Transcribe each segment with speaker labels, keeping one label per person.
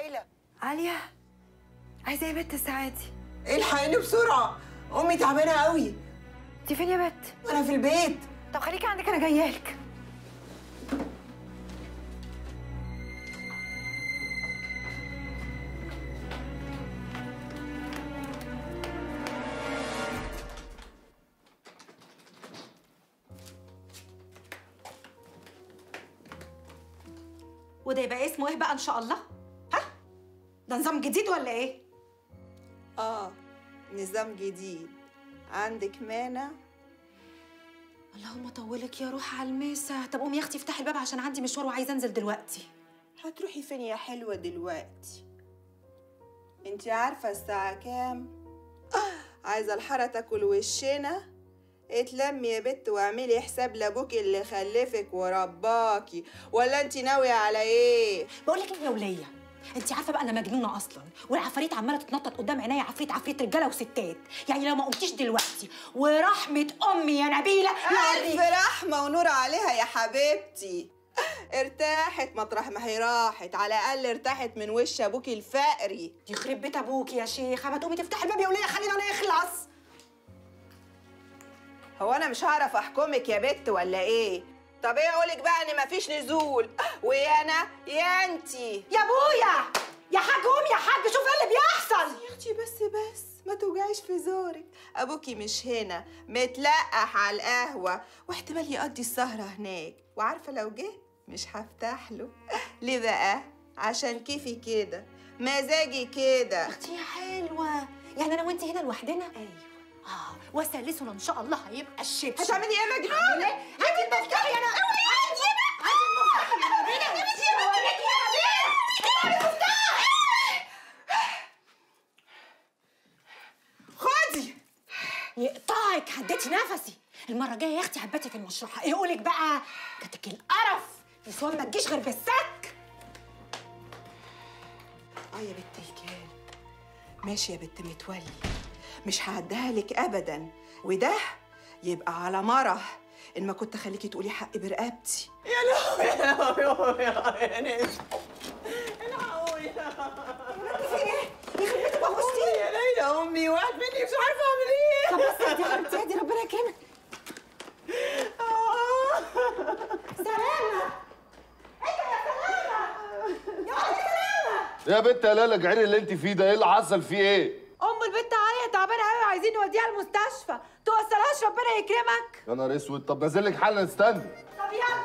Speaker 1: عيلة
Speaker 2: عالية عايزة ايه يا بت ساعتي
Speaker 1: الحقيني بسرعة أمي تعبانة قوي
Speaker 2: انت فين يا بت
Speaker 1: أنا في البيت
Speaker 2: طب خليكي عندك انا جايالك
Speaker 3: وده يبقى اسمه ايه بقى ان شاء الله ها ده نظام جديد ولا ايه
Speaker 4: آه نظام جديد عندك مانع؟
Speaker 3: اللهم طولك يا روح على الميسة طب قومي يا اختي افتحي الباب عشان عندي مشوار وعايزه انزل دلوقتي
Speaker 4: هتروحي فين يا حلوة دلوقتي؟ انتي عارفة الساعة كام؟ عايزة الحارة تاكل وشنا؟ اتلمي يا بت واعملي حساب لابوكي اللي خلفك ورباكي ولا انتي ناوية على ايه؟
Speaker 3: بقول لك ايه يا وليه انت عارفه بقى انا مجنونه اصلا والعفاريت عماله تتنطط قدام عينيا عفريت عفريت رجاله وستات يعني لو ما قمتيش دلوقتي ورحمه امي يا نبيله
Speaker 4: ألف رحمة ونور عليها يا حبيبتي ارتاحت مطرح ما هي راحت على الأقل ارتاحت من وش أبوكي الفقري
Speaker 3: يخرب بيت ابوك يا شيخه ما تقومي تفتحي الباب يا وليه خلينا نخلص
Speaker 4: هو أنا مش هعرف أحكمك يا بت ولا إيه؟ طب إيه أقولك بقى إن مفيش نزول ويا أنا يا أنتي
Speaker 3: يا ابويا يا حاج قوم يا حاج شوف ايه اللي بيحصل
Speaker 4: يا اختي بس بس ما توجعيش في زورك ابوكي مش هنا متلقح على القهوه واحتمال يقضي السهره هناك وعارفه لو جه مش هفتح له ليه بقى عشان كيفي كده مزاجي كده
Speaker 3: اختي يا حلوه يعني انا وانت هنا لوحدنا ايوه اه وثالثنا ان شاء الله هيبقى الشبشب
Speaker 4: هتعملي ايه يا مجنونه
Speaker 3: هاتي المفتاح يا انا هاتي هاتي المفتاح يا نبيله هاتي يا المفتاح
Speaker 4: خدي
Speaker 3: يقطعك هديتي نفسي المره الجايه يا اختي هباتي في المشروع هيقولك بقى جاتك القرف نسوان ما تجيش غير بالسك
Speaker 4: اه يا بنت الكلب ماشي يا بنت متولي مش هعديها لك ابدا وده يبقى على مرح ان ما كنت اخليكي تقولي حق برقبتي يا لهوي يا لهوي يا ناس
Speaker 3: يخرب بيتك وغصتيني
Speaker 4: يا ليلى امي وقعت مني مش عارفه اعمل ايه
Speaker 3: طب بس اهدي يا حبيبتي اهدي ربنا يكرمك سلامة
Speaker 5: يا بنت يا لالا الجعير اللي انت فيه ده ايه اللي حصل فيه ايه؟
Speaker 2: ام البنت عالية تعبانة قوي وعايزين نوديها المستشفى توصلهاش ربنا يكرمك
Speaker 5: يا نهار اسود طب نازل لك حالا استنى
Speaker 2: طب يلا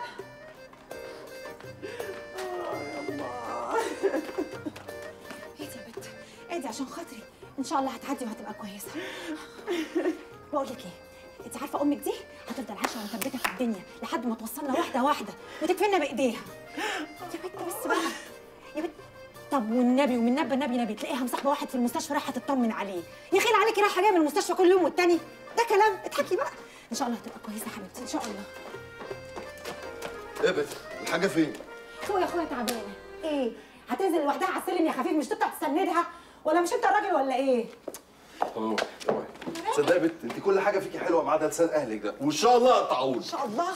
Speaker 3: اهدي يا بنت اهدي عشان خاطري ان شاء الله هتعدي وهتبقى كويسه بقول لك ايه انت عارفه امك دي هتفضل عايشه ومثبته في الدنيا لحد ما توصلنا واحده واحده وتدفننا بايديها يا بنت بس بقى يا بنت طب والنبي ومن نبى النبي نبي تلاقيها مصاحبه واحد في المستشفى رايحه تطمن عليه يخيل عليكي رايحه جايه من المستشفى كل يوم والتاني ده كلام اضحكي بقى ان شاء الله هتبقى كويسه يا حبيبتي ان شاء الله
Speaker 5: ايه بس الحاجه فين؟
Speaker 3: اخويا اخويا تعبانه ايه هتنزل لوحدها على السلم يا خفيف مش تطلع تسندها ولا مش انت الراجل ولا ايه
Speaker 5: طب تصدقي يا بنت انت كل حاجه فيكي حلوه ما عدا لسان اهلك ده وان شاء الله هتعود
Speaker 3: ان شاء الله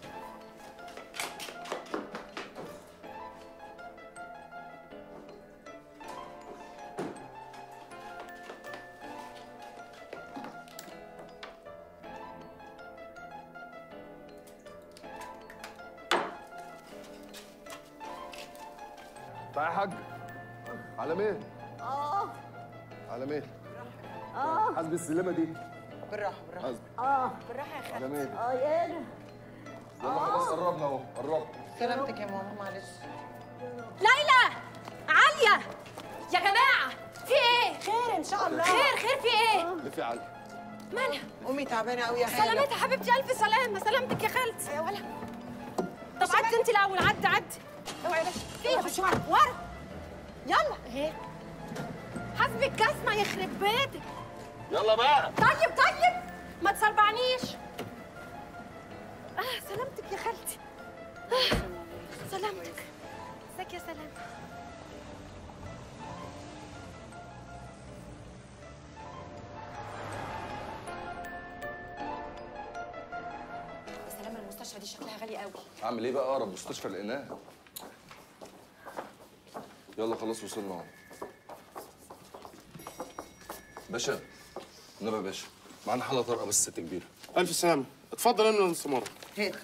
Speaker 5: تعالى يا حاج على مين؟ اه على مين؟ اه حاسب السلمه دي
Speaker 4: بالراحه بالراحه
Speaker 5: حاسب
Speaker 2: اه بالراحة يا خالد
Speaker 5: على مين؟
Speaker 2: اه يانا
Speaker 5: يلا خلاص قربنا اهو قربنا
Speaker 4: سلامتك يا ماما معلش
Speaker 6: ليلى عالية يا جماعة في ايه؟
Speaker 3: خير ان شاء الله
Speaker 6: خير خير في ايه؟
Speaker 5: لفي علي
Speaker 6: مالها؟
Speaker 4: امي تعبانه قوي يا حاجه
Speaker 6: سلامتها حبيبتي ألف سلامة سلامتك يا خالتي يا ولا طب عدي انت الأول عدي عدي اوعي يا باشا في ايه؟
Speaker 3: خش ورا ورا
Speaker 6: يلا اهي حسبي الجزمة يخرب بيتك
Speaker 5: يلا بقى
Speaker 6: طيب طيب ما تصربعنيش اه سلامتك يا خالتي آه سلامتك ازيك يا سلام
Speaker 3: يا سلام المستشفى دي شكلها غالي قوي
Speaker 5: اعمل ايه بقى اقرب مستشفى لقيناها يلا خلاص وصلنا اهو باشا النبي يا باشا معانا حاله طارئه بس ست كبيره
Speaker 7: الف سلامه اتفضل امن الاستماره
Speaker 1: هات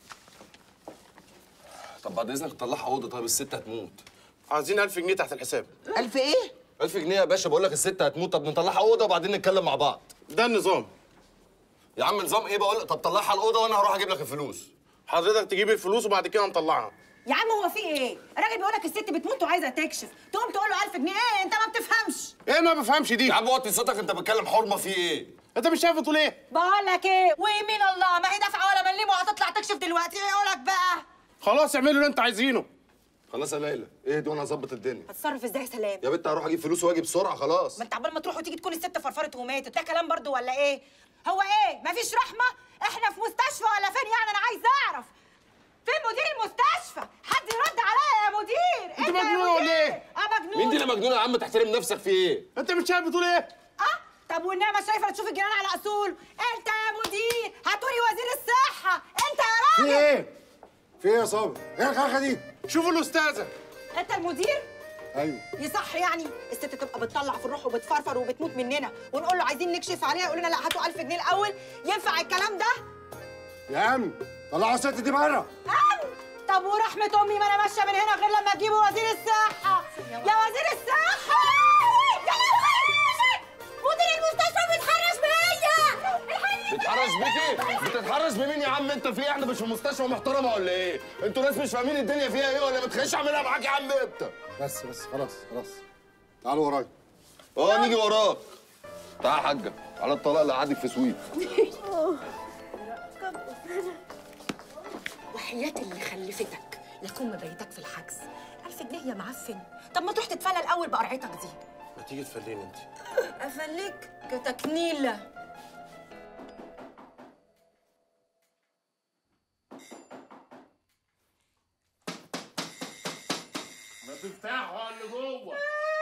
Speaker 5: طب بعد اذنك طلعها اوضه طيب الست هتموت
Speaker 7: عايزين 1000 جنيه تحت الحساب
Speaker 1: ألف إيه؟
Speaker 5: 1000 جنيه يا باشا بقول لك الست هتموت طب نطلعها اوضه وبعدين نتكلم مع بعض
Speaker 7: ده النظام
Speaker 5: يا عم نظام ايه بقول لك طب طلعها الاوضه وانا هروح اجيب لك الفلوس
Speaker 7: حضرتك تجيب الفلوس وبعد كده نطلعها
Speaker 3: يا عم هو في ايه الراجل بيقول لك الست بتموت وعايزه تكشف تقوم تقول له 1000 جنيه ايه انت ما بتفهمش
Speaker 7: ايه ما بفهمش دي
Speaker 5: يا عم وطي صوتك انت بتتكلم حرمه في ايه
Speaker 7: انت مش شايف بتقول ايه
Speaker 3: بقول لك ايه ويمين الله ما هي دافعه ولا مليم وهتطلع تكشف دلوقتي ايه يقول لك بقى
Speaker 7: خلاص اعملوا اللي انتوا عايزينه
Speaker 5: خلاص يا ليلى ايه دي وانا هظبط الدنيا
Speaker 3: هتصرف ازاي يا سلام
Speaker 5: يا بنت هروح اجيب فلوس واجي بسرعه خلاص
Speaker 3: ما انت عبال ما تروح وتيجي تكون الست فرفرت وماتت ده كلام برضو ولا ايه هو ايه مفيش رحمه احنا في مستشفى ولا فين يعني انا عايز اعرف فين مدير المستشفى حد يرد عليا يا مدير
Speaker 7: انت
Speaker 3: يا
Speaker 7: مجنونة ولا
Speaker 3: مدير.
Speaker 7: ايه؟
Speaker 3: اه مجنون
Speaker 5: مين دي اللي مجنونه يا عم تحترم نفسك في ايه
Speaker 7: انت مش شايف بتقول ايه
Speaker 3: اه طب والنعمه شايفه تشوف الجيران على اصول انت يا مدير هاتولي وزير الصحه انت يا راجل
Speaker 8: ايه؟ في ايه يا صابر؟ ايه الخرخه دي؟
Speaker 7: شوفوا الاستاذه
Speaker 3: انت المدير
Speaker 8: ايوه
Speaker 3: يصح يعني الست تبقى بتطلع في الروح وبتفرفر وبتموت مننا ونقول له عايزين نكشف عليها يقول لنا لا هاتوا 1000 جنيه الاول ينفع الكلام ده؟
Speaker 8: يا عم طلعوا الست دي بره
Speaker 3: أم طب ورحمة أمي ما أنا ماشية من هنا غير لما تجيبوا وزير الصحة يا وزير الصحة يا لهوي مدير المستشفى بيتحرش بيا
Speaker 5: بتتحرش بيكي بتتحرش بمين يا عم انت في ايه احنا مش في مستشفى محترمه ولا ايه انتوا ناس مش فاهمين الدنيا فيها ايه ولا بتخش اعملها معاك يا عم انت
Speaker 8: بس بس خلاص خلاص تعالوا ورايا
Speaker 5: اه نيجي وراك تعال يا حاجه على الطلاق اللي قعدك في سويت
Speaker 3: وحياة اللي خلفتك لكون مبيتك في الحجز ألف جنيه يا معفن طب ما تروح تتفلى الأول بقرعتك دي
Speaker 7: ما تيجي تفليني انت
Speaker 3: أفليك كتكنيلة
Speaker 7: ما تفتحوا اللي جوه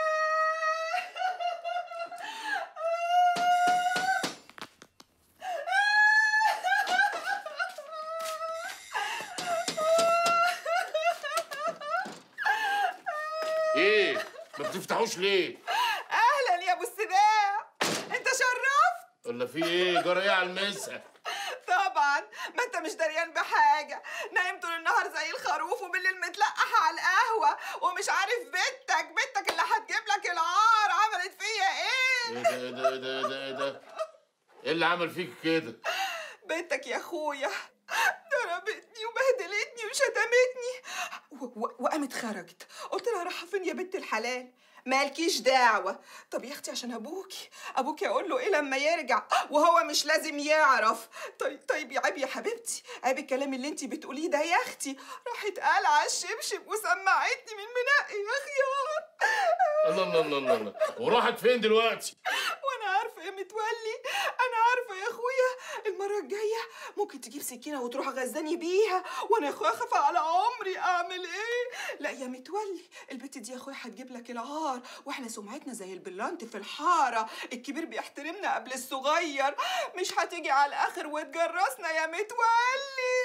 Speaker 7: ايه ما بتفتحوش ليه
Speaker 4: اهلا يا ابو السباع انت شرفت
Speaker 7: ولا في ايه جرى ايه على المسا
Speaker 4: طبعا ما انت مش دريان بحاجه نايم طول النهار زي الخروف وبالليل متلقح على القهوه ومش عارف بنتك بنتك اللي هتجيب لك العار عملت فيا ايه
Speaker 7: ايه ده ايه ده ايه ده ايه ده ايه ده ايه اللي عمل فيك كده
Speaker 4: بنتك يا اخويا ضربتني وبهدلتني وشتمتني و- و- وقامت خرجت قلت لها رايحه فين يا بنت الحلال مالكيش دعوة طب يا اختي عشان ابوكي ابوكي اقول له ايه لما يرجع وهو مش لازم يعرف طيب طيب يا عيب يا حبيبتي عيب الكلام اللي انتي بتقوليه ده يا اختي راحت قالعه الشبشب وسمعتني من منقي يا خيار
Speaker 7: الله الله الله الله الله وراحت فين دلوقتي
Speaker 4: وانا عارفه يا متولي انا عارفه يا اخويا المره الجايه ممكن تجيب سكينه وتروح غزاني بيها وانا يا اخويا خايفه على عمري اعمل ايه لا يا متولي البت دي يا اخويا هتجيب لك العار واحنا سمعتنا زي البلانت في الحاره الكبير بيحترمنا قبل الصغير مش هتيجي على الاخر وتجرسنا يا متولي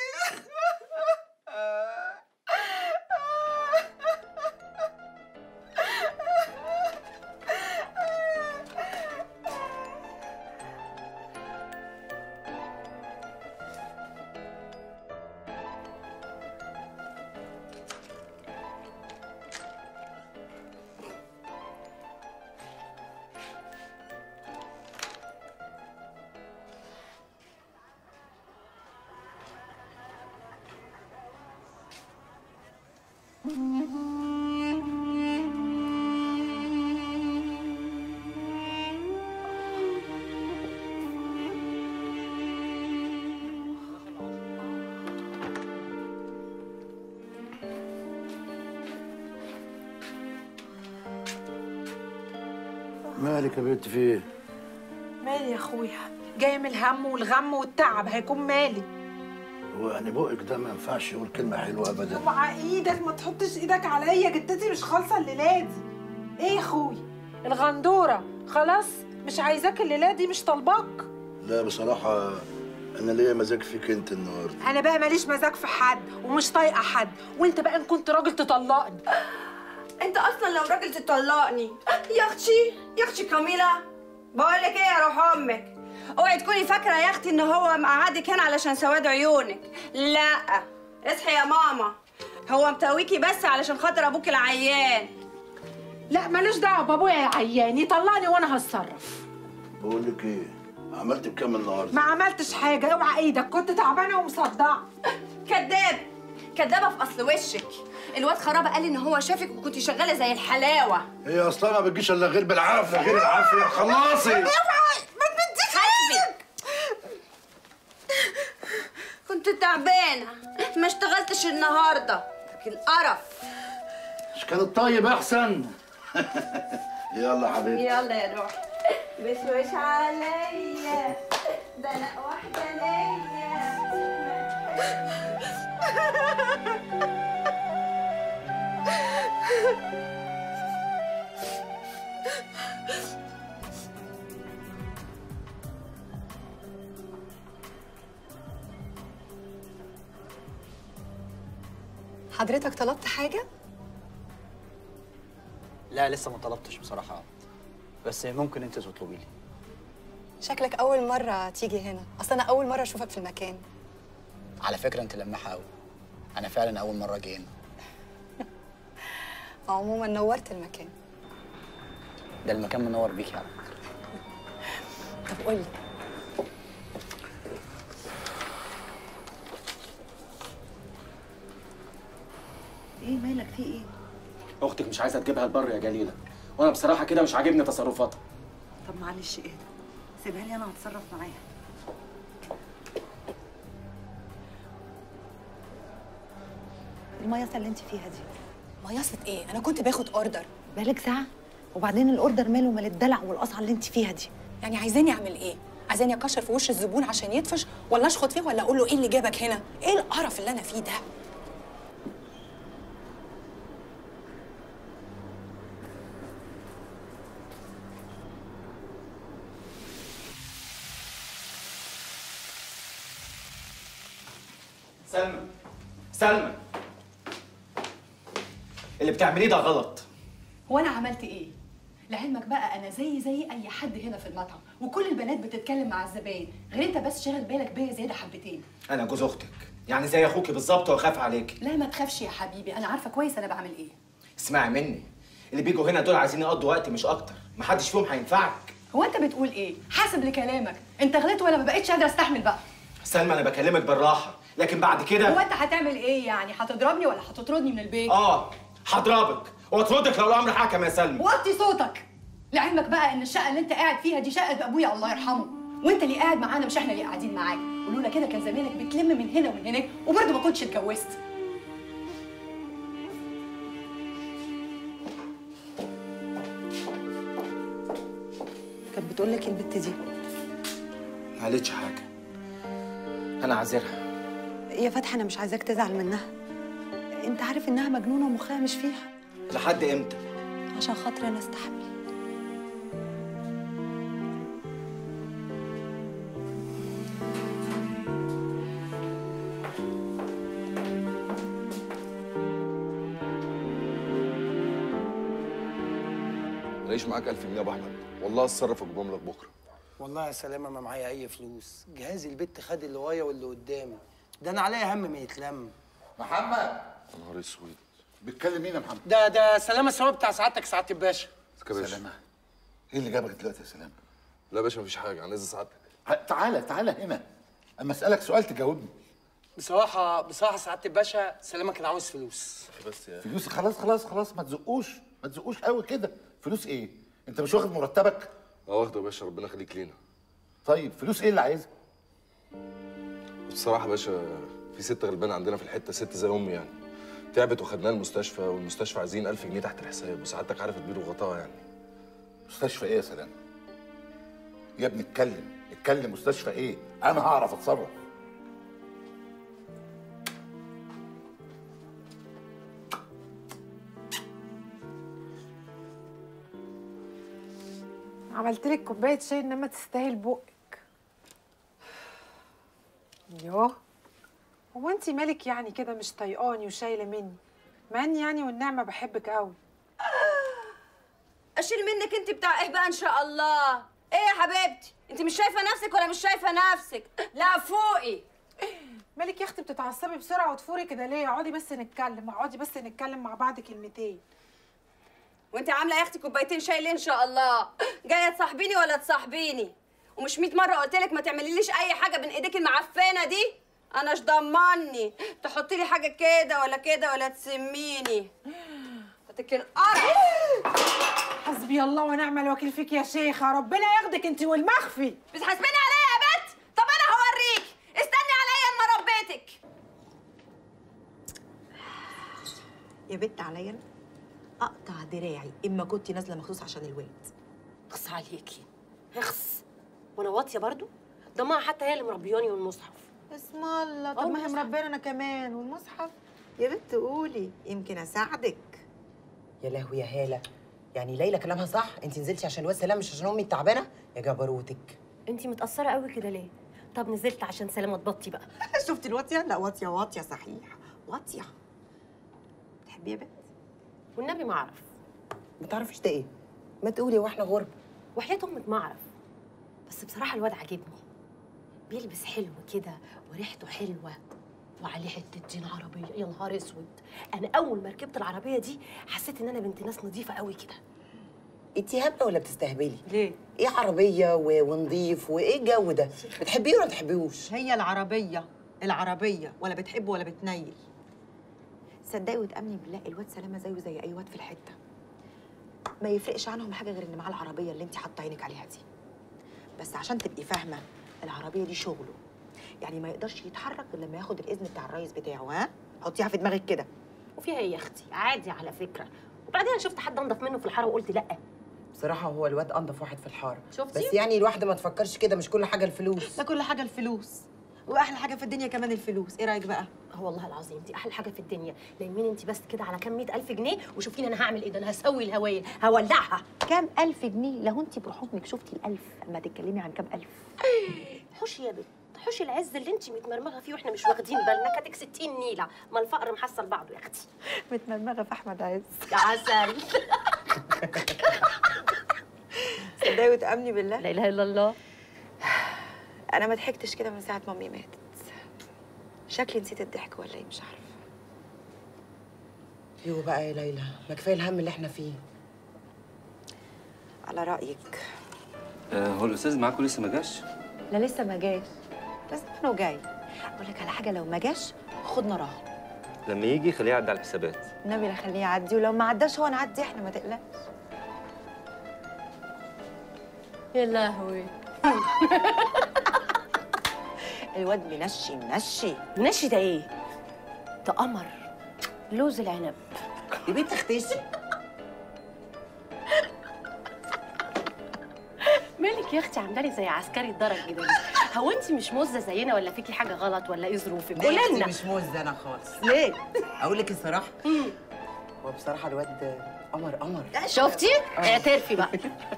Speaker 8: مالك يا بنت في ايه؟
Speaker 2: مالي يا اخويا جاي من الهم والغم والتعب هيكون مالي
Speaker 8: هو يعني بقك ده ما ينفعش يقول كلمه حلوه ابدا
Speaker 2: اوعى ايدك ما تحطش ايدك عليا جدتي مش خالصه الليله دي ايه يا اخويا الغندوره خلاص مش عايزاك الليله دي مش طالباك
Speaker 8: لا بصراحه انا ليا مزاج فيك انت النهارده
Speaker 2: انا بقى ماليش مزاج في حد ومش طايقه حد وانت بقى ان كنت راجل تطلقني
Speaker 9: انت اصلا لو راجل تطلقني يا اختي يا اختي كاميلا بقول لك ايه يا روح امك اوعي تكوني فاكره يا اختي ان هو مقعدك هنا علشان سواد عيونك لا اصحي يا ماما هو متويكي بس علشان خاطر ابوك العيان
Speaker 2: لا مالوش دعوه بابويا العيان يطلقني وانا هتصرف
Speaker 8: بقول لك ايه عملت بكام النهارده
Speaker 2: ما عملتش حاجه اوعى ايدك كنت تعبانه ومصدعه
Speaker 9: كداب كدابه في اصل وشك الواد خرابه قال ان هو شافك وكنت شغاله زي الحلاوه
Speaker 8: هي اصلا ما بتجيش الا غير بالعافيه غير العافيه خلصي
Speaker 9: ما تديش حسبك كنت تعبانه ما اشتغلتش النهارده لكن قرف
Speaker 8: مش كان الطيب احسن يلا يا حبيبي
Speaker 9: يلا يا روح بسوش عليا ده انا واحده ليا
Speaker 10: حضرتك طلبت حاجة؟
Speaker 11: لا لسه ما طلبتش بصراحة بس ممكن انت تطلبي لي
Speaker 10: شكلك أول مرة تيجي هنا أصل أنا أول مرة أشوفك في المكان
Speaker 11: على فكرة انت لماحة قوي انا فعلا اول مرة اجي هنا
Speaker 10: عموما نورت المكان
Speaker 11: ده المكان منور بيكي على فكرة
Speaker 10: طب قولي
Speaker 12: ايه مالك في ايه؟
Speaker 13: اختك مش عايزه تجيبها البر يا جليله وانا بصراحه كده مش عاجبني تصرفاتها
Speaker 12: طب معلش اهدى سيبها لي انا هتصرف معاها المياسه اللي انت فيها دي
Speaker 10: مياسة إيه؟ أنا كنت باخد أوردر
Speaker 12: بالك ساعه وبعدين الاوردر ماله مال الدلع والقصعه اللي انت فيها دي
Speaker 10: يعني عايزاني أعمل إيه؟ عايزاني أكشر في وش الزبون عشان يطفش ولا أشخط فيه ولا أقول له إيه اللي جابك هنا؟ إيه القرف اللي أنا فيه ده؟
Speaker 13: سلمى سلمى اللي بتعمليه ده غلط
Speaker 14: هو انا عملت ايه لعلمك بقى انا زي زي اي حد هنا في المطعم وكل البنات بتتكلم مع الزباين غير انت بس شاغل بالك بيا زياده حبتين
Speaker 13: انا جوز اختك يعني زي اخوكي بالظبط واخاف عليكي
Speaker 14: لا ما تخافش يا حبيبي انا عارفه كويس انا بعمل ايه
Speaker 13: اسمعي مني اللي بيجوا هنا دول عايزين يقضوا وقت مش اكتر محدش فيهم هينفعك
Speaker 14: هو انت بتقول ايه حاسب لكلامك انت غلطت ولا ما بقتش قادره استحمل بقى
Speaker 13: سلمى انا بكلمك بالراحه لكن بعد
Speaker 14: هو
Speaker 13: كده
Speaker 14: انت هتعمل ايه يعني هتضربني ولا هتطردني من البيت
Speaker 13: اه هضربك واطردك لو الامر حكم يا سلمى
Speaker 14: وطي صوتك لعلمك بقى ان الشقه اللي انت قاعد فيها دي شقه ابويا الله يرحمه وانت اللي قاعد معانا مش احنا اللي قاعدين معاك ولولا كده كان زمانك بتلم من هنا ومن هناك وبرضه ما كنتش اتجوزت
Speaker 12: كانت بتقول لك البت دي
Speaker 13: ما قالتش حاجه انا عذرها
Speaker 12: يا فتحي انا مش عايزاك تزعل منها انت عارف انها مجنونه ومخها مش فيها
Speaker 13: لحد امتى
Speaker 12: عشان خاطري انا استحمل
Speaker 5: ليش معاك 1000 جنيه يا ابو احمد والله اتصرف واجيبهم لك بكره
Speaker 15: والله يا سلامة ما معايا أي فلوس جهازي البت خد اللي ورايا واللي قدامي ده أنا عليا هم ما يتلم
Speaker 5: محمد يا نهار اسود
Speaker 15: بيتكلم مين يا محمد؟ ده ده سلامة الثواب بتاع سعادتك سعادة الباشا
Speaker 5: سلامة ايه اللي جابك دلوقتي يا سلامة؟ لا يا باشا مفيش حاجة عن اذن سعادتك
Speaker 15: تعالى تعالى هنا أما أسألك سؤال تجاوبني بصراحة بصراحة سعادة الباشا سلامة كان عاوز فلوس
Speaker 5: بس يا
Speaker 15: فلوس خلاص خلاص خلاص ما تزقوش ما تزقوش قوي كده فلوس ايه؟ انت مش واخد مرتبك؟
Speaker 5: اه واخده يا باشا ربنا يخليك لينا
Speaker 15: طيب فلوس ايه اللي عايزها؟
Speaker 5: بصراحة يا باشا في ست غلبانة عندنا في الحتة ست زي امي يعني تعبت وخدناها المستشفى والمستشفى عايزين 1000 جنيه تحت الحساب وسعادتك عارف البير وغطاها يعني
Speaker 15: مستشفى ايه يا سلام؟ يا ابني اتكلم اتكلم مستشفى ايه؟ انا هعرف اتصرف
Speaker 2: عملت لك كوبايه شاي انما تستاهل بقك يوه هو انت مالك يعني كده مش طايقاني وشايله مني مع اني يعني والنعمه بحبك قوي
Speaker 9: اشيل منك انت بتاع ايه بقى ان شاء الله ايه يا حبيبتي انت مش شايفه نفسك ولا مش شايفه نفسك لا فوقي
Speaker 2: مالك يا اختي بتتعصبي بسرعه وتفوري كده ليه اقعدي بس نتكلم اقعدي بس نتكلم مع بعض كلمتين
Speaker 9: وانت عامله يا اختي كوبايتين شاي ليه ان شاء الله جايه تصاحبيني ولا تصاحبيني ومش 100 مره قلت لك ما تعمليليش اي حاجه بين ايديك المعفنه دي انا مش ضمني تحطي لي حاجه كده ولا كده ولا تسميني هتك القرف
Speaker 2: حسبي الله ونعم الوكيل فيك يا شيخه ربنا ياخدك انت والمخفي
Speaker 9: بتحاسبيني عليا يا بنت طب انا هوريك استني عليا اما ربيتك
Speaker 16: يا بنت عليا أنا اقطع دراعي اما كنت نازله مخصوص عشان الواد
Speaker 6: اخص عليكي اخص وانا واطيه برضو ده ما حتى هي اللي مربياني والمصحف
Speaker 16: اسم الله طب
Speaker 6: أه،
Speaker 16: ما هي
Speaker 6: المصحف.
Speaker 16: مربينا انا كمان والمصحف يا بنت قولي يمكن اساعدك
Speaker 1: يا لهوي يا هاله يعني ليلى كلامها صح انت نزلتي عشان الواد سلام مش عشان امي التعبانه يا جبروتك
Speaker 6: انتي متاثره قوي كده ليه طب نزلت عشان سلامه تبطي بقى
Speaker 16: شفتي الواطيه لا واطيه واطيه صحيح واطيه بتحبيه يا بنت
Speaker 6: والنبي ما اعرف
Speaker 1: ما تعرفيش ده ايه ما تقولي واحنا غرب
Speaker 6: وحياة امك ما اعرف بس بصراحه الواد عاجبني بيلبس حلو كده وريحته حلوه وعليه حته دين عربيه يا نهار اسود انا اول ما ركبت العربيه دي حسيت ان انا بنت ناس نظيفه قوي كده
Speaker 1: انت هبه ولا بتستهبلي
Speaker 6: ليه
Speaker 1: ايه عربيه و... ونضيف وايه الجو ده بتحبيه ولا ما بتحبيهوش
Speaker 16: هي العربيه العربيه ولا بتحب ولا بتنيل صدقي وتامني بالله الواد سلامه زيه زي اي واد في الحته ما يفرقش عنهم حاجه غير ان معاه العربيه اللي انت حاطه عينك عليها دي بس عشان تبقي فاهمه العربيه دي شغله يعني ما يقدرش يتحرك غير لما ياخد الاذن بتاع الرئيس بتاعه ها حطيها في دماغك كده
Speaker 6: وفيها ايه يا اختي عادي على فكره وبعدين انا شفت حد انضف منه في الحاره وقلت لا
Speaker 1: بصراحه هو الواد انضف واحد في الحاره
Speaker 16: شفتي؟
Speaker 1: بس يعني الواحده ما تفكرش كده مش كل حاجه الفلوس
Speaker 16: ده كل حاجه الفلوس واحلى حاجه في الدنيا كمان الفلوس ايه رايك بقى
Speaker 6: اه والله العظيم دي احلى حاجه في الدنيا لمين انت بس كده على كام مئة الف جنيه وشوفيني انا هعمل ايه ده انا هسوي الهوايل هولعها
Speaker 16: كام الف جنيه لو انت بروح امك شفتي الالف اما تتكلمي عن كام الف
Speaker 6: حوشي يا بنت حوشي العز اللي انت متمرمغه فيه واحنا مش واخدين بالنا كاتك 60 نيله ما الفقر محصل بعضه يا اختي
Speaker 16: متمرمغه في احمد عز
Speaker 6: يا عسل
Speaker 16: صدقي وتامني بالله
Speaker 6: لا اله الا الله
Speaker 16: انا ما ضحكتش كده من ساعه ما امي ماتت شكلي نسيت الضحك ولا ايه مش عارفه
Speaker 1: يو بقى يا ليلى ما كفايه الهم اللي احنا فيه
Speaker 16: على رايك
Speaker 17: آه هو الاستاذ معاكم لسه ما جاش
Speaker 16: لا لسه ما جاش لازم انه جاي اقول لك على حاجه لو ما جاش خدنا رهن
Speaker 17: لما يجي خليه يعدي على الحسابات
Speaker 16: النبي لا خليه يعدي ولو ما عداش هو نعدي احنا ما تقلقش
Speaker 6: يا لهوي
Speaker 16: الواد منشي منشي
Speaker 6: منشي ده ايه ده قمر لوز العنب
Speaker 1: يا بنت اختشي
Speaker 6: مالك يا اختي عامله لي زي عسكري الدرج كده ليه؟ هو انت مش مزه زينا ولا فيكي حاجه غلط ولا ايه ظروفك
Speaker 1: لا يا
Speaker 6: قولي
Speaker 1: أختي
Speaker 6: لنا
Speaker 1: مش موز انا خالص
Speaker 6: ليه
Speaker 1: اقول لك الصراحه هو بصراحه الواد قمر قمر
Speaker 6: شفتي اعترفي بقى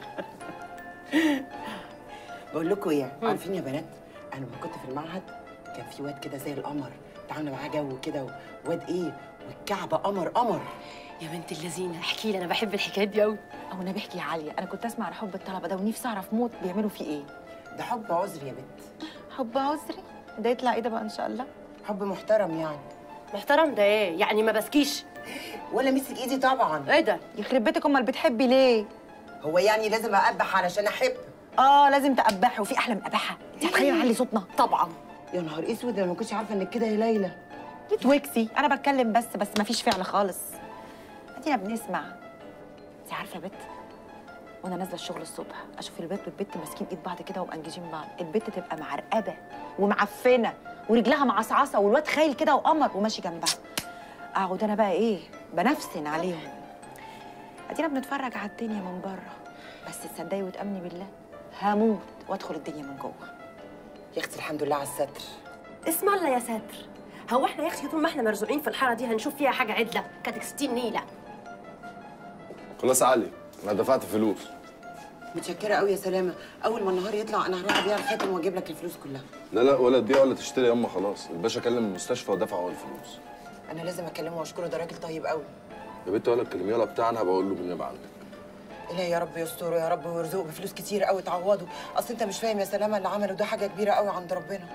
Speaker 1: بقول لكم ايه عارفين يا بنات انا لما كنت في المعهد كان في واد كده زي القمر تعامل معاه جو كده واد ايه والكعبه قمر قمر
Speaker 6: يا بنت اللذينه احكي لي انا بحب الحكايات دي قوي
Speaker 16: او انا بحكي يا عاليه انا كنت اسمع عن حب الطلبه ده ونفسي اعرف موت بيعملوا فيه ايه
Speaker 1: ده حب عذري يا بنت
Speaker 16: حب عذري ده يطلع ايه ده بقى ان شاء الله
Speaker 1: حب محترم يعني
Speaker 6: محترم ده ايه يعني ما بسكيش
Speaker 1: ولا مسك ايدي طبعا
Speaker 6: ايه ده
Speaker 16: يخرب بيتك امال بتحبي ليه
Speaker 1: هو يعني لازم اقبح علشان احب
Speaker 16: اه لازم تقبحي وفي احلى من قبحه انت هتخلي نعلي صوتنا
Speaker 6: طبعا
Speaker 1: يا نهار اسود انا ما كنتش عارفه انك كده يا ليلى
Speaker 16: بتوكسي انا بتكلم بس بس ما فيش فعل خالص ادينا بنسمع انت عارفه يا بت وانا نازله الشغل الصبح اشوف البيت والبت ماسكين ايد بعض كده ومأنججين بعض البت تبقى معرقبه ومعفنه ورجلها معصعصه والواد خايل كده وقمر وماشي جنبها اقعد انا بقى ايه بنفسن عليهم ادينا بنتفرج على الدنيا من بره بس تصدقي وتامني بالله هموت وادخل الدنيا من جوه
Speaker 1: يا اختي الحمد لله على الستر
Speaker 6: اسم الله يا ساتر هو احنا يا اختي طول ما احنا مرزوعين في الحاره دي هنشوف فيها حاجه عدله كانت 60 نيله
Speaker 5: خلاص يا علي انا دفعت فلوس
Speaker 1: متشكره قوي يا سلامه اول ما النهار يطلع انا هروح ابيع الخاتم واجيب لك الفلوس كلها
Speaker 5: لا لا ولا تبيع ولا تشتري ياما خلاص الباشا كلم المستشفى ودفع هو الفلوس
Speaker 1: انا لازم اكلمه واشكره ده راجل طيب قوي
Speaker 5: يا بنت ولا تكلميه ولا بتاع انا هبقول له بالنبي عندك
Speaker 1: إلهي يا رب يستره يا رب ويرزقه بفلوس كتير قوي تعوضه اصل انت مش فاهم يا سلامه اللي عمله ده حاجه كبيره قوي عند ربنا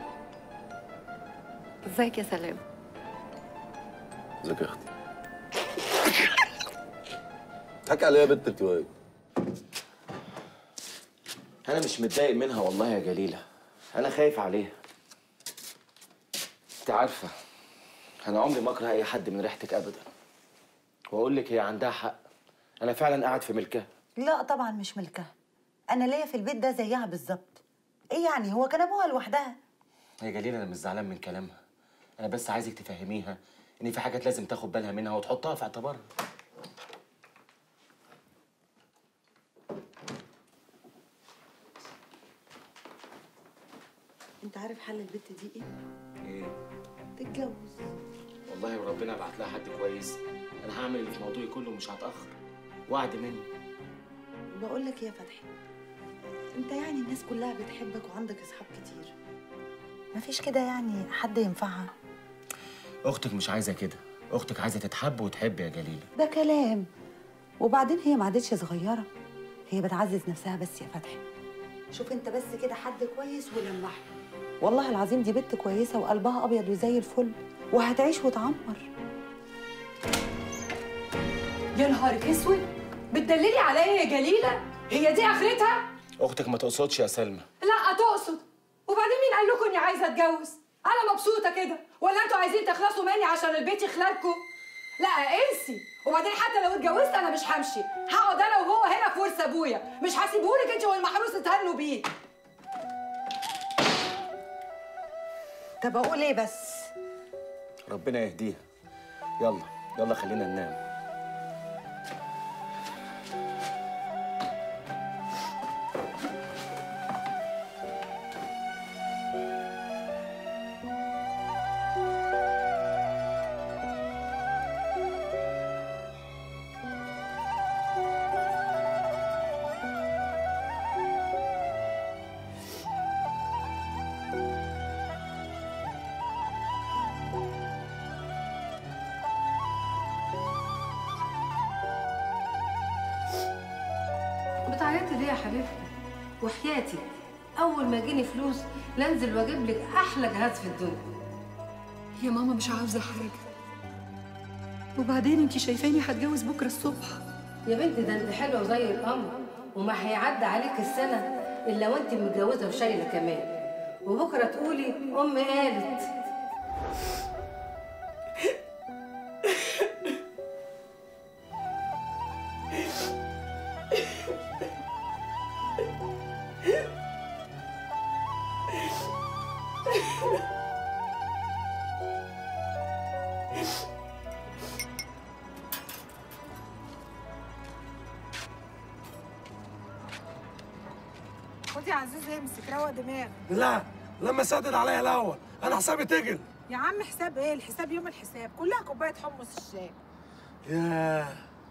Speaker 6: ازيك يا سلام
Speaker 5: ازيك يا اختي حكي عليها بنت انت وايه
Speaker 13: انا مش متضايق منها والله يا جليله انا خايف عليها انت عارفه انا عمري ما اكره اي حد من ريحتك ابدا واقول لك هي عندها حق انا فعلا قاعد في ملكها
Speaker 12: لا طبعا مش ملكها انا ليا في البيت ده زيها بالظبط ايه يعني هو كان ابوها لوحدها
Speaker 13: يا جليله انا مش زعلان من كلامها انا بس عايزك تفهميها ان في حاجات لازم تاخد بالها منها وتحطها في اعتبارها
Speaker 12: انت عارف حل البت دي ايه
Speaker 13: ايه
Speaker 12: تتجوز
Speaker 13: والله وربنا بعت لها حد كويس انا هعمل اللي في موضوعي كله مش هتاخر وعد مني
Speaker 12: بقول لك يا فتحي انت يعني الناس كلها بتحبك وعندك اصحاب كتير مفيش كده يعني حد ينفعها
Speaker 13: اختك مش عايزه كده اختك عايزه تتحب وتحب يا جليله
Speaker 12: ده كلام وبعدين هي ما عادتش صغيره هي بتعزز نفسها بس يا فتحي شوف انت بس كده حد كويس ولمحه والله العظيم دي بنت كويسه وقلبها ابيض وزي الفل وهتعيش وتعمر
Speaker 14: يا نهارك اسود بتدللي عليا يا جليله هي دي اخرتها
Speaker 13: اختك ما تقصدش يا سلمى
Speaker 14: لا تقصد وبعدين مين قال لكم اني عايزه اتجوز انا مبسوطه كده ولا انتوا عايزين تخلصوا مني عشان البيت يخلالكم لا انسي وبعدين حتى لو اتجوزت انا مش همشي هقعد انا وهو هنا في ورث ابويا مش هسيبهولك انت والمحروس تتهنوا بيه
Speaker 12: طب اقول ايه بس
Speaker 13: ربنا يهديها يلا يلا خلينا ننام
Speaker 18: بتعيطي ليه يا حبيبتي وحياتي اول ما يجيني فلوس لانزل واجيب لك احلى جهاز في الدنيا
Speaker 14: يا ماما مش عاوزه حاجه وبعدين انت شايفاني هتجوز بكره الصبح
Speaker 18: يا بنتي ده انت حلوه زي القمر وما هيعدي عليك السنه الا وانت متجوزه وشايله كمان وبكره تقولي امي قالت
Speaker 2: خد يا عزوز امسك روق دماغك
Speaker 19: لا لما سدد عليا الاول انا حسابي تجل
Speaker 2: يا عم حساب ايه الحساب يوم الحساب كلها كوبايه حمص الشاي
Speaker 19: ياه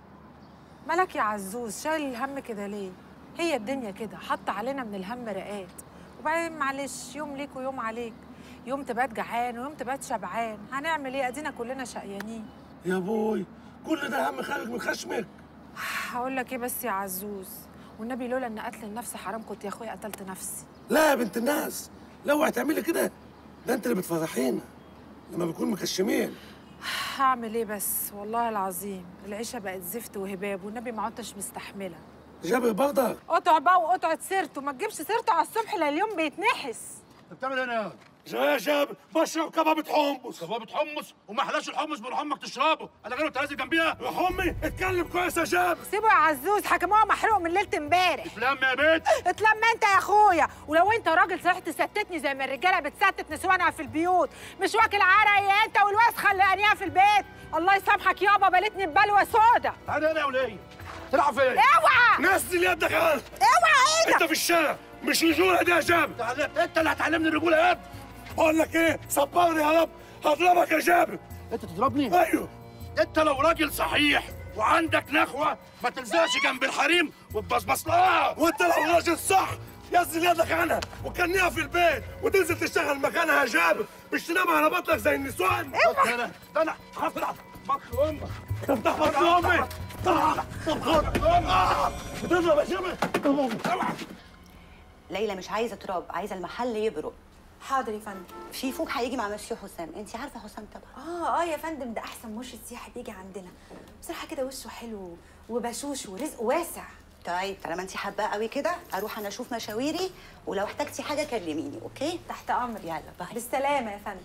Speaker 2: مالك يا عزوز شايل الهم كده ليه هي الدنيا كده حط علينا من الهم رقات وبعدين معلش يوم ليك ويوم عليك يوم تبات جعان ويوم تبات شبعان هنعمل ايه ادينا كلنا شقيانين
Speaker 19: يا بوي كل ده هم خارج من خشمك
Speaker 2: هقول لك ايه بس يا عزوز والنبي لولا ان قتل النفس حرام كنت يا اخويا قتلت نفسي
Speaker 19: لا يا بنت الناس لو اوعي تعملي كده ده انت اللي بتفضحينا لما بنكون مكشمين
Speaker 2: هعمل ايه بس والله العظيم العيشه بقت زفت وهباب والنبي ما عدتش مستحمله
Speaker 19: جابر برضك
Speaker 2: قطع بقى وقطعة سيرته ما تجيبش سيرته على الصبح لا اليوم بيتنحس
Speaker 19: انت بتعمل ايه يا يا جابر بشرب كبابة حمص
Speaker 20: كبابة حمص وما حلاش الحمص بروح امك تشربه انا غير تنزل جنبيها
Speaker 19: يا حمي اتكلم كويس يا جابر
Speaker 2: سيبه يا عزوز حكموها محروق من ليله امبارح
Speaker 20: اتلم يا بنت
Speaker 2: اتلم انت يا اخويا ولو انت راجل صحيح تستتني زي ما الرجاله بتستت نسوانها في البيوت مش واكل عرق يا انت والوسخه اللي قانيها في البيت الله يسامحك يابا بلتني ببلوه سودا
Speaker 20: تعالى هنا يا وليه تلعب فين
Speaker 2: اوعى
Speaker 19: نزل يدك يا ولد.
Speaker 2: اوعى ايدك
Speaker 19: انت في الشارع مش رجوله دي يا جابر
Speaker 20: انت اللي هتعلمني الرجوله يا ابني
Speaker 19: بقول لك ايه صبرني يا رب هضربك يا جابر
Speaker 20: انت تضربني
Speaker 19: ايوه
Speaker 20: انت لو راجل صحيح وعندك نخوه ما تلزقش جنب الحريم وتبصبص لها
Speaker 19: وانت لو راجل صح نزل يدك عنها وكنيها في البيت وتنزل تشتغل مكانها يا جابر مش تنام على بطنك زي النسوان
Speaker 20: ده انا ده انا هفتح بطن امك
Speaker 19: افتح بطن امي طب خد آه، بتضرب يا شبه
Speaker 12: ليلى مش عايزه تراب عايزه المحل يبرق
Speaker 3: حاضر يا فندم
Speaker 12: في فوق هيجي مع مسيو حسام انت عارفه حسام طبعا
Speaker 3: اه اه يا فندم ده احسن مرشد سياحي بيجي عندنا بصراحه كده وشه حلو وبشوش ورزقه واسع
Speaker 12: طيب طالما انت حباه قوي كده اروح انا اشوف مشاويري ولو احتجتي حاجه كلميني اوكي
Speaker 3: تحت امرك
Speaker 12: يلا باي
Speaker 3: بالسلامه يا فندم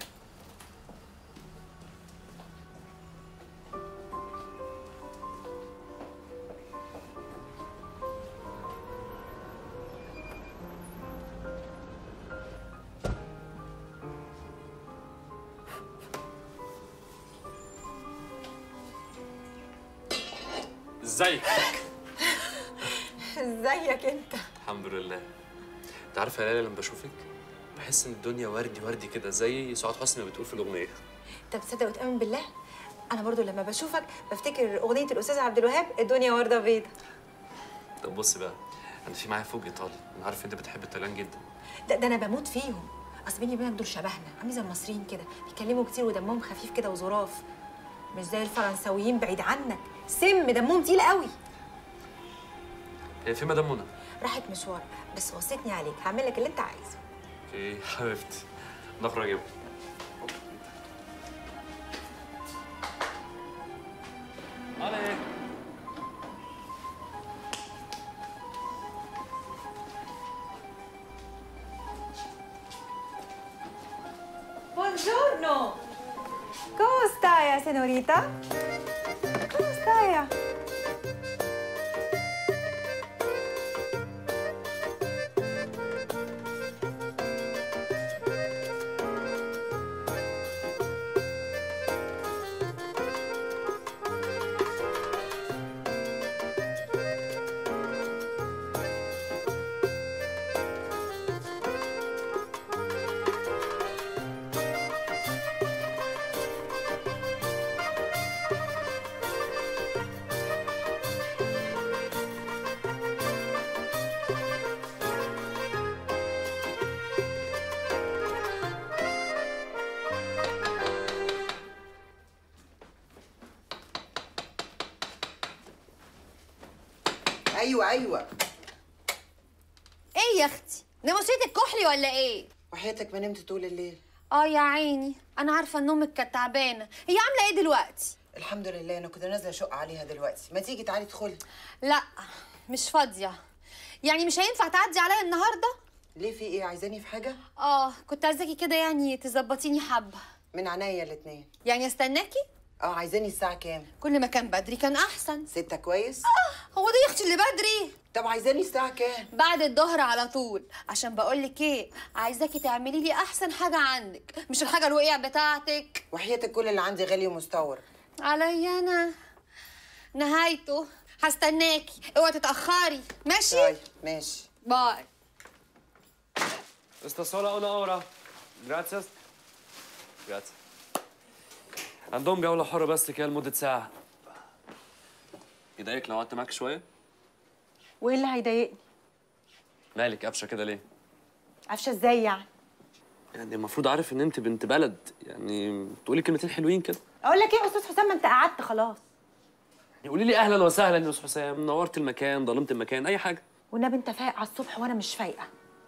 Speaker 17: ازيك
Speaker 3: ازيك انت
Speaker 17: الحمد لله انت عارفه يا ليلى لما بشوفك بحس ان الدنيا وردي وردي كده زي سعاد حسني ما بتقول في الاغنيه
Speaker 3: طب تصدق وتامن بالله انا برضو لما بشوفك بفتكر اغنيه الاستاذ عبد الوهاب الدنيا ورده بيضه
Speaker 17: طب بصي بقى انا في معايا فوق ايطالي انا عارف انت بتحب الطليان جدا
Speaker 3: ده, ده انا بموت فيهم اصل بيني وبينك دول شبهنا عاملين زي المصريين كده بيتكلموا كتير ودمهم خفيف كده وظراف مش زي الفرنساويين بعيد عنك سم دمهم تقيل قوي
Speaker 17: هي في مدام منى
Speaker 3: راحت مشوار بس وصيتني عليك هعمل لك اللي انت عايزه
Speaker 17: اوكي حبيبتي نخرج اجيبها علي
Speaker 3: Buongiorno! Come stai, senorita? Come stai?
Speaker 1: ايوه ايوه
Speaker 21: ايه يا اختي نمشيتك كحلي ولا ايه
Speaker 1: وحياتك ما نمت طول الليل
Speaker 21: اه يا عيني انا عارفه ان امك كانت تعبانه هي عامله ايه دلوقتي
Speaker 1: الحمد لله انا كنت نازله اشق عليها دلوقتي ما تيجي تعالي ادخلي
Speaker 21: لا مش فاضيه يعني مش هينفع تعدي عليا النهارده
Speaker 1: ليه في ايه عايزاني في حاجه
Speaker 21: اه كنت عايزاكي كده يعني تظبطيني حبه
Speaker 1: من عينيا الاتنين
Speaker 21: يعني استناكي
Speaker 1: اه عايزاني الساعه كام
Speaker 21: كل ما كان بدري كان احسن
Speaker 1: ستة كويس
Speaker 21: هو ده يا اختي اللي بدري
Speaker 1: طب عايزاني الساعه كام
Speaker 21: بعد الظهر على طول عشان بقولك ايه عايزاكي تعملي لي احسن حاجه عندك مش الحاجه الوقيع بتاعتك
Speaker 1: وحياتك كل اللي عندي غالي ومستورد
Speaker 21: عليا انا نهايته هستناكي اوعي تتاخري ماشي
Speaker 1: طيب ماشي
Speaker 21: باي
Speaker 17: Questa sola una ora. Grazie. Grazie. عندهم جولة حرة بس كده لمدة ساعة. يضايقك لو قعدت معاك شوية؟
Speaker 16: وايه اللي هيضايقني
Speaker 17: مالك قفشة كده ليه؟
Speaker 16: عفشه ازاي يعني
Speaker 17: يعني المفروض عارف ان انت بنت بلد يعني تقولي كلمتين حلوين كده
Speaker 16: اقول لك ايه يا استاذ حسام ما انت قعدت خلاص
Speaker 17: يعني قولي لي اهلا وسهلا يا استاذ حسام نورت المكان ظلمت المكان اي حاجه
Speaker 16: والنبي انت فايق على الصبح وانا مش فايقه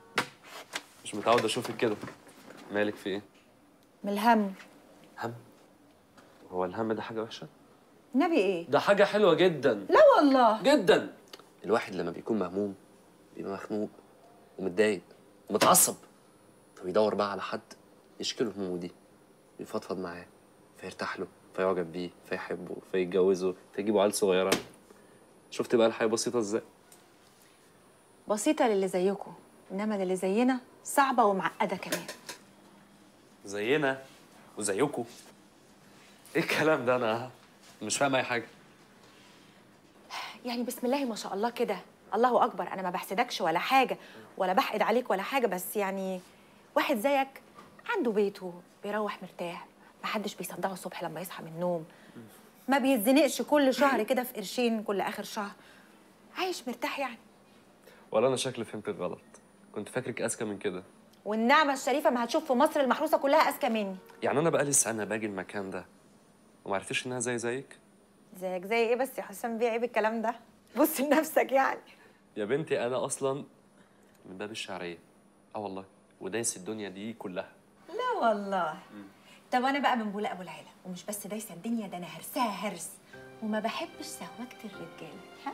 Speaker 17: مش متعود اشوفك كده مالك في ايه
Speaker 16: من الهم
Speaker 17: هم هو الهم ده حاجه وحشه
Speaker 16: نبي ايه
Speaker 17: ده حاجه حلوه جدا
Speaker 16: لا والله
Speaker 17: جدا الواحد لما بيكون مهموم بيبقى مخنوق ومتضايق ومتعصب فبيدور بقى على حد يشكي له همومه دي يفضفض معاه فيرتاح له فيعجب بيه فيحبه فيتجوزه فيجيبوا عيال صغيره شفت بقى الحياه بسيطه ازاي
Speaker 16: بسيطه للي زيكم انما للي زينا صعبه ومعقده كمان
Speaker 17: زينا وزيكم ايه الكلام ده انا مش فاهم اي حاجه
Speaker 16: يعني بسم الله ما شاء الله كده الله اكبر انا ما بحسدكش ولا حاجه ولا بحقد عليك ولا حاجه بس يعني واحد زيك عنده بيته بيروح مرتاح ما حدش بيصدعه الصبح لما يصحى من النوم ما بيتزنقش كل شهر كده في قرشين كل اخر شهر عايش مرتاح يعني
Speaker 17: ولا انا شكلي فهمتك غلط كنت فاكرك اذكى من كده
Speaker 16: والنعمه الشريفه ما هتشوف في مصر المحروسه كلها اذكى مني
Speaker 17: يعني انا بقالي سنه باجي المكان ده وما عرفتش انها زي زيك
Speaker 16: زيك زي ايه بس يا حسام بيه عيب الكلام ده بص لنفسك يعني
Speaker 17: يا بنتي انا اصلا من باب الشعريه اه والله ودايس الدنيا دي كلها
Speaker 16: لا والله طب انا بقى من بولاق ابو العيله ومش بس دايسه الدنيا ده انا هرسها هرس وما بحبش سهوكه الرجاله ها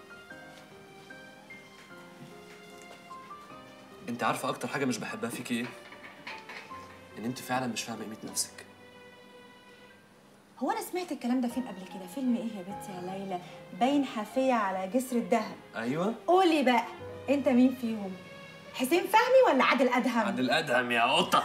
Speaker 17: انت عارفه اكتر حاجه مش بحبها فيكي ايه ان انت فعلا مش فاهمه قيمه نفسك
Speaker 16: هو انا سمعت الكلام ده فين قبل كده فيلم ايه يا بنتي يا ليلى باين حافيه على جسر الذهب
Speaker 17: ايوه
Speaker 16: قولي بقى انت مين فيهم حسين فهمي ولا عادل ادهم
Speaker 17: عند الادهم يا قطه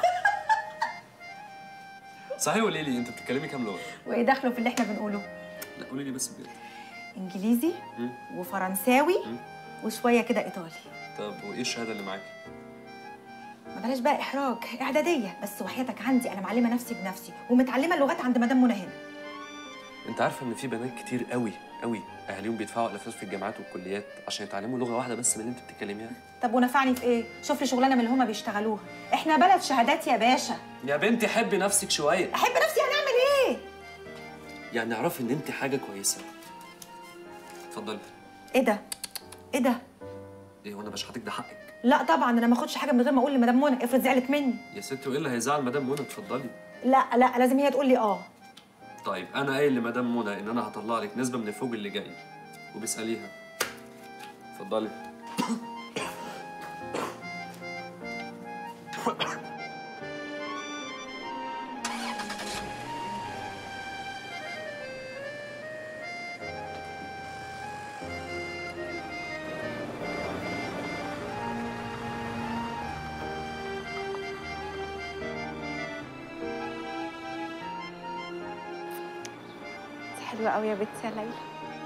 Speaker 17: صحيح قولي لي انت بتتكلمي كام لغه
Speaker 16: وايه دخله في اللي احنا بنقوله
Speaker 17: لا قولي لي بس بجد
Speaker 16: انجليزي
Speaker 17: مم.
Speaker 16: وفرنساوي
Speaker 17: مم.
Speaker 16: وشويه كده ايطالي
Speaker 17: طب وايه الشهاده اللي معاكي
Speaker 16: ما بلاش بقى احراج اعداديه بس وحياتك عندي انا معلمه نفسي بنفسي ومتعلمه اللغات عند مدام منى هنا
Speaker 17: انت عارفه ان في بنات كتير قوي قوي اهاليهم بيدفعوا الافات في الجامعات والكليات عشان يتعلموا لغه واحده بس من اللي انت بتتكلميها
Speaker 16: طب ونفعني في ايه شوف لي شغلانه من اللي هما بيشتغلوها احنا بلد شهادات يا باشا
Speaker 17: يا بنتي حبي نفسك شويه
Speaker 16: احب نفسي هنعمل ايه
Speaker 17: يعني اعرفي ان انت حاجه كويسه اتفضلي
Speaker 16: ايه ده ايه ده
Speaker 17: ايه وانا بشحتك ده حقك
Speaker 16: لا طبعا انا ما اخدش حاجه من غير ما اقول لمدام منى افرض زعلت مني
Speaker 17: يا ستي وايه اللي هيزعل مدام منى اتفضلي
Speaker 16: لا لا لازم هي تقول لي اه
Speaker 17: طيب انا قايل لمدام منى ان انا هطلع لك نسبه من الفوق اللي جاي وبساليها اتفضلي
Speaker 16: دي حلوه قوي يا بنتي يا ليلى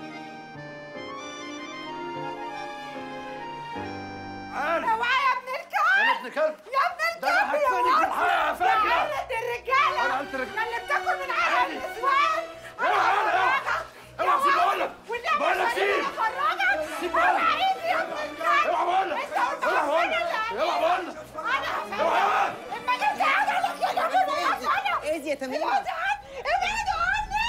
Speaker 19: اوعى
Speaker 14: يا ابن الكلب
Speaker 19: انا ابن كلب
Speaker 14: يا ابن الكلب
Speaker 19: ده انا هكفني في الحياه يا فاكره
Speaker 14: يا قلة الرجالة
Speaker 19: انا قلت لك
Speaker 14: يا اللي بتاكل من عقل النسوان
Speaker 19: اوعى اوعى اوعى سيب بقول لك بقول لك سيب سيب بقول لك اوعى بقول لك اوعى بقول لك اوعى بقول لك اوعى
Speaker 1: ايه دي يا تميمه
Speaker 14: ابعدوا عني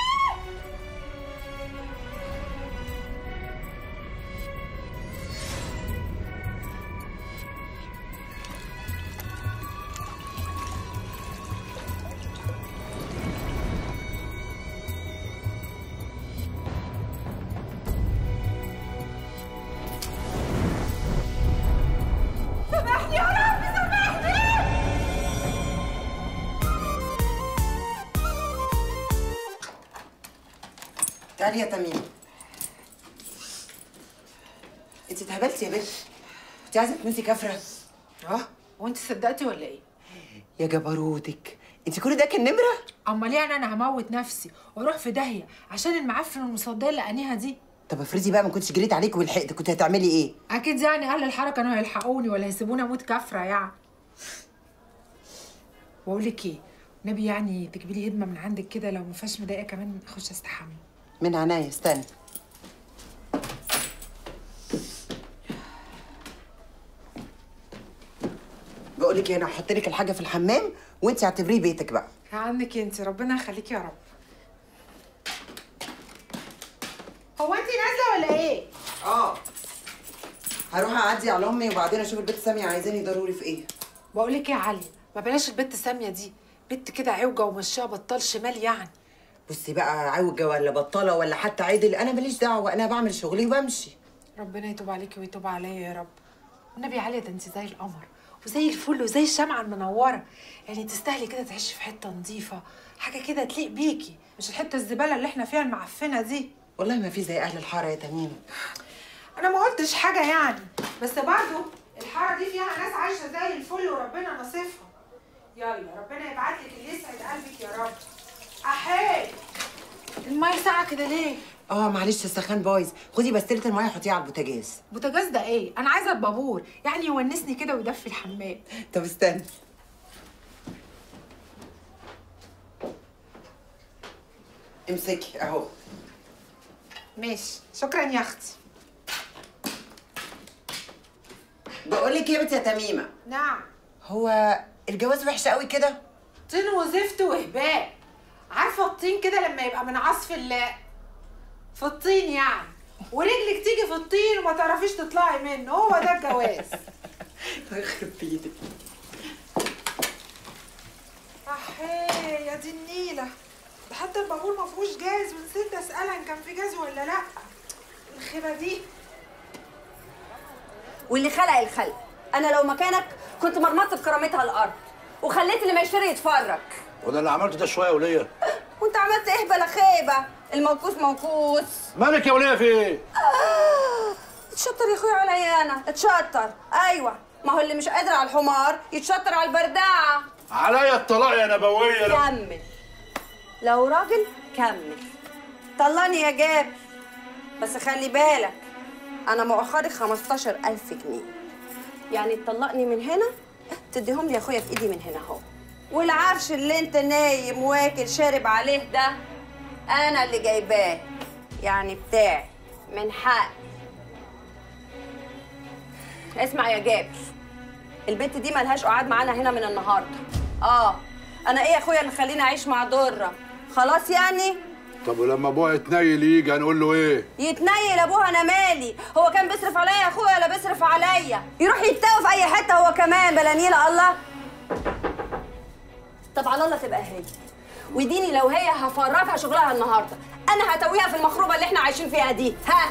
Speaker 14: سامحني يا رب سامحني
Speaker 1: تعالي يا تميمه انت اتهبلتي يا بنت انت عايزه تموتي كفره
Speaker 2: اه وانت صدقتي ولا ايه
Speaker 1: يا جبروتك انت كل ده كان نمره
Speaker 2: امال يعني انا هموت نفسي واروح في داهيه عشان المعفن والمصديه اللي انيها دي
Speaker 1: طب افرضي بقى ما كنتش جريت عليك ولحقت كنت هتعملي ايه
Speaker 2: اكيد يعني اهل الحاره كانوا هيلحقوني ولا هيسيبوني اموت كفره يعني واقول لك ايه نبي يعني تجيبي لي هدمه من عندك كده لو ما فيهاش مضايقه كمان اخش استحمى
Speaker 1: من عناية استنى بقول لك انا هحط لك الحاجه في الحمام وانت اعتبريه بيتك بقى
Speaker 2: عنك انت ربنا يخليكي يا رب هو انت نازله ولا ايه
Speaker 1: اه هروح اعدي على امي وبعدين اشوف البيت ساميه عايزاني ضروري في ايه
Speaker 2: بقول لك ايه يا علي ما بلاش البت ساميه دي بنت كده عوجه ومشيها بطال شمال يعني
Speaker 1: بصي بقى عوجه ولا بطاله ولا حتى عدل انا ماليش دعوه انا بعمل شغلي وبمشي
Speaker 2: ربنا يتوب عليكي ويتوب عليا يا رب والنبي يا علي ده انت زي القمر وزي الفل وزي الشمعة المنورة يعني تستاهلي كده تعيشي في حتة نظيفة حاجة كده تليق بيكي مش الحتة الزبالة اللي احنا فيها المعفنة دي
Speaker 1: والله ما في زي اهل الحاره يا تميم
Speaker 2: أنا ما قلتش حاجة يعني بس برضو الحارة دي فيها ناس عايشة زي الفل وربنا نصيفها يلا ربنا يبعت لك اللي يسعد قلبك يا رب أحيي المية ساقعة كده ليه؟
Speaker 1: اه معلش السخان بايظ خدي بستله الميه حطيها على البوتاجاز
Speaker 2: بوتاجاز ده ايه؟ أنا عايزة البابور يعني يونسني كده ويدفي الحمام
Speaker 1: طب استنى امسكي اهو
Speaker 2: ماشي شكرا يا اختي
Speaker 1: بقول لك ايه يا بنت يا تميمه
Speaker 2: نعم
Speaker 1: هو الجواز وحش قوي كده
Speaker 2: طين وزفت وهباء عارفه الطين كده لما يبقى من عصف الله في الطين يعني ورجلك تيجي في الطين وما تعرفيش تطلعي منه هو ده الجواز
Speaker 1: يخرب بيدك
Speaker 2: احيه يا دي النيله ده حتى البابور ما فيهوش جاز ونسيت اسالها ان كان في جاز ولا لا الخيبه دي
Speaker 9: واللي خلق الخلق انا لو مكانك كنت مرمطت بكرامتها الارض وخليت اللي ما يشتري يتفرج
Speaker 8: وده اللي عملته ده شويه وليه
Speaker 9: وانت عملت ايه بلا خيبه الموقوس موقوس
Speaker 8: مالك يا وليه في ايه
Speaker 9: آه، اتشطر يا اخويا عليا انا اتشطر ايوه ما هو اللي مش قادر على الحمار يتشطر على البردعه
Speaker 8: عليا الطلاق يا نبويه لو-
Speaker 9: كمل لو راجل كمل طلعني يا جابر بس خلي بالك انا مؤخري 15000 جنيه يعني تطلقني من هنا تديهم لي يا اخويا في ايدي من هنا اهو والعفش اللي انت نايم واكل شارب عليه ده انا اللي جايباه يعني بتاعي من حقي اسمع يا جابر البنت دي ملهاش قعاد معانا هنا من النهارده اه انا ايه يا اخويا اللي خليني اعيش مع دره خلاص يعني
Speaker 8: طب ولما ابوها يتنيل يجي هنقول له ايه
Speaker 9: يتنيل ابوها انا مالي هو كان بيصرف عليا يا اخويا ولا بيصرف عليا يروح يتقوى في اي حته هو كمان بلا نيله الله طب على الله تبقى هي وديني لو هي هفرطها شغلها النهارده انا هتويها في المخروبه اللي احنا عايشين فيها دي ها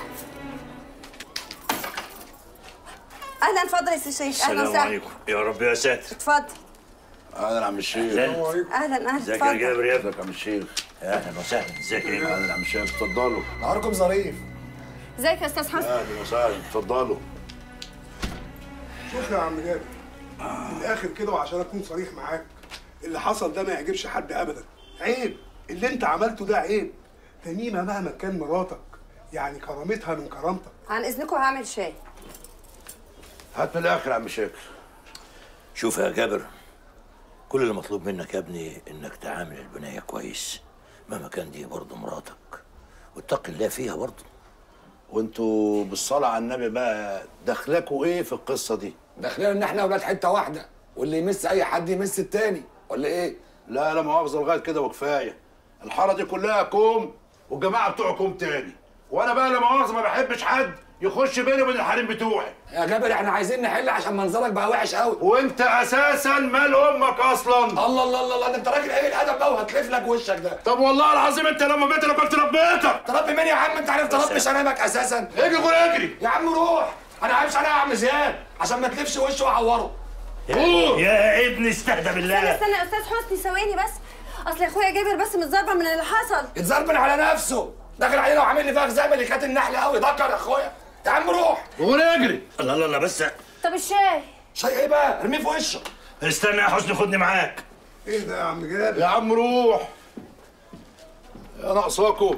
Speaker 9: اهلا اتفضل يا سي شيخ اهلا
Speaker 20: السلام
Speaker 9: وسهلا
Speaker 20: عليكم يا رب يا ساتر
Speaker 9: اتفضل
Speaker 8: اهلا عم الشيخ
Speaker 20: أهلاً.
Speaker 9: اهلا اهلا
Speaker 20: ازيك يا
Speaker 9: اتفضل
Speaker 20: جابر يا ابني
Speaker 8: ازيك يا عم الشيخ
Speaker 20: اهلا وسهلا ازيك يا ابني
Speaker 8: اهلا عم الشيخ اتفضلوا
Speaker 7: نهاركم ظريف
Speaker 9: ازيك يا استاذ حسن
Speaker 8: اهلا وسهلا اتفضلوا
Speaker 22: شوف يا عم جابر من الاخر كده وعشان اكون صريح معاك اللي حصل ده ما يعجبش حد ابدا عيب اللي انت عملته ده عيب تميمه مهما كان مراتك يعني كرامتها من كرامتك
Speaker 9: عن اذنكم هعمل شاي
Speaker 8: هات من الاخر يا عم الشيخ
Speaker 20: شوف يا جابر كل اللي مطلوب منك يا ابني انك تعامل البنية كويس مهما كان دي برضه مراتك واتق الله فيها برضه
Speaker 8: وانتوا بالصلاه على النبي بقى دخلكوا ايه في القصه دي
Speaker 7: داخلين ان احنا اولاد حته واحده واللي يمس اي حد يمس التاني ولا ايه
Speaker 8: لا لا مؤاخذه لغايه كده وكفايه الحاره دي كلها كوم والجماعه بتوع كوم تاني وانا بقى لا مؤاخذه ما بحبش حد يخش بيني وبين الحريم بتوعي
Speaker 7: يا جابر احنا عايزين نحل عشان منظرك بقى وحش قوي
Speaker 8: وانت اساسا مال امك اصلا
Speaker 7: الله الله الله الله ده انت راجل ايه الادب بقى وهتلف لك وشك ده
Speaker 8: طب والله العظيم انت لما بيت انا كنت ربيتك
Speaker 7: تربي مين يا عم انت عارف تربي شنامك اساسا
Speaker 8: اجري قول اجري
Speaker 7: يا عم روح انا همشي انا يا عم زياد عشان ما تلفش وشه واعوره
Speaker 20: يا ابني استهدى
Speaker 9: استنى
Speaker 20: بالله
Speaker 9: استنى يا استاذ حسني ثواني بس اصل يا اخويا جابر بس متزربه من اللي حصل
Speaker 7: اتزربن على نفسه داخل علينا وعامل لي فيها زي ملكات النحل قوي ذكر يا اخويا يا عم روح
Speaker 8: قول اجري
Speaker 20: الله الله الله بس
Speaker 9: طب الشاي
Speaker 7: شاي ايه بقى ارميه في وشه
Speaker 20: استنى يا حسني خدني معاك
Speaker 22: ايه ده يا عم جابر
Speaker 8: يا عم روح يا ناقصاكوا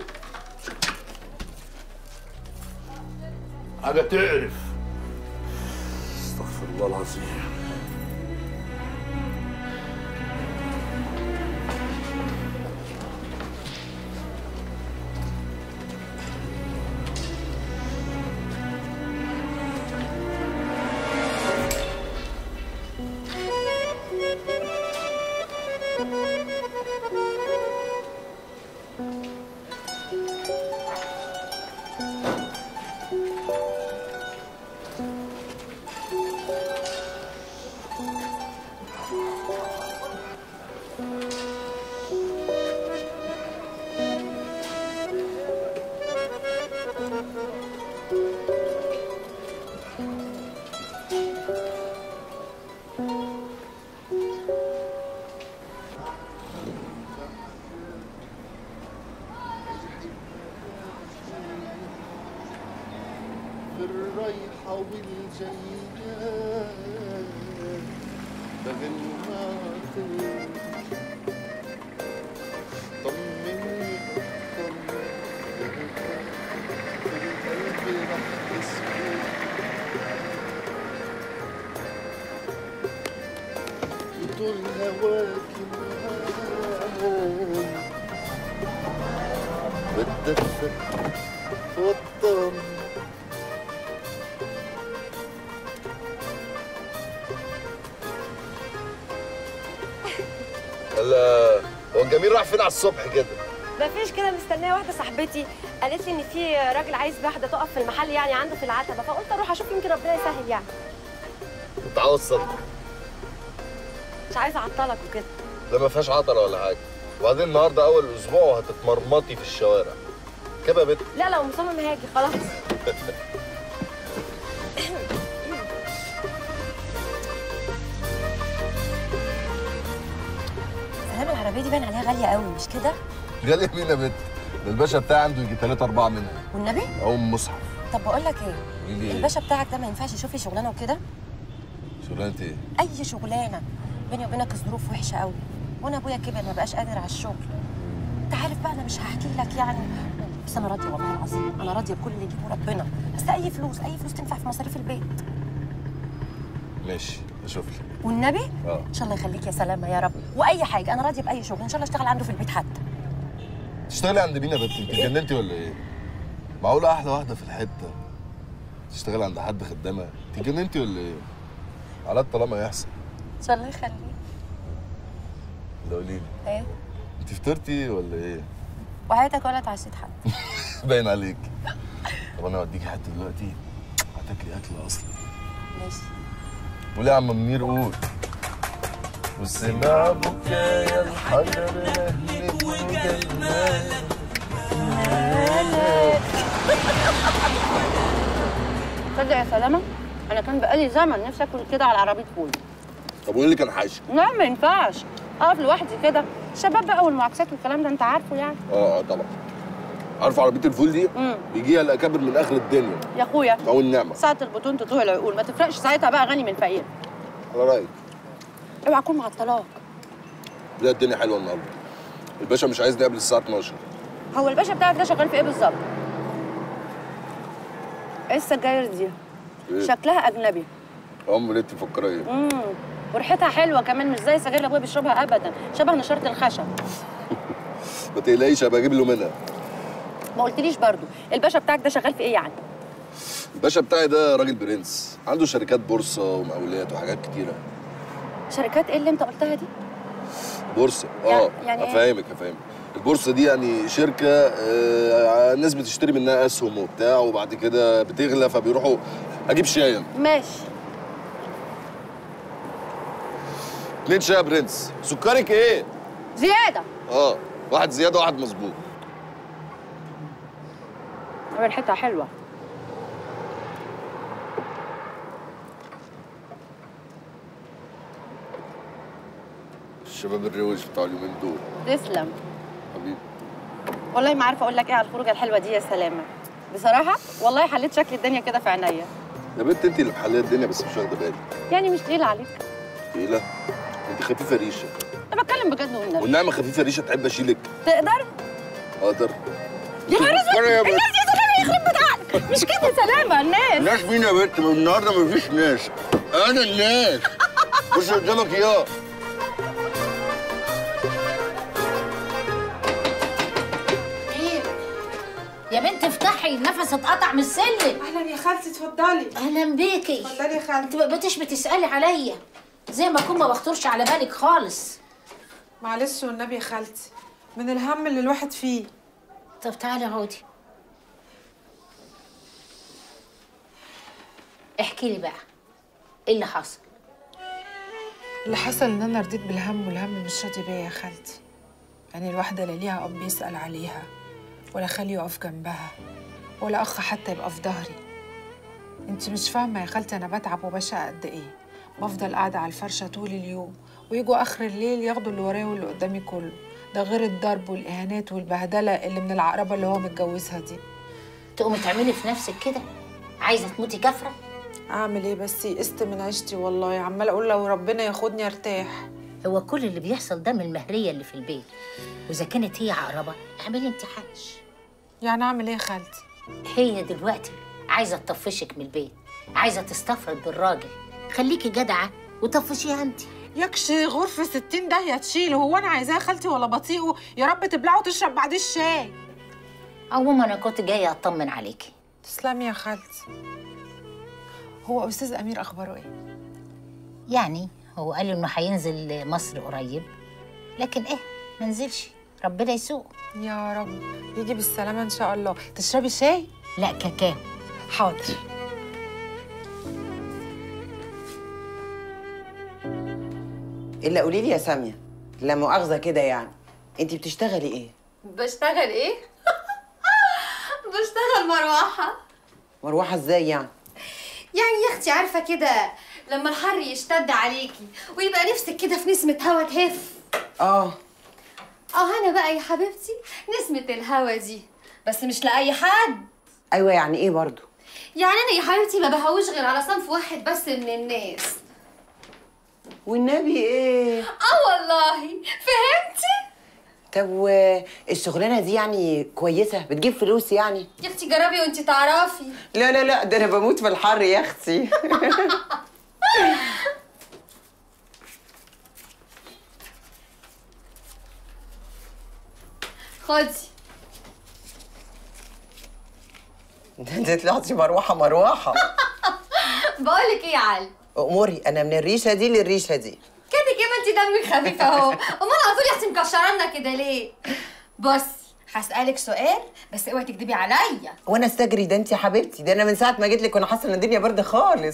Speaker 8: حاجه تقرف استغفر الله العظيم
Speaker 19: بالرايحة والجاية بغنى عطير طمني طمني في القلب رح اسكت وطول هواك معاي بتدفى واطمن
Speaker 5: هلا هو الجميل راح فين على الصبح كده؟
Speaker 4: مفيش كده مستنيه واحده صاحبتي قالت لي ان في راجل عايز واحده تقف في المحل يعني عنده في العتبه فقلت اروح اشوف يمكن ربنا يسهل يعني
Speaker 5: كنت عاوز صدق
Speaker 4: مش عايزه اعطلك وكده
Speaker 5: ده ما فيهاش عطله ولا حاجه وبعدين النهارده اول اسبوع وهتتمرمطي في الشوارع كده يا بنت
Speaker 4: لا لو مصمم هاجي خلاص سلام العربيه دي باين عليها غاليه قوي مش كده
Speaker 5: غالي مين يا بنت ده الباشا بتاعي عنده يجي ثلاثة أربعة منها
Speaker 4: والنبي
Speaker 5: أو مصحف
Speaker 4: طب بقول لك ايه
Speaker 5: قولي لي إيه؟
Speaker 4: الباشا بتاعك ده ما ينفعش يشوف لي شغلانه وكده
Speaker 5: شغلانة إيه؟
Speaker 4: اي شغلانه بيني وبينك الظروف وحشه قوي وانا ابويا كبر ما بقاش قادر على الشغل انت عارف بقى انا مش هحكي لك يعني بس انا راضيه والله العظيم انا راضيه بكل اللي يجيبه ربنا بس اي فلوس اي فلوس تنفع في مصاريف البيت
Speaker 5: ماشي أشوف لك
Speaker 4: والنبي
Speaker 5: أه
Speaker 4: ان شاء الله يخليك يا سلامه يا رب واي حاجه انا راضيه باي شغل ان شاء الله اشتغل عنده في البيت حتى
Speaker 5: تشتغلي عند مين يا بنت؟ أنت اتجننتي ولا إيه؟ معقولة أحلى واحدة في الحتة تشتغلي عند حد خدامة؟ أنت اتجننتي ولا إيه؟ على طالما يحصل
Speaker 4: ان شاء الله يخليك
Speaker 5: لا قولي لي
Speaker 4: ايه
Speaker 5: أنت فطرتي ولا إيه؟
Speaker 4: وحياتك ولا اتعشيت حد
Speaker 5: باين عليك طب أنا أوديكي حتة دلوقتي هتاكلي أكل أصلي
Speaker 4: ماشي
Speaker 5: قولي يا عم منير قول وسمع بكايا الحجر أهلك وجمالك
Speaker 11: تصدق يا سلامة أنا كان بقالي زمن نفسي آكل كده على عربية فول
Speaker 5: طب قولي لي كان حاشي
Speaker 11: لا ما ينفعش أقف لوحدي كده الشباب بقى والمعاكسات والكلام ده أنت عارفه يعني
Speaker 5: اه اه طبعا عارف عربيه الفول دي
Speaker 11: امم
Speaker 5: بيجيها الاكابر من اخر الدنيا
Speaker 11: يا أخويا
Speaker 5: او النعمه
Speaker 11: ساعة البطون تطوع العقول ما تفرقش ساعتها بقى غني من فقير
Speaker 5: على رايك
Speaker 11: اوعى أكون معطلاك
Speaker 5: لا الدنيا حلوه النهارده الباشا مش عايزني قبل الساعه 12
Speaker 11: هو الباشا بتاعك ده شغال في إيه بالظبط؟ إيه السجاير دي؟
Speaker 5: إيه؟
Speaker 11: شكلها أجنبي
Speaker 5: امال انت مفكره ايه
Speaker 11: امم وريحتها حلوة كمان مش زي السجاير اللي أبويا بيشربها أبدا شبه نشارة الخشب
Speaker 5: ما تقلقيش هبقى اجيب له منها
Speaker 11: ما قلتليش برضو الباشا بتاعك ده شغال في إيه يعني؟
Speaker 5: الباشا بتاعي ده راجل برنس عنده شركات بورصه ومقاولات وحاجات كتيره
Speaker 11: شركات إيه اللي أنت قلتها دي؟
Speaker 5: بورصه
Speaker 11: يعني-
Speaker 5: اه
Speaker 11: يعني إيه؟
Speaker 5: هفهمك هفهمك البورصه دي يعني شركه آه الناس بتشتري منها اسهم وبتاع وبعد كده بتغلى فبيروحوا اجيب شاي
Speaker 11: ماشي
Speaker 5: اتنين شاي يا برنس سكرك ايه
Speaker 11: زيادة
Speaker 5: اه واحد زياده واحد مظبوط
Speaker 11: ريحتها حلوة
Speaker 5: الشباب الروش بتاع اليومين دول
Speaker 11: تسلم
Speaker 5: حبيبي
Speaker 11: والله ما عارفه اقول لك ايه على الخروجه الحلوه دي يا سلامه بصراحه والله حليت شكل الدنيا كده في عينيا
Speaker 5: يا بنت انت اللي محليه الدنيا بس مش واخده بالك
Speaker 11: يعني مش تقيل عليك
Speaker 5: تقيله انت خفيفه ريشه
Speaker 11: انا بتكلم بجد والنبي
Speaker 5: والنعمه خفيفه ريشه تحب اشيلك
Speaker 11: تقدر
Speaker 5: اقدر
Speaker 11: يا نهار اسود
Speaker 5: يا بنت.
Speaker 11: الناس يا سلامه يخرب بتاعك مش كده سلامه الناس
Speaker 5: ناس مين يا بنت من النهارده مفيش ناس انا الناس بص قدامك يا
Speaker 23: ايه يا بنت افتحي النفس اتقطع من السلم
Speaker 2: اهلا يا خالتي اتفضلي
Speaker 23: اهلا بيكي
Speaker 2: اتفضلي يا خالتي
Speaker 23: انت ما بقيتيش بتسالي عليا زي ما اكون ما بخطرش على بالك خالص
Speaker 2: معلش والنبي يا خالتي من الهم اللي الواحد فيه
Speaker 23: طب تعالي اقعدي احكي لي بقى ايه اللي حصل
Speaker 2: اللي حصل ان انا رضيت بالهم والهم مش راضي بيا يا خالتي يعني الواحده لا ليها اب يسال عليها ولا خالي يقف جنبها ولا اخ حتى يبقى في ظهري انت مش فاهمه يا خالتي انا بتعب وبشقى قد ايه بفضل قاعده على الفرشه طول اليوم ويجوا اخر الليل ياخدوا اللي ورايا واللي قدامي كله ده غير الضرب والاهانات والبهدله اللي من العقربه اللي هو متجوزها دي
Speaker 23: تقومي تعملي في نفسك كده عايزه تموتي كفره
Speaker 2: اعمل ايه بس يئست من عيشتي والله عماله اقول لو ربنا ياخدني ارتاح
Speaker 23: هو كل اللي بيحصل ده من المهريه اللي في البيت واذا كانت هي عقربه اعملي انت حاج
Speaker 2: يعني اعمل ايه يا خالتي
Speaker 23: هي دلوقتي عايزه تطفشك من البيت عايزه تستفرد بالراجل خليكي جدعه وطفشيها انت
Speaker 2: يكشي غرفة ستين داهية تشيله هو أنا عايزاه يا خالتي ولا بطيئه يا رب تبلعه وتشرب بعديه الشاي
Speaker 23: عموما انا كنت جايه اطمن عليكي
Speaker 2: تسلمي يا خالتي هو أستاذ أمير أخباره إيه؟
Speaker 23: يعني هو قال انه هينزل مصر قريب لكن ايه ما نزلش ربنا يسوق
Speaker 2: يا رب يجي بالسلامه ان شاء الله تشربي شاي
Speaker 23: لا كاكاو
Speaker 2: حاضر
Speaker 1: الا قولي لي يا ساميه لا مؤاخذه كده يعني انت بتشتغلي ايه
Speaker 21: بشتغل ايه؟ بشتغل مروحة
Speaker 1: مروحه ازاي يعني
Speaker 21: يعني يا اختي عارفة كده لما الحر يشتد عليكي ويبقى نفسك كده في نسمة هوا تهف
Speaker 1: اه
Speaker 21: اه انا بقى يا حبيبتي نسمة الهوا دي بس مش لأي حد
Speaker 1: ايوه يعني ايه برضو
Speaker 21: يعني انا يا حبيبتي ما بهوش غير على صنف واحد بس من الناس
Speaker 1: والنبي ايه
Speaker 21: اه والله فهمتي
Speaker 1: طب والشغلانه دي يعني كويسه بتجيب فلوس يعني
Speaker 21: يا اختي جربي وانتي تعرفي
Speaker 1: لا لا لا ده انا بموت في الحر يا اختي
Speaker 21: خدي
Speaker 1: ده انت طلعتي مروحه مروحه
Speaker 21: بقولك ايه يا علي
Speaker 1: اموري انا من الريشه دي للريشه دي
Speaker 21: كده كده انت دمك خفيف اهو امال على طول يا اختي مكشرانا كده ليه بصي هسألك سؤال بس اوعي تكدبي عليا
Speaker 1: وانا استجري ده انت يا حبيبتي ده انا من ساعه ما جيت لك وانا حاسه ان الدنيا برد خالص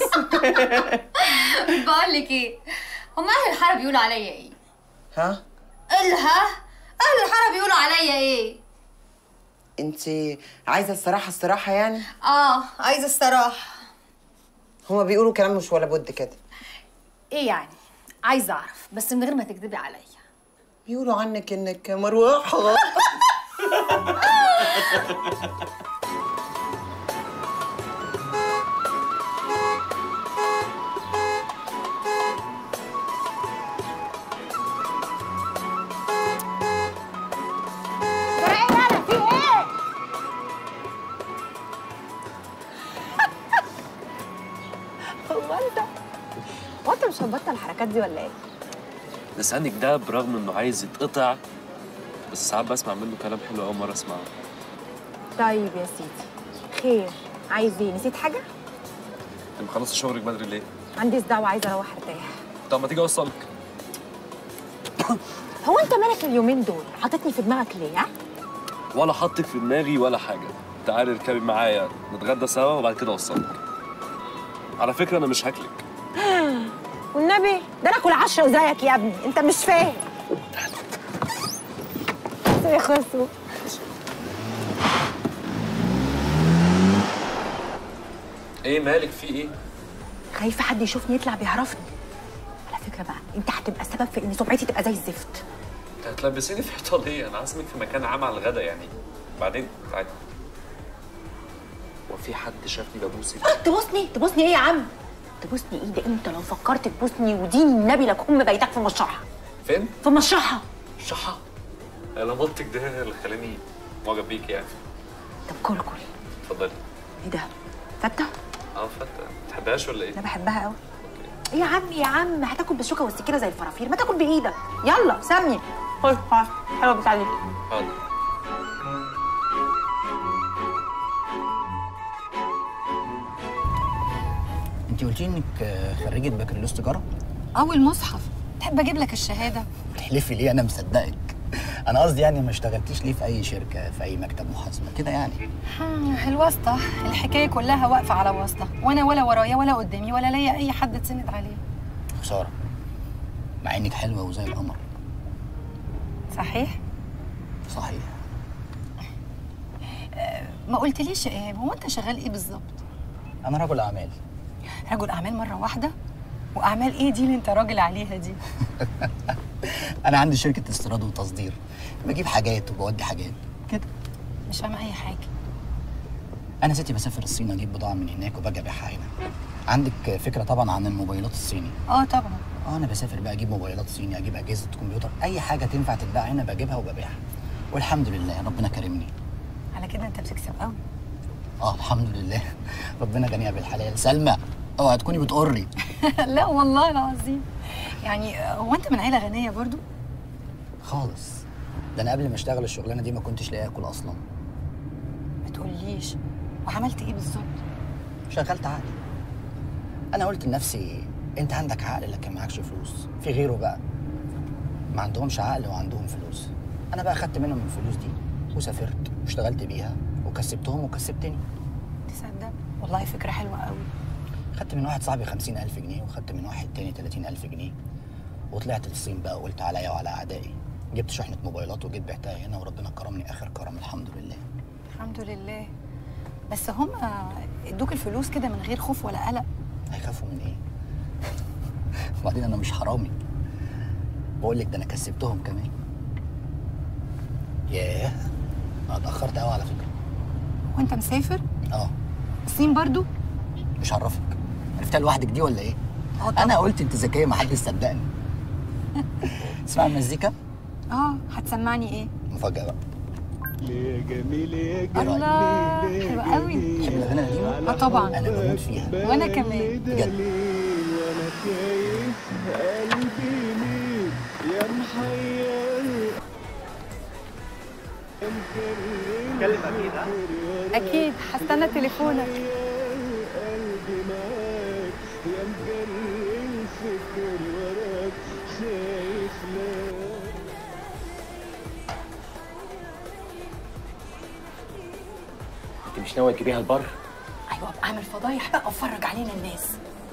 Speaker 21: بقولك ايه هما اهل الحاره بيقولوا عليا ايه
Speaker 1: ها
Speaker 21: الها اهل الحاره بيقولوا عليا ايه
Speaker 1: انت عايزه الصراحه الصراحه يعني
Speaker 21: اه عايزه الصراحه
Speaker 1: هما بيقولوا كلام مش ولا بد كده
Speaker 21: ايه يعني عايزه اعرف بس من غير ما تكدبي عليا
Speaker 1: بيقولوا عنك انك مروحه
Speaker 16: هو انت هو انت مش هتبطل الحركات دي ولا ايه؟
Speaker 17: لسانك ده برغم انه عايز يتقطع بس ساعات بسمع منه كلام حلو اول مره اسمعه
Speaker 16: طيب يا سيدي خير عايز ايه نسيت حاجه؟
Speaker 17: انت مخلصه شغلك بدري ليه؟
Speaker 16: عندي صداع وعايزه اروح ارتاح
Speaker 17: طب ما تيجي اوصلك
Speaker 16: هو انت مالك اليومين دول حاططني في دماغك ليه ها؟
Speaker 17: ولا حطك في دماغي ولا حاجه تعالي اركبي معايا نتغدى سوا وبعد كده اوصلك على فكره انا مش هاكلك
Speaker 16: والنبي ده انا اكل عشرة زيك يا ابني انت مش فاهم يا خسو
Speaker 17: ايه مالك في ايه؟
Speaker 16: خايفه حد يشوفني يطلع بيعرفني على فكره بقى انت هتبقى السبب في ان سمعتي تبقى زي الزفت
Speaker 17: انت هتلبسيني في حيطه ليه؟ انا عازمك في مكان عام على الغدا يعني بعدين تعالي هو في حد شافني ببوسك؟
Speaker 16: تبوسني تبوسني ايه يا عم تبوسني ايه ده انت لو فكرت تبوسني ودين النبي لك ام بيتك في مشرحها
Speaker 17: فين؟
Speaker 16: في مشرحها
Speaker 17: شحة انا منطق ده اللي خلاني معجب بيك يعني
Speaker 16: طب كل كل
Speaker 17: اتفضلي
Speaker 16: ايه ده فته
Speaker 17: اه فتة ما تحبهاش ولا ايه؟
Speaker 16: انا بحبها قوي ايه يا عم يا عم هتاكل بالشوكه والسكينه زي الفرافير ما تاكل بايدك يلا سمي خد خد حلوه بتاعتي
Speaker 17: حاضر
Speaker 6: انت قلتي انك آه، خريجه بكالوريوس تجاره
Speaker 14: اول مصحف تحب اجيب لك الشهاده
Speaker 6: تحلفي ليه انا مصدقك انا قصدي يعني ما اشتغلتيش ليه في اي شركه في اي مكتب محاسبه كده يعني
Speaker 14: هم، الواسطه الحكايه كلها واقفه على واسطه وانا ولا ورايا ولا قدامي ولا ليا اي حد تسند عليه
Speaker 6: خساره مع انك حلوه وزي القمر
Speaker 14: صحيح
Speaker 6: صحيح
Speaker 14: ما قلتليش ايه هو انت شغال ايه بالظبط
Speaker 6: انا رجل اعمال
Speaker 14: رجل اعمال مره واحده واعمال ايه دي اللي انت راجل عليها دي
Speaker 6: انا عندي شركه استيراد وتصدير بجيب حاجات وبودي حاجات
Speaker 14: مش فاهمه اي حاجه
Speaker 6: انا ستي بسافر الصين اجيب بضاعه من هناك وباجي ابيعها هنا عندك فكره طبعا عن الموبايلات الصيني
Speaker 14: اه طبعا
Speaker 6: اه انا بسافر بقى اجيب موبايلات صيني اجيب اجهزه كمبيوتر اي حاجه تنفع تتباع هنا بجيبها وببيعها والحمد لله ربنا كرمني
Speaker 14: على كده انت بتكسب قوي
Speaker 6: اه الحمد لله ربنا غنيها بالحلال سلمى اوعى تكوني بتقري
Speaker 14: لا والله العظيم يعني آه، هو انت من عيله غنيه برضو
Speaker 6: خالص ده انا قبل ما اشتغل الشغلانه دي ما كنتش لاقي اكل اصلا
Speaker 14: ما تقوليش وعملت ايه بالظبط
Speaker 6: شغلت عقلي انا قلت لنفسي انت عندك عقل لكن معكش فلوس في غيره بقى ما عندهمش عقل وعندهم فلوس انا بقى خدت منهم الفلوس دي وسافرت واشتغلت بيها وكسبتهم وكسبتني
Speaker 16: تصدق والله فكره حلوه قوي
Speaker 6: خدت من واحد صاحبي خمسين ألف جنيه وخدت من واحد تاني تلاتين ألف جنيه وطلعت للصين بقى وقلت عليا وعلى أعدائي جبت شحنة موبايلات وجيت بعتها هنا وربنا كرمني آخر كرم الحمد لله
Speaker 16: الحمد لله بس هم ادوك الفلوس كده من غير خوف ولا قلق
Speaker 6: هيخافوا من إيه؟ وبعدين أنا مش حرامي بقول لك ده أنا كسبتهم كمان ياه أنا اتأخرت قوي على فكرة
Speaker 16: وانت مسافر
Speaker 6: اه
Speaker 16: الصين برضو
Speaker 6: مش عرفك عرفتها لوحدك دي ولا ايه؟ انا قلت انت ذكيه ما حدش صدقني اسمع المزيكا
Speaker 16: اه هتسمعني ايه
Speaker 6: مفاجاه بقى
Speaker 19: يا جميل يا جميل
Speaker 16: الله حلوه قوي
Speaker 6: تحب الاغاني القديمه؟
Speaker 16: اه طبعا
Speaker 6: انا بموت فيها
Speaker 16: وانا كمان
Speaker 6: بجد
Speaker 19: وانا تايه قلبي ليه يا محير
Speaker 6: كلم اكيد ها؟
Speaker 16: اكيد هستنى تليفونك
Speaker 19: قلبي معاك يا مجري الفكر وراك شايف لك
Speaker 10: انت مش ناوي تجيبيها البر
Speaker 16: ايوه ابقى اعمل فضايح بقى وفرج علينا الناس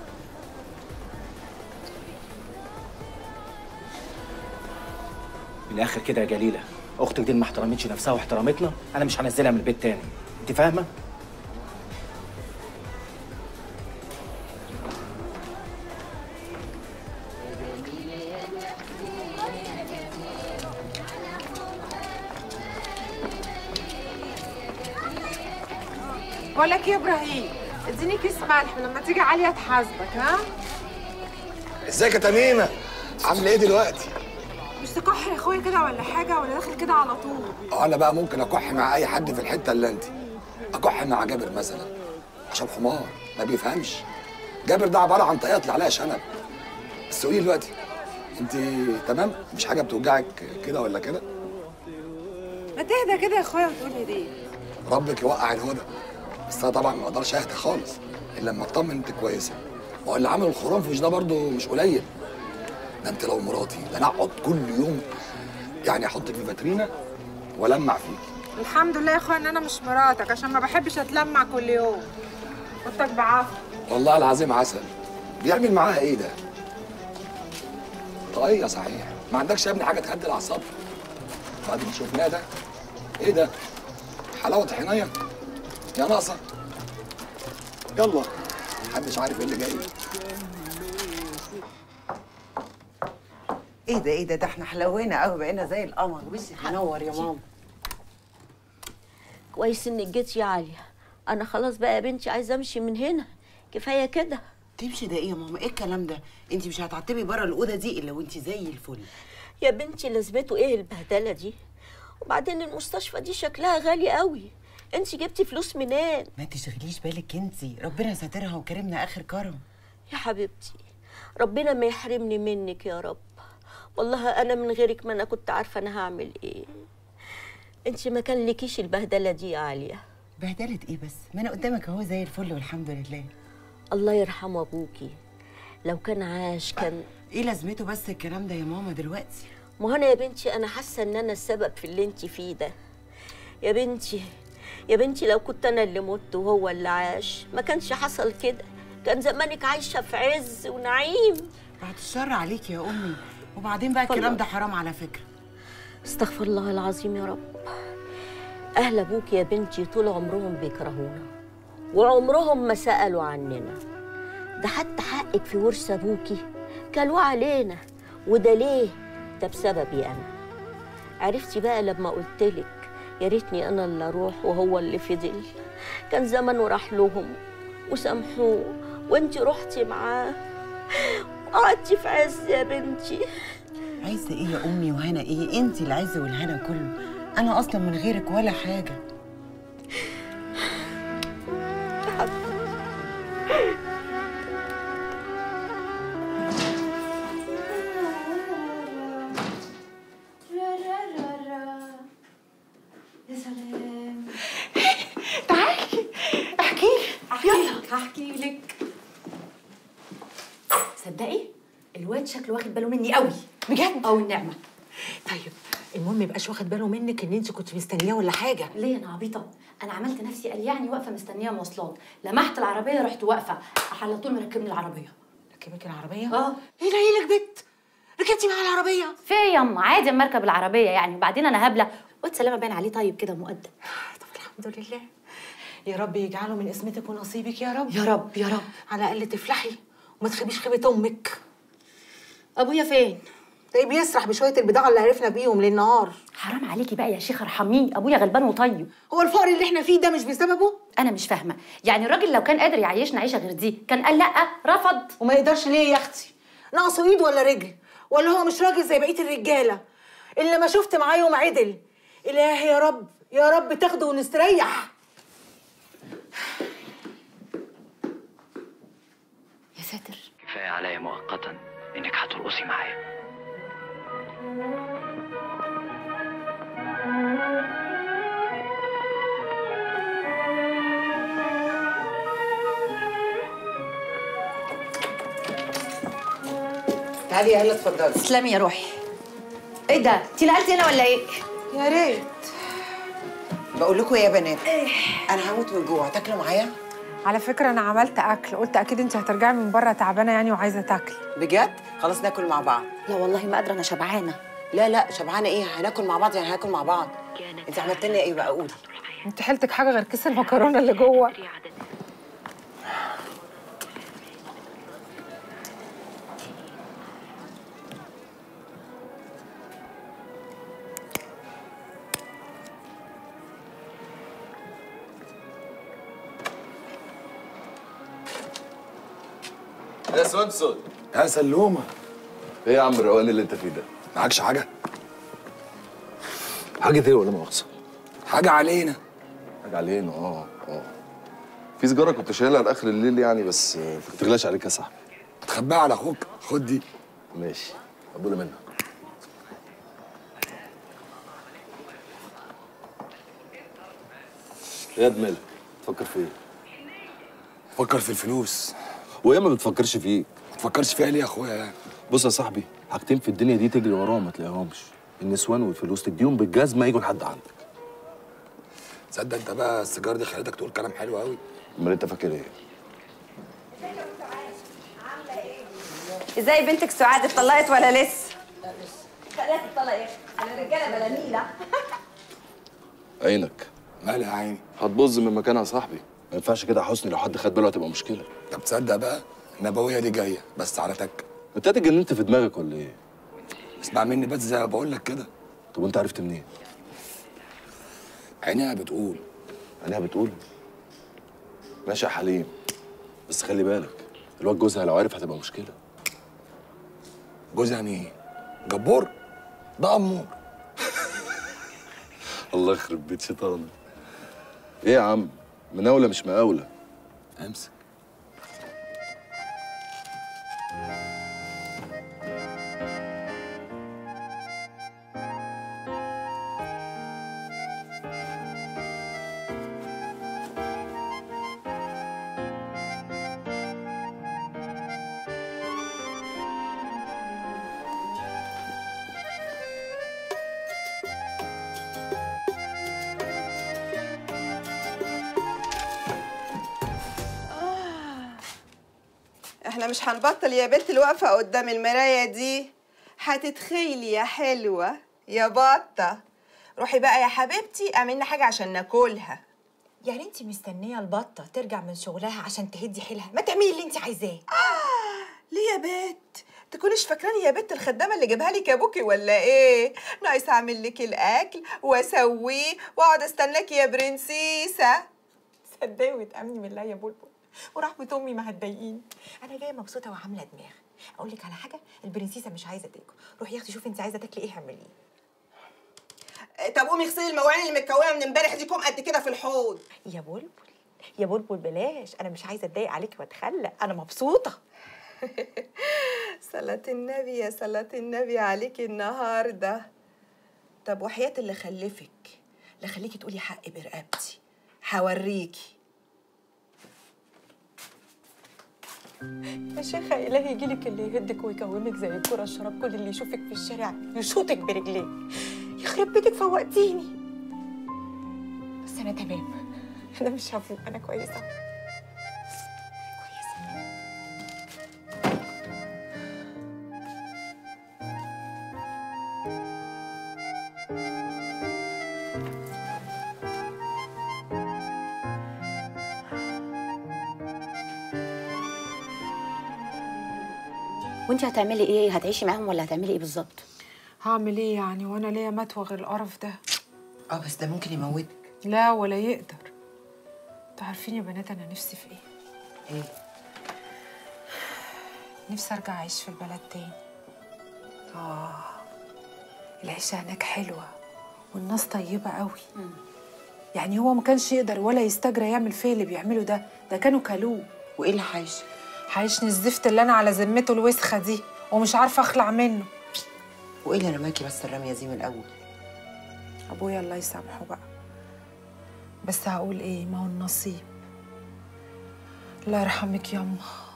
Speaker 10: من الاخر كده يا جليله اختك دي ما احترمتش نفسها واحترمتنا انا مش هنزلها من البيت تاني انت فاهمه
Speaker 2: بقول لك ايه يا ابراهيم اديني كيس ملح ولما تيجي عاليه تحاسبك ها
Speaker 7: ازيك يا تميمه عامله ايه دلوقتي
Speaker 2: مش تكح يا اخويا كده ولا حاجه ولا داخل كده على طول
Speaker 7: اه انا بقى ممكن اكح مع اي حد في الحته اللي انت اكح مع جابر مثلا عشان حمار ما بيفهمش جابر ده عباره عن طيات اللي عليها شنب بس قولي دلوقتي انت تمام مش حاجه بتوجعك كده ولا كده
Speaker 2: ما تهدى كده يا اخويا وتقول لي ليه
Speaker 7: ربك يوقع الهدى بس انا طبعا ما اقدرش اهدى خالص الا لما اطمن انت كويسه ما هو اللي عامل الخرنفش ده برضه مش قليل ده انت لو مراتي ده انا اقعد كل يوم يعني احطك في فاترينا والمع فيك
Speaker 2: الحمد لله يا اخويا ان انا مش مراتك عشان ما بحبش اتلمع كل يوم خدتك بعافيه
Speaker 7: والله العظيم عسل بيعمل معاها ايه ده؟ طاقية صحيح ما عندكش يا ابني حاجه تهدي الاعصاب بعد اللي شفناه ده ايه ده؟ حلاوه حنيه يا ناقصه يلا محدش عارف ايه اللي جاي
Speaker 1: ايه ده ايه ده ده احنا حلوينا قوي بقينا زي القمر وشك منور يا ماما
Speaker 13: كويس انك جيتي يا عالية انا خلاص بقى يا بنتي عايزه امشي من هنا كفايه كده
Speaker 1: تمشي ده ايه يا ماما ايه الكلام ده انت مش هتعتبي بره الاوضه دي الا وانت زي الفل
Speaker 13: يا بنتي لازمته ايه البهدله دي وبعدين المستشفى دي شكلها غالي قوي انت جبتي فلوس منين
Speaker 1: ما تشغليش بالك انت ربنا ساترها وكرمنا اخر كرم
Speaker 13: يا حبيبتي ربنا ما يحرمني منك يا رب والله انا من غيرك ما انا كنت عارفه انا هعمل ايه انت ما كان لكيش البهدله دي يا عاليه
Speaker 1: بهدله ايه بس ما انا قدامك اهو زي الفل والحمد لله
Speaker 13: الله يرحم ابوكي لو كان عاش كان
Speaker 1: ايه لازمته بس الكلام ده يا ماما دلوقتي
Speaker 13: ما هو انا يا بنتي انا حاسه ان انا السبب في اللي انت فيه ده يا بنتي يا بنتي لو كنت انا اللي مت وهو اللي عاش ما كانش حصل كده كان زمانك عايشه في عز ونعيم
Speaker 1: بعد الشر عليك يا امي وبعدين بقى الكلام ده حرام على فكره
Speaker 13: استغفر الله العظيم يا رب اهل ابوك يا بنتي طول عمرهم بيكرهونا وعمرهم ما سالوا عننا ده حتى حقك في ورث ابوكي كلوه علينا وده ليه ده بسببي انا عرفتي بقى لما قلتلك يا ريتني انا اللي اروح وهو اللي فضل كان زمنه راح لهم وسامحوه وانتي رحتي معاه قعدتي في عز يا بنتي
Speaker 1: عايزه ايه يا امي وهنا ايه انت اللي عايزه والهنا كله انا اصلا من غيرك ولا حاجه
Speaker 14: يا سلام
Speaker 16: تعالي احكي لي
Speaker 14: يلا هحكي لك
Speaker 16: صدقي الواد شكله واخد باله مني قوي بجد
Speaker 14: او النعمه
Speaker 16: طيب
Speaker 12: المهم ما يبقاش واخد باله منك ان انت كنت مستنياه ولا حاجه
Speaker 21: ليه انا عبيطه انا عملت نفسي قال يعني واقفه مستنيه مواصلات لمحت العربيه رحت واقفه راح على طول مركبني العربيه
Speaker 12: ركبك العربيه
Speaker 21: اه
Speaker 12: ايه نايلك بت ركبتي معاه العربيه
Speaker 21: في إيه ياما عادي اما اركب العربيه يعني وبعدين انا هبله واد سلامه باين عليه طيب كده مؤدب
Speaker 12: الحمد لله يا رب يجعله من اسمتك ونصيبك يا رب
Speaker 21: يا رب يا رب
Speaker 12: على الاقل تفلحي وما تخيبيش خيبه امك
Speaker 21: ابويا فين
Speaker 12: تلاقيه بيسرح بشويه البضاعه اللي عرفنا بيهم للنهار
Speaker 21: حرام عليكي بقى يا شيخه ارحميه ابويا غلبان وطيب
Speaker 12: هو الفقر اللي احنا فيه ده مش بسببه
Speaker 21: انا مش فاهمه يعني الراجل لو كان قادر يعيشنا عيشه غير دي كان قال لا رفض
Speaker 12: وما يقدرش ليه يا اختي ناقصه ايد ولا رجل ولا هو مش راجل زي بقيه الرجاله اللي ما شفت معاه يوم عدل الهي يا رب يا رب تاخده ونستريح
Speaker 21: يا ساتر
Speaker 6: كفايه عليا مؤقتا انك هترقصي معايا
Speaker 1: تعالي يا هلا اتفضلي
Speaker 21: تسلمي يا روحي ايه ده انت نقلتي هنا ولا ايه
Speaker 1: يا ريت بقول لكم يا بنات انا هموت من الجوع تاكلوا معايا
Speaker 2: على فكره انا عملت اكل قلت اكيد انت هترجعي من بره تعبانه يعني وعايزه تاكلي
Speaker 1: بجد خلاص ناكل مع بعض
Speaker 21: لا والله ما قادره انا شبعانه
Speaker 1: لا لا شبعانه ايه هناكل مع بعض يعني هناكل مع بعض انت عملت لنا ايه بقى قولي
Speaker 2: انت حيلتك حاجه غير كيس المكرونه اللي جوه
Speaker 5: يا سونسون
Speaker 7: يا سلومه
Speaker 5: ايه يا عم الروقان اللي انت فيه ده
Speaker 7: معكش حاجه
Speaker 5: حاجه ايه ولا مؤاخذه
Speaker 7: حاجه علينا
Speaker 5: حاجه علينا اه اه في سيجاره كنت شايلها لاخر الليل يعني بس آه، ما تغلاش عليك يا صاحبي
Speaker 7: تخبيها على اخوك خد دي
Speaker 5: ماشي قبول منها يا دمل تفكر في ايه؟
Speaker 7: فكر في الفلوس
Speaker 5: ويا ما بتفكرش فيك
Speaker 7: ما تفكرش فيها ليه يا اخويا يعني
Speaker 5: بص يا صاحبي حاجتين في الدنيا دي تجري وراهم ما تلاقيهمش النسوان والفلوس تديهم بالجزمه يجوا لحد عندك
Speaker 7: تصدق انت بقى السيجاره دي خلتك تقول كلام حلو قوي
Speaker 5: امال انت فاكر ايه؟
Speaker 9: ازاي بنتك سعاد اتطلقت ولا لسه؟ خليها تطلق ايه؟ انا رجاله بلا نيله
Speaker 5: عينك
Speaker 7: مالها يا عيني
Speaker 5: هتبظ من مكانها يا صاحبي ما ينفعش كده يا حسني لو حد خد باله هتبقى مشكله
Speaker 7: طب تصدق بقى النبويه دي جايه بس على تك
Speaker 5: انت اتجننت في دماغك ولا ايه؟
Speaker 7: اسمع مني بس زي ما بقول لك كده
Speaker 5: طب وانت عرفت منين؟
Speaker 7: عينيها بتقول
Speaker 5: عينيها بتقول ماشي يا حليم بس خلي بالك الواد جوزها لو عرف هتبقى مشكله
Speaker 7: جوزها مين؟ جبور؟ ده امور
Speaker 5: الله يخرب بيت شيطان ايه يا عم مناوله مش مقاوله
Speaker 7: امسك
Speaker 15: احنا مش هنبطل يا بنت الواقفة قدام المراية دي هتتخيلي يا حلوة يا بطة روحي بقى يا حبيبتي اعملي حاجة عشان ناكلها
Speaker 16: يعني انت مستنيه البطه ترجع من شغلها عشان تهدي حيلها ما تعملي اللي انت عايزاه
Speaker 15: ليه يا بت تكونيش فاكراني يا بت الخدامة اللي جابها لك ابوكي ولا ايه ناقص اعمل لك الاكل واسويه واقعد استناكي يا برنسيسة
Speaker 16: صدقي وتامني بالله يا بلبل ورحمه امي ما هتضايقيني انا جايه مبسوطه وعامله دماغ اقول لك على حاجه البرنسيسه مش عايزه تاكل روحي يا اختي شوفي انت عايزه تاكلي ايه اعمليه
Speaker 15: طب قومي اغسلي المواعين اللي متكونه من امبارح دي كوم قد كده في الحوض
Speaker 16: يا بلبل يا بلبل بلاش انا مش عايزه اتضايق عليكي واتخلى انا مبسوطه
Speaker 15: صلاة النبي يا صلاة النبي عليكي النهاردة طب وحياة اللي خلفك لا خليكي تقولي حق برقبتي هوريكي
Speaker 16: يا شيخه الهي يجيلك اللي يهدك ويكومك زي الكره الشراب كل اللي يشوفك في الشارع يشوطك برجليه
Speaker 15: يخرب بيتك فوقتيني بس انا تمام انا مش هفوق انا كويسه
Speaker 11: وانت هتعملي ايه هتعيشي معاهم ولا هتعملي ايه بالظبط
Speaker 2: هعمل ايه يعني وانا ليا متوى غير القرف ده
Speaker 1: اه بس ده ممكن يموتك
Speaker 2: لا ولا يقدر انتوا عارفين يا بنات انا نفسي في ايه
Speaker 1: ايه
Speaker 2: نفسي ارجع اعيش في البلد تاني اه العيشه هناك حلوه والناس طيبه قوي يعني هو ما كانش يقدر ولا يستجرى يعمل فيا اللي بيعمله ده ده كانوا كلوه
Speaker 1: وايه اللي حايش
Speaker 2: حيشني الزفت اللي انا على ذمته الوسخه دي ومش عارفه اخلع منه
Speaker 1: وايه اللي رماكي بس الرميه دي من الاول
Speaker 2: ابويا الله يسامحه بقى بس هقول ايه ما هو النصيب الله يرحمك ياما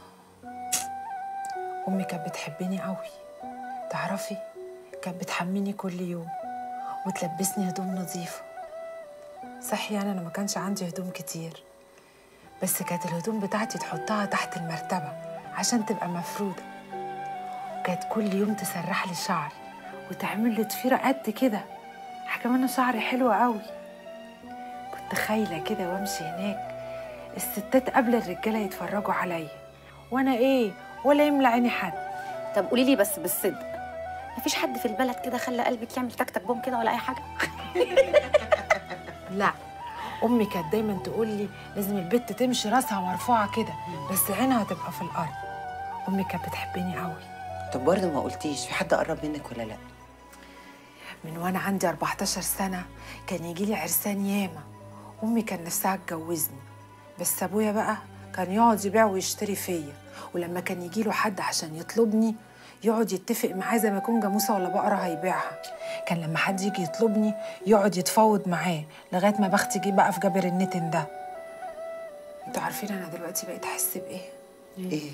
Speaker 2: امي كانت بتحبني قوي تعرفي كانت بتحميني كل يوم وتلبسني هدوم نظيفه صح يعني انا ما كانش عندي هدوم كتير بس كانت الهدوم بتاعتي تحطها تحت المرتبه عشان تبقى مفروده وكانت كل يوم تسرح لي شعري وتعمل لي ضفيره قد كده حاجه منه شعري حلو قوي كنت خايله كده وامشي هناك الستات قبل الرجاله يتفرجوا عليا وانا ايه ولا يملى عيني حد
Speaker 11: طب قولي لي بس بالصدق مفيش حد في البلد كده خلى قلبك يعمل تك تك بوم كده ولا اي حاجه
Speaker 2: لا امي كانت دايما تقول لي لازم البت تمشي راسها مرفوعه كده بس عينها تبقى في الارض امي كانت بتحبني قوي
Speaker 1: طب برضه ما قلتيش في حد قرب منك ولا لا
Speaker 2: من وانا عندي 14 سنه كان يجي لي عرسان ياما امي كان نفسها تجوزني بس ابويا بقى كان يقعد يبيع ويشتري فيا ولما كان يجي له حد عشان يطلبني يقعد يتفق معاه زي ما يكون جاموسه ولا بقره هيبيعها كان لما حد يجي يطلبني يقعد يتفاوض معاه لغايه ما بختي جه بقى في جابر النتن ده انتوا عارفين انا دلوقتي بقيت احس بايه
Speaker 1: ايه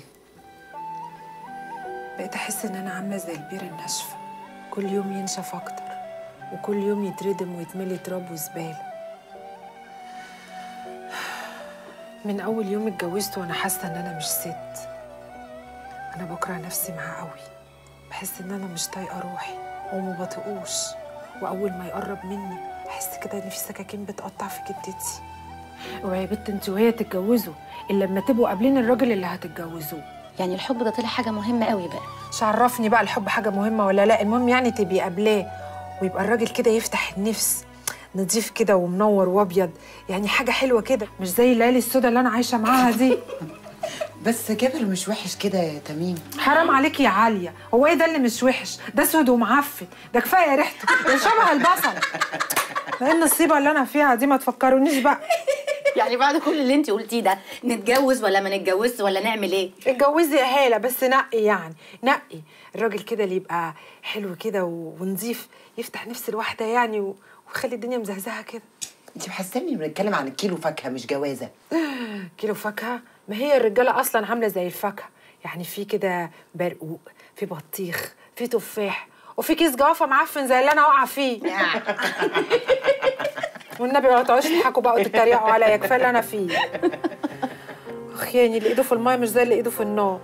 Speaker 2: بقيت احس ان انا عامله زي البير الناشفه كل يوم ينشف اكتر وكل يوم يتردم ويتملي تراب وزباله من اول يوم اتجوزت وانا حاسه ان انا مش ست انا بكره نفسي معاه قوي بحس ان انا مش طايقه روحي وما بطيقوش واول ما يقرب مني احس كده ان في سكاكين بتقطع في جدتي اوعي يا بت انت وهي تتجوزوا الا لما تبقوا قابلين الراجل اللي هتتجوزوه
Speaker 11: يعني الحب ده طلع حاجه مهمه قوي بقى
Speaker 2: مش عرفني بقى الحب حاجه مهمه ولا لا المهم يعني تبقي قابلاه ويبقى الراجل كده يفتح النفس نضيف كده ومنور وابيض يعني حاجه حلوه كده مش زي الليالي السودا اللي انا عايشه معاها دي
Speaker 1: بس جابر مش وحش كده يا تميم
Speaker 2: حرام عليكي يا عاليه هو ايه ده اللي مش وحش ده اسود ومعفن ده كفايه ريحته ده شبه البصل ايه النصيبه اللي انا فيها دي ما تفكرونيش بقى
Speaker 11: يعني بعد كل اللي انت قلتيه ده نتجوز ولا ما نتجوزش ولا نعمل ايه
Speaker 2: اتجوزي يا هاله بس نقي يعني نقي الراجل كده اللي يبقى حلو كده و- ونظيف يفتح نفس الواحده يعني و- ويخلي الدنيا مزهزهه كده
Speaker 1: انت محسني بنتكلم عن الكيلو فاكهه مش جوازه
Speaker 2: كيلو فاكهه ما هي الرجاله اصلا عامله زي الفاكهه يعني في كده برقوق في بطيخ في تفاح وفي كيس جوافه معفن زي اللي انا واقعه فيه والنبي ما تقعدوش تضحكوا بقى وتتريقوا عليا كفايه اللي انا فيه اخ يعني اللي ايده في المايه مش زي اللي ايده في النار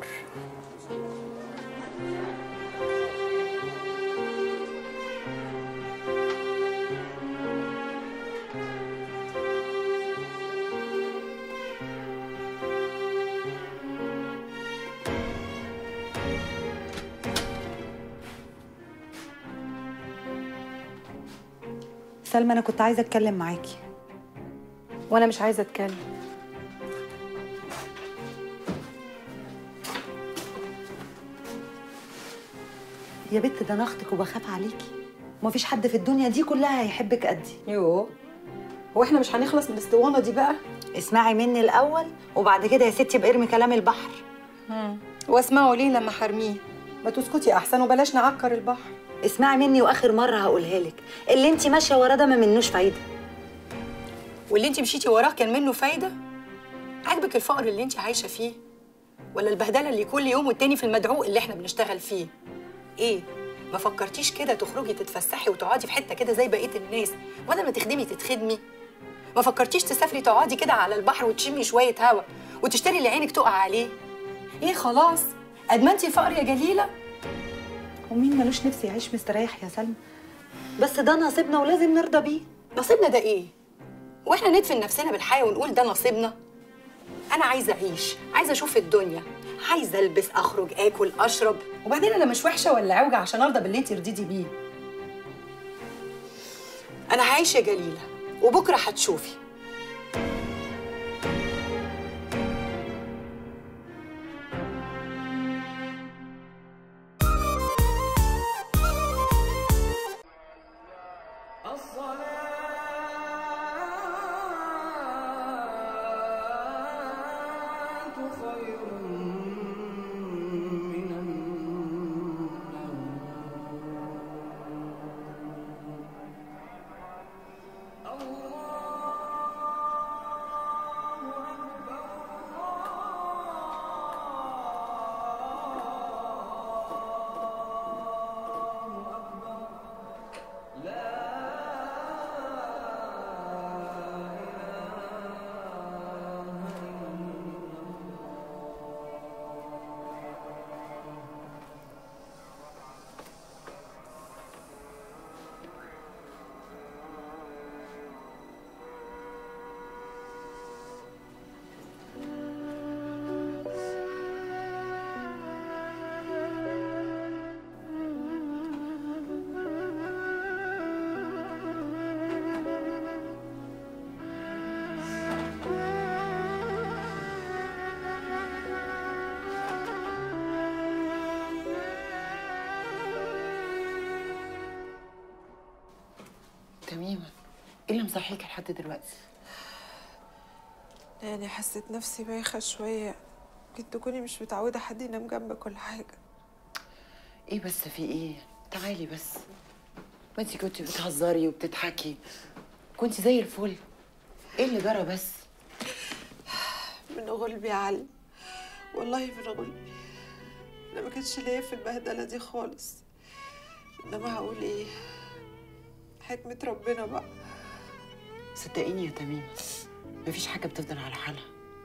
Speaker 16: سلمى انا كنت عايزه اتكلم معاكي
Speaker 11: وانا مش عايزه اتكلم
Speaker 16: يا بت ده انا اختك وبخاف عليكي ومفيش حد في الدنيا دي كلها هيحبك قدي
Speaker 15: يوه هو احنا مش هنخلص من الاسطوانه دي بقى
Speaker 16: اسمعي مني الاول وبعد كده يا ستي بارمي كلام البحر
Speaker 15: واسمعوا ليه لما حرميه ما تسكتي احسن وبلاش نعكر البحر
Speaker 16: اسمعي مني واخر مره هقولها لك اللي انت ماشيه وراه ده ما منوش فايده
Speaker 15: واللي انت مشيتي وراه كان منه فايده عاجبك الفقر اللي انت عايشه فيه ولا البهدله اللي كل يوم والتاني في المدعوق اللي احنا بنشتغل فيه ايه
Speaker 3: ما فكرتيش كده تخرجي تتفسحي وتقعدي في حته كده زي بقيه الناس ولا ما تخدمي تتخدمي ما فكرتيش تسافري تقعدي كده على البحر وتشمي شويه هوا وتشتري اللي عينك تقع عليه ايه خلاص ادمنتي الفقر يا جليله
Speaker 16: ومين ملوش نفس يعيش مستريح يا سلمى بس ده نصيبنا ولازم نرضى بيه
Speaker 3: نصيبنا ده ايه واحنا ندفن نفسنا بالحياه ونقول ده نصيبنا انا عايزه اعيش عايزه اشوف الدنيا عايزه البس اخرج اكل اشرب وبعدين انا مش وحشه ولا عوجه عشان ارضى باللي انت رضيتي بيه انا هعيش يا جليله وبكره هتشوفي
Speaker 1: تميمة ايه اللي مصحيك لحد دلوقتي؟
Speaker 2: يعني حسيت نفسي بايخة شوية كنت تكوني مش متعودة حد ينام جنبك ولا حاجة
Speaker 1: ايه بس في ايه؟ تعالي بس ما انتي كنتي بتهزري وبتضحكي كنتي زي الفل ايه اللي جرى بس؟
Speaker 2: من غلبي يا علي والله من غلبي انا ما كانش ليا في البهدلة دي خالص انما هقول ايه حكمة ربنا بقى
Speaker 1: صدقيني يا تميمة مفيش حاجة بتفضل على حالها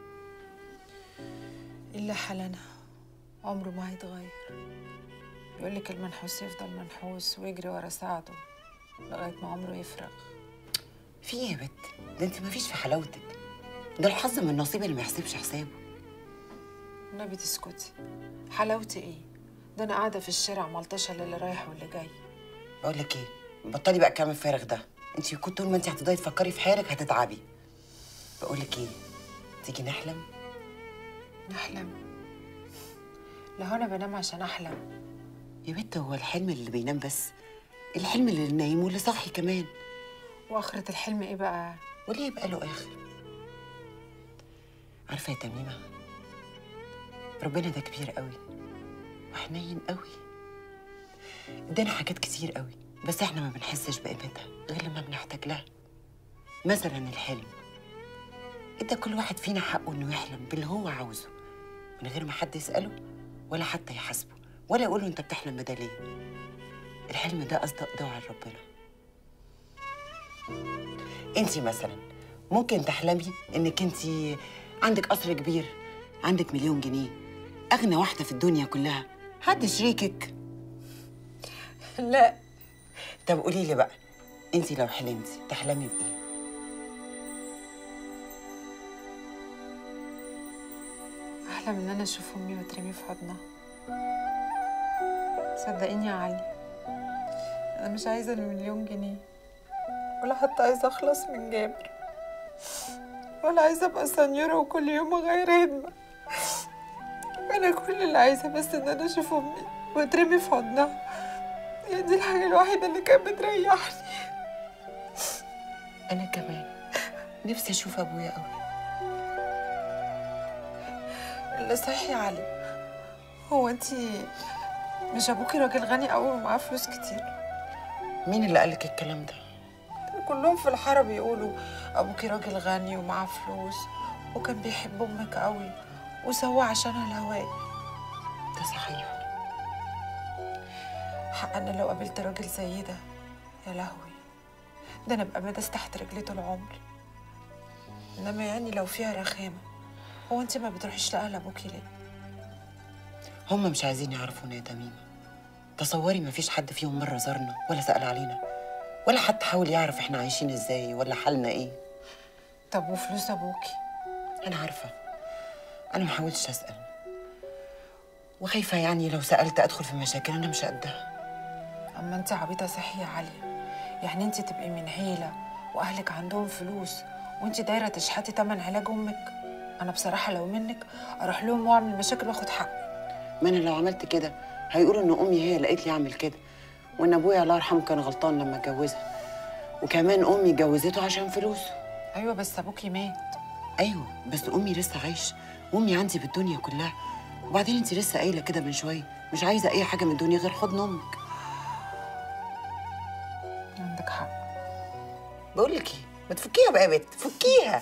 Speaker 2: إلا حالنا عمره ما هيتغير يقولك المنحوس يفضل منحوس ويجري ورا ساعته لغاية ما عمره يفرغ
Speaker 1: في ايه يا بت؟ ده انت مفيش في حلاوتك ده الحظ من النصيب اللي ما يحسبش حسابه
Speaker 2: النبي تسكتي حلاوتي ايه ده انا قاعدة في الشارع ملطشة للي رايح واللي جاي
Speaker 1: بقول لك ايه بطلي بقى الكلام الفارغ ده انت كنت طول ما انت هتفضلي تفكري في حالك هتتعبي بقول لك ايه تيجي نحلم
Speaker 2: نحلم لو انا بنام عشان احلم
Speaker 1: يا بت هو الحلم اللي بينام بس الحلم اللي نايم واللي صاحي كمان
Speaker 2: واخرة الحلم ايه بقى
Speaker 1: وليه يبقى له اخر عارفه يا تميمه ربنا ده كبير قوي وحنين قوي ادانا حاجات كتير قوي بس احنا ما بنحسش بقيمتها غير لما بنحتاج لها مثلا الحلم ادى كل واحد فينا حقه انه يحلم باللي هو عاوزه من غير ما حد يساله ولا حتى يحاسبه ولا يقول له انت بتحلم بده ليه الحلم ده اصدق دعاء ربنا انت مثلا ممكن تحلمي انك انت عندك قصر كبير عندك مليون جنيه اغنى واحده في الدنيا كلها حد شريكك
Speaker 2: لا
Speaker 1: طب قولي لي بقى انت لو حلمتي تحلمي بايه
Speaker 2: احلم ان انا اشوف امي وترمي في حضنها صدقيني يا علي انا مش عايزه المليون جنيه ولا حتى عايزه اخلص من جابر ولا عايزه ابقى سنيوره وكل يوم اغير هدمه انا كل اللي عايزه بس ان انا اشوف امي واترمي في حضنها هي دي الحاجه الوحيده اللي كانت بتريحني
Speaker 1: انا كمان نفسي اشوف ابويا قوي
Speaker 2: اللي صحيح يا علي هو انتي مش ابوكي راجل غني قوي ومعاه فلوس كتير
Speaker 1: مين اللي قالك الكلام ده
Speaker 2: كلهم في الحاره بيقولوا ابوكي راجل غني ومعاه فلوس وكان بيحب امك قوي وسوى عشانها الهواء
Speaker 1: ده صحيح
Speaker 2: حق انا لو قابلت راجل زي ده يا لهوي ده انا ابقى بدس تحت رجلي طول عمري انما يعني لو فيها رخامه هو انت ما بتروحيش لاهل ابوكي ليه
Speaker 1: هم مش عايزين يعرفونا يا تميمة تصوري ما فيش حد فيهم مرة زارنا ولا سأل علينا ولا حتى حاول يعرف احنا عايشين ازاي ولا حالنا ايه
Speaker 2: طب وفلوس ابوكي
Speaker 1: انا عارفة انا محاولتش اسأل وخايفة يعني لو سألت ادخل في مشاكل انا مش قدها
Speaker 2: اما انت عبيطه صحي يا عاليه يعني انت تبقي من عيله واهلك عندهم فلوس وانت دايره تشحتي تمن علاج امك انا بصراحه لو منك اروح لهم واعمل مشاكل واخد حقي
Speaker 1: ما انا لو عملت كده هيقولوا ان امي هي اللي قالت لي اعمل كده وان ابويا الله يرحمه كان غلطان لما اتجوزها وكمان امي اتجوزته عشان فلوسه
Speaker 2: ايوه بس ابوكي مات
Speaker 1: ايوه بس امي لسه عايشه وامي عندي بالدنيا كلها وبعدين انت لسه قايله كده من شويه مش عايزه اي حاجه من الدنيا غير حضن امك
Speaker 2: عندك حق
Speaker 1: بقول لك ايه ما تفكيها بقى يا بت فكيها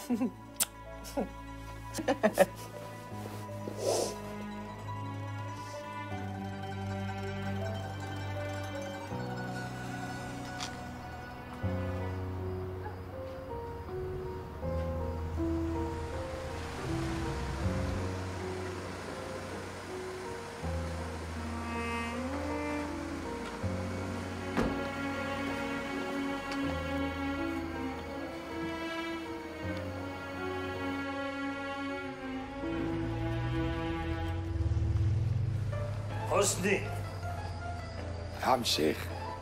Speaker 18: حسني
Speaker 7: يا عم الشيخ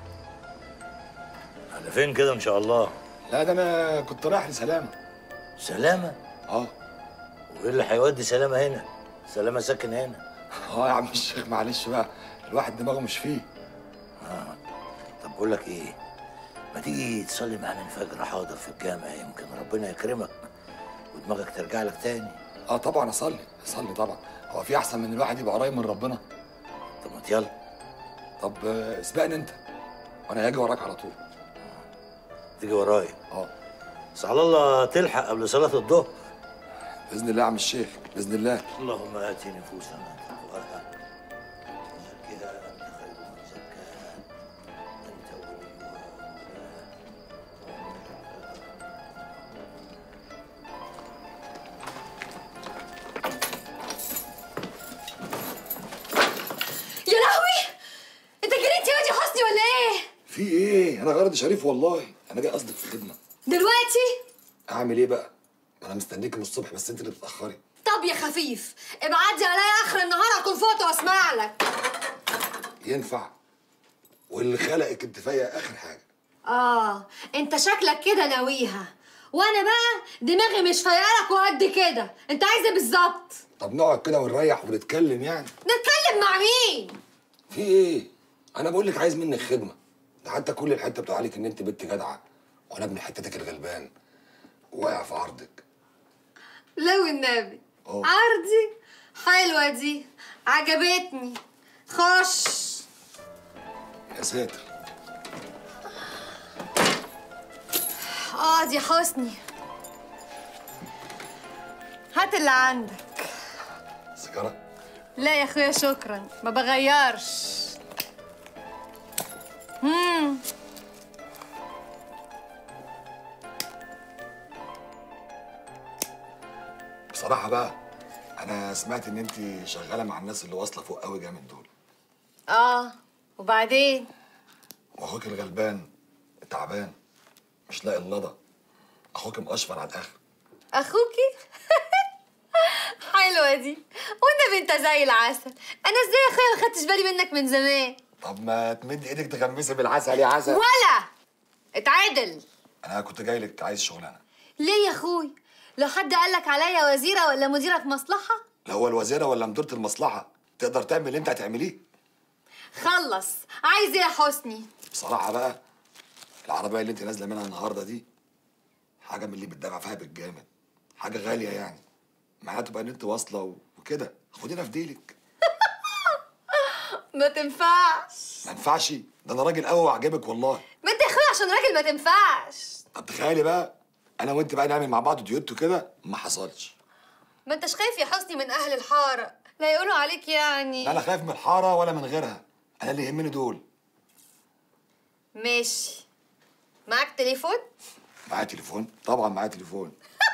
Speaker 18: على فين كده ان شاء الله
Speaker 7: لا ده انا كنت رايح لسلامه
Speaker 18: سلامه
Speaker 7: اه
Speaker 18: وايه اللي هيودي سلامه هنا سلامه ساكن هنا
Speaker 7: اه يا عم الشيخ معلش بقى الواحد دماغه مش فيه
Speaker 18: اه طب بقول لك ايه ما تيجي تصلي معانا الفجر حاضر في الجامع يمكن ربنا يكرمك ودماغك ترجع لك تاني
Speaker 7: اه طبعا اصلي اصلي طبعا هو في احسن من الواحد يبقى قريب من ربنا
Speaker 18: طب ما يلا
Speaker 7: طب آه، اسبقني انت وانا هاجي وراك على طول
Speaker 18: تيجي ورايا
Speaker 7: اه
Speaker 18: بس على الله تلحق قبل صلاه الظهر
Speaker 7: باذن الله يا عم الشيخ باذن الله
Speaker 18: اللهم ات نفوسنا تقواها زكها انت خير من زكاها انت وليها
Speaker 21: يا لهوي انت جريت يا واد يا حسني ولا ايه
Speaker 7: في ايه انا غرض شريف والله انا جاي قصدك في خدمه
Speaker 21: دلوقتي
Speaker 7: اعمل ايه بقى ما انا مستنيك من الصبح بس انت اللي بتاخري
Speaker 21: طب يا خفيف ابعدي عليا اخر النهار اكون فوت واسمع لك
Speaker 7: ينفع واللي خلقك انت فيا اخر حاجه
Speaker 21: اه انت شكلك كده ناويها وانا بقى دماغي مش فايقالك وقد كده انت عايز ايه بالظبط
Speaker 7: طب نقعد كده ونريح ونتكلم يعني
Speaker 21: نتكلم مع مين
Speaker 7: في ايه انا بقول لك عايز منك خدمه ده حتى كل الحته بتقول عليك ان انت بنت جدعه وانا ابن حتتك الغلبان واقع في عرضك
Speaker 21: لا والنبي
Speaker 7: أوه.
Speaker 21: عرضي حلوه دي عجبتني خش
Speaker 7: يا ساتر
Speaker 21: اقعد يا حسني هات اللي عندك
Speaker 7: سيجاره
Speaker 21: لا يا اخويا شكرا ما بغيرش مم.
Speaker 7: بصراحه بقى انا سمعت ان انت شغاله مع الناس اللي واصله فوق قوي جامد دول
Speaker 21: اه وبعدين
Speaker 7: واخوك الغلبان تعبان مش لاقي اللضا اخوك مقشفر على الاخر
Speaker 21: اخوكي حلوه دي والنبي انت زي العسل انا ازاي يا اخويا ما خدتش بالي منك من زمان
Speaker 7: طب ما تمد ايدك تغمسي بالعسل يا عسل
Speaker 21: ولا اتعادل
Speaker 7: انا كنت جاي لك عايز شغلانه
Speaker 21: ليه يا اخوي لو حد قال لك عليا وزيره ولا مديره في مصلحه
Speaker 7: لا هو الوزيره ولا مديره المصلحه تقدر تعمل اللي انت هتعمليه
Speaker 21: خلص عايز ايه يا حسني
Speaker 7: بصراحه بقى العربيه اللي انت نازله منها النهارده دي حاجه من اللي بتدفع فيها بالجامد حاجه غاليه يعني معناها تبقى ان انت واصله وكده خدينا في ديلك
Speaker 21: ما تنفعش
Speaker 7: ما ينفعش ده انا راجل قوي وعجبك والله
Speaker 21: ما انت يا اخويا عشان راجل ما تنفعش
Speaker 7: طب تخيلي بقى انا وانت بقى نعمل مع بعض ديوتو كده ما حصلش
Speaker 21: ما انتش خايف يا حسني من اهل الحاره لا يقولوا عليك يعني
Speaker 7: لا انا خايف من الحاره ولا من غيرها انا اللي يهمني دول
Speaker 21: ماشي معاك تليفون
Speaker 7: معايا تليفون طبعا معايا تليفون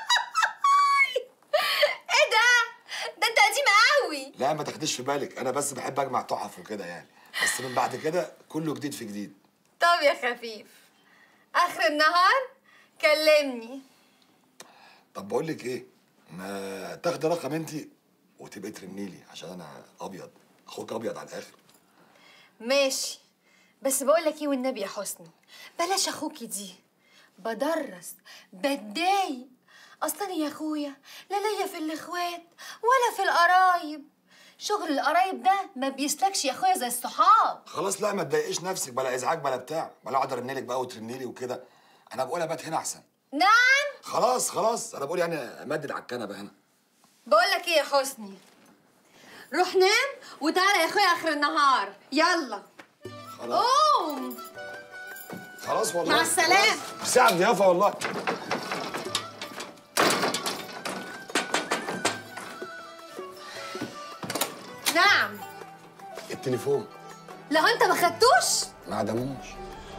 Speaker 21: ايه ده ده انت قديم قوي
Speaker 7: لا ما تاخديش في بالك انا بس بحب اجمع تحف وكده يعني بس من بعد كده كله جديد في جديد
Speaker 21: طب يا خفيف اخر النهار كلمني
Speaker 7: طب بقول لك ايه ما تاخدي رقم انت وتبقي ترني لي عشان انا ابيض اخوك ابيض على الاخر
Speaker 21: ماشي بس بقول لك ايه والنبي يا حسني بلاش اخوكي دي بدرس بتضايق اصلا يا اخويا لا ليا في الاخوات ولا في القرايب شغل القرايب ده ما بيسلكش يا اخويا زي الصحاب
Speaker 7: خلاص لا ما تضايقيش نفسك بلا ازعاج بلا بتاع بلا اقعد ارن لك بقى وترني لي وكده انا بقول ابات هنا احسن
Speaker 21: نعم
Speaker 7: خلاص خلاص انا بقول يعني امدد على الكنبه هنا
Speaker 21: بقول لك ايه يا حسني روح نام وتعالى يا اخويا اخر النهار يلا
Speaker 7: خلاص
Speaker 21: قوم
Speaker 7: خلاص والله
Speaker 21: مع السلامة.
Speaker 7: خلاص. ساعة ضيافة والله
Speaker 21: نعم
Speaker 7: التليفون
Speaker 21: لو انت ما خدتوش
Speaker 7: ما عدموش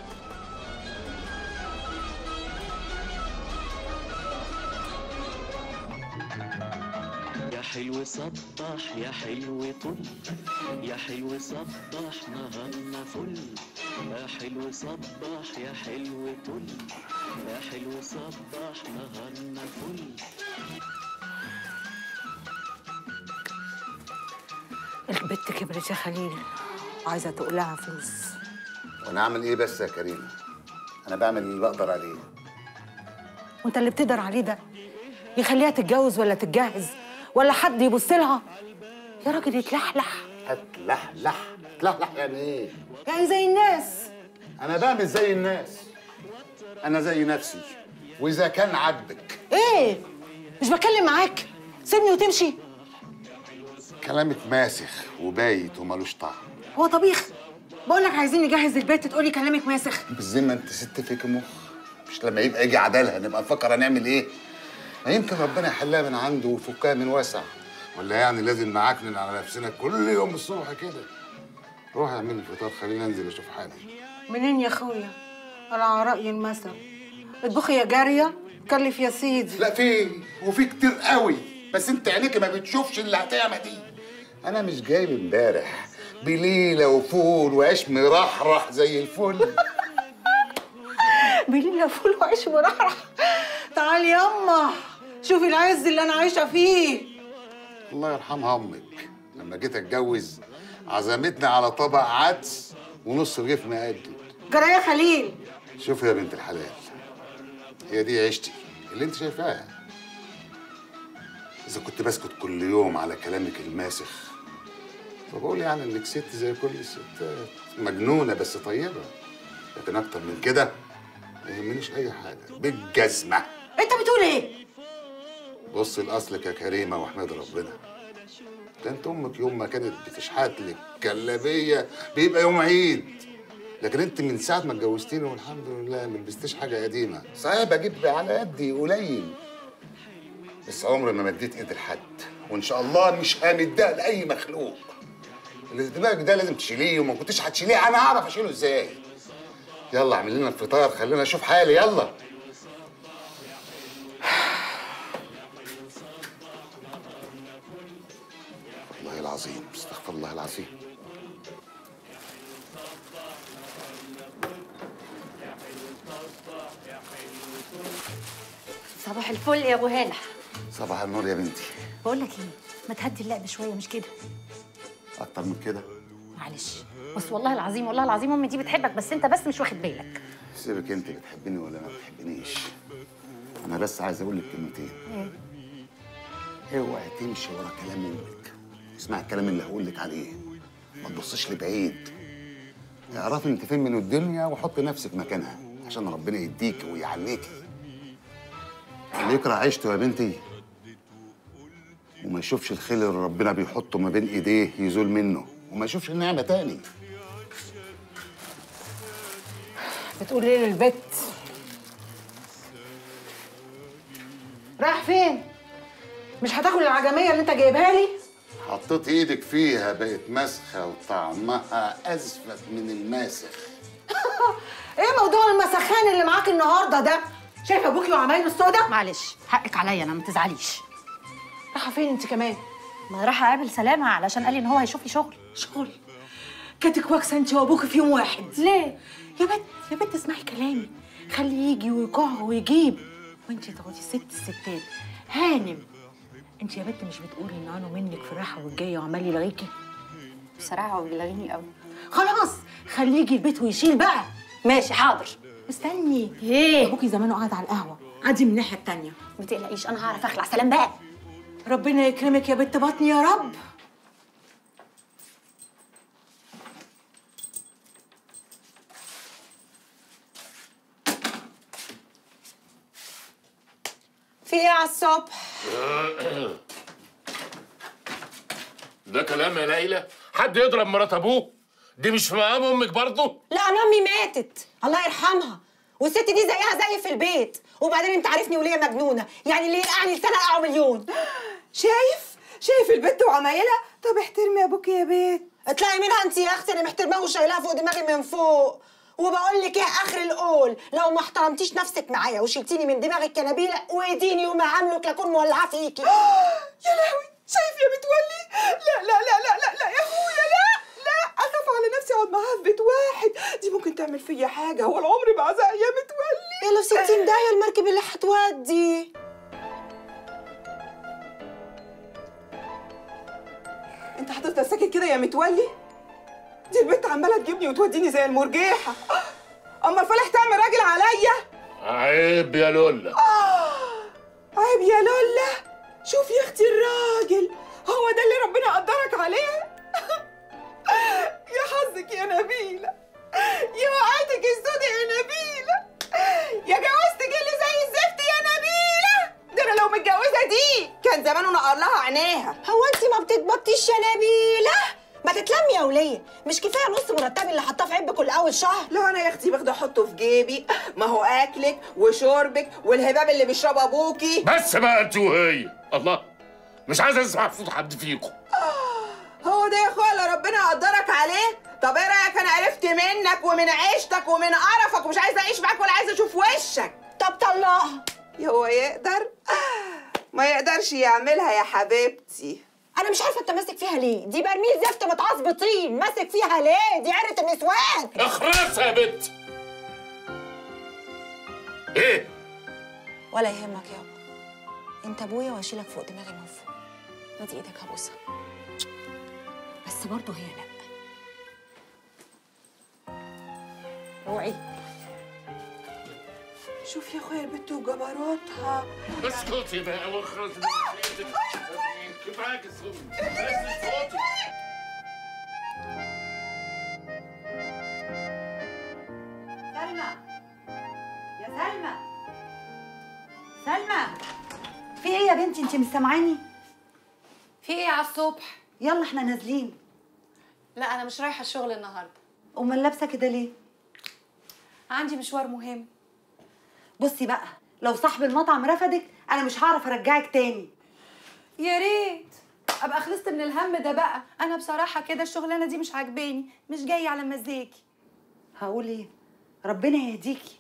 Speaker 8: يا حلو صبح يا حلو طل يا حلو صبح نهارنا فل يا حلو صبح يا حلو طل يا حلو صبح نهارنا فل
Speaker 12: البت كبرت يا خليل وعايزه تقلعها فلوس
Speaker 20: وانا اعمل ايه بس يا كريم انا بعمل اللي بقدر عليه
Speaker 12: وانت اللي بتقدر عليه ده يخليها تتجوز ولا تتجهز ولا حد يبص لها يا راجل يتلحلح
Speaker 20: هتلحلح تلحلح يعني ايه
Speaker 12: يعني زي الناس
Speaker 20: انا بعمل زي الناس انا زي نفسي واذا كان عاجبك
Speaker 12: ايه مش بتكلم معاك سيبني وتمشي
Speaker 20: كلامك ماسخ وبايت وملوش طعم
Speaker 12: هو طبيخ بقول لك عايزين نجهز البيت تقولي كلامك ماسخ
Speaker 20: بالذمه انت ست فيك مخ مش لما يبقى يجي عدالها نبقى نفكر هنعمل ايه ما يمكن ربنا يحلها من عنده ويفكها من واسع ولا يعني لازم نعكنن على نفسنا كل يوم الصبح كده روح اعمل الفطار خلينا انزل اشوف حالي
Speaker 12: منين يا اخويا انا على راي المثل اطبخي يا جاريه كلف يا سيدي
Speaker 20: لا في وفي كتير قوي بس انت عينيك ما بتشوفش اللي هتعمل دي انا مش جايب امبارح بليله وفول وعيش مرحرح زي الفل
Speaker 12: بليله فول وعيش مرحرح تعالي يما شوفي العز اللي انا عايشه فيه
Speaker 20: الله يرحمها امك لما جيت اتجوز عزمتني على طبق عدس ونص رغيف مقدد
Speaker 12: جرى يا خليل
Speaker 20: شوف يا بنت الحلال هي دي عيشتي اللي انت شايفاها اذا كنت بسكت كل يوم على كلامك الماسخ فبقول يعني انك ست زي كل الستات مجنونه بس طيبه لكن اكتر من كده ما يهمنيش اي حاجه بالجزمه
Speaker 12: انت بتقول ايه
Speaker 20: بص لاصلك يا كريمه واحمد ربنا ده انت امك يوم ما كانت بتشحت لك كلابيه بيبقى يوم عيد لكن انت من ساعه ما اتجوزتيني والحمد لله ما لبستيش حاجه قديمه صحيح بجيب على قدي قليل بس عمري ما مديت ايدي لحد وان شاء الله مش همدها لاي مخلوق اللي في دماغك ده لازم تشيليه وما كنتش هتشيليه انا هعرف اشيله ازاي يلا اعمل لنا الفطار خلينا اشوف حالي يلا والله العظيم استغفر الله العظيم
Speaker 11: صباح الفل يا ابو هانح
Speaker 20: صباح النور يا بنتي
Speaker 11: بقول لك ايه ما تهدي اللعب شويه مش كده
Speaker 20: اكتر من كده
Speaker 11: معلش بس والله العظيم والله العظيم امي دي بتحبك بس انت بس مش واخد بالك
Speaker 20: سيبك انت بتحبني ولا ما بتحبنيش انا بس عايز اقول لك كلمتين اوعي تمشي ورا كلام امك اسمع الكلام اللي هقول لك عليه ما تبصيش لبعيد اعرفي انت فين من الدنيا وحطي نفسك مكانها عشان ربنا يديك ويعليكي اللي يكره عيشته يا بنتي وما يشوفش الخير اللي ربنا بيحطه ما بين ايديه يزول منه وما يشوفش النعمه تاني
Speaker 12: بتقول ايه للبت رايح فين مش هتاكل العجميه اللي انت جايبها لي
Speaker 20: حطيت ايدك فيها بقت مسخه وطعمها ازفت من الماسخ
Speaker 12: ايه موضوع المسخان اللي معاك النهارده ده شايفه ابوكي وعمايله السودا
Speaker 16: معلش حقك عليا انا ما تزعليش
Speaker 12: رايحه فين انت كمان
Speaker 16: ما رايحه اقابل سلامه علشان قال لي ان هو هيشوف لي شغل
Speaker 12: شغل كاتك واكسه انت وابوكي في يوم واحد
Speaker 16: ليه
Speaker 12: يا بنت يا بنت اسمعي كلامي خليه يجي ويقع ويجيب وانت تقعدي ست الستات هانم انت يا بنت مش بتقولي ان انا منك في الراحه والجايه وعمال يلغيكي
Speaker 16: بصراحه هو بيلغيني قوي
Speaker 12: خلاص خليه يجي البيت ويشيل بقى
Speaker 16: ماشي حاضر
Speaker 12: استني
Speaker 16: ايه
Speaker 12: ابوكي زمانه قاعد على القهوه عادي من الناحيه التانيه
Speaker 16: ما تقلقيش انا هعرف اخلع سلام بقى
Speaker 12: ربنا يكرمك يا بنت بطني يا رب
Speaker 15: في ايه على الصبح
Speaker 19: ده كلام يا ليلى حد يضرب مرات ابوه دي مش في مقام امك برضه
Speaker 15: لا انا امي ماتت الله يرحمها والست دي زيها زي في البيت وبعدين انت عارفني وليه مجنونه يعني اللي يلقعني لسنه اقعه مليون
Speaker 4: شايف شايف البت وعمايلها طب احترمي ابوك يا بيت
Speaker 15: اطلعي منها انت يا اختي انا محترماها وشايلاها فوق دماغي من فوق وبقول لك ايه اخر القول لو ما احترمتيش نفسك معايا وشلتيني من دماغ الكنابيله واديني وما عاملك لاكون مولعه فيكي
Speaker 4: يا لهوي شايف يا متولي لا لا لا لا لا لا يا اخويا لا لا اخاف على نفسي اقعد معاها في بيت واحد دي ممكن تعمل فيا حاجه هو العمر بعزق يا متولي
Speaker 15: يلا في 60 داهيه المركب اللي هتودي
Speaker 4: انت هتفضل ساكت كده يا متولي دي البت عماله تجيبني وتوديني زي المرجيحه اما الفلاح تعمل راجل عليا
Speaker 19: عيب يا لولا
Speaker 4: عيب يا لولا شوف يا اختي الراجل هو ده اللي ربنا قدرك عليه يا حظك يا نبيلة يا وقعتك السودة يا نبيلة يا جوازتك اللي زي الزفت يا نبيلة ده انا لو متجوزة دي كان زمانه نقر لها عينيها
Speaker 15: هو انت ما بتتبطيش يا نبيله ما تتلمي يا وليه مش كفايه نص مرتبي اللي حطاه في عبك كل اول شهر
Speaker 4: لا انا يا اختي باخده احطه في جيبي ما هو اكلك وشربك والهباب اللي بيشربه ابوكي
Speaker 19: بس بقى انت وهي الله مش عايز اسمع صوت حد فيكم
Speaker 4: هو ده يا اخويا اللي ربنا قدرك عليه طب ايه رايك انا عرفت منك ومن عيشتك ومن قرفك ومش عايزه اعيش معاك ولا عايزه اشوف وشك
Speaker 15: طب طلقها
Speaker 4: هو يقدر ما يقدرش يعملها يا حبيبتي
Speaker 15: انا مش عارفه انت ماسك فيها ليه دي برميل زفت متعصب طين ماسك فيها ليه دي عرة النسوان
Speaker 19: اخرسها يا بنت ايه
Speaker 15: ولا يهمك يابا انت ابويا واشيلك فوق دماغي من فوق مدي ايدك هبوسها بس برضه هي لا اوعي
Speaker 4: شوف يا اخويا البت وجبروتها
Speaker 19: اسكتي بقى واخرسي كفاك الصوت بس صوتي
Speaker 16: سلمى يا سلمى سلمى في ايه يا بنتي انت مش سامعاني
Speaker 21: في ايه على الصبح
Speaker 16: يلا احنا نازلين
Speaker 21: لا انا مش رايحه الشغل النهارده
Speaker 16: امال لابسه كده ليه
Speaker 21: عندي مشوار مهم
Speaker 16: بصي بقى لو صاحب المطعم رفضك انا مش هعرف ارجعك تاني
Speaker 21: يا ريت ابقى خلصت من الهم ده بقى انا بصراحه كده الشغلانه دي مش عاجباني مش جايه على مزاجي
Speaker 16: هقول ايه ربنا يهديكي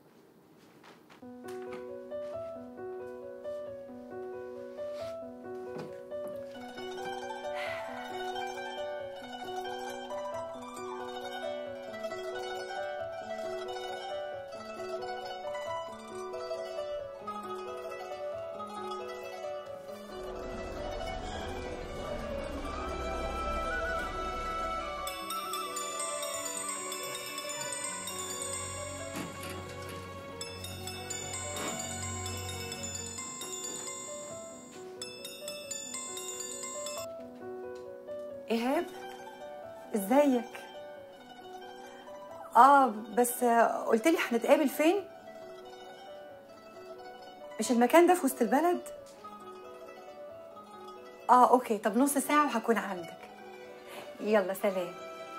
Speaker 14: ايهاب ازيك اه بس قلت لي هنتقابل فين مش المكان ده في وسط البلد اه اوكي طب نص ساعه وهكون عندك يلا سلام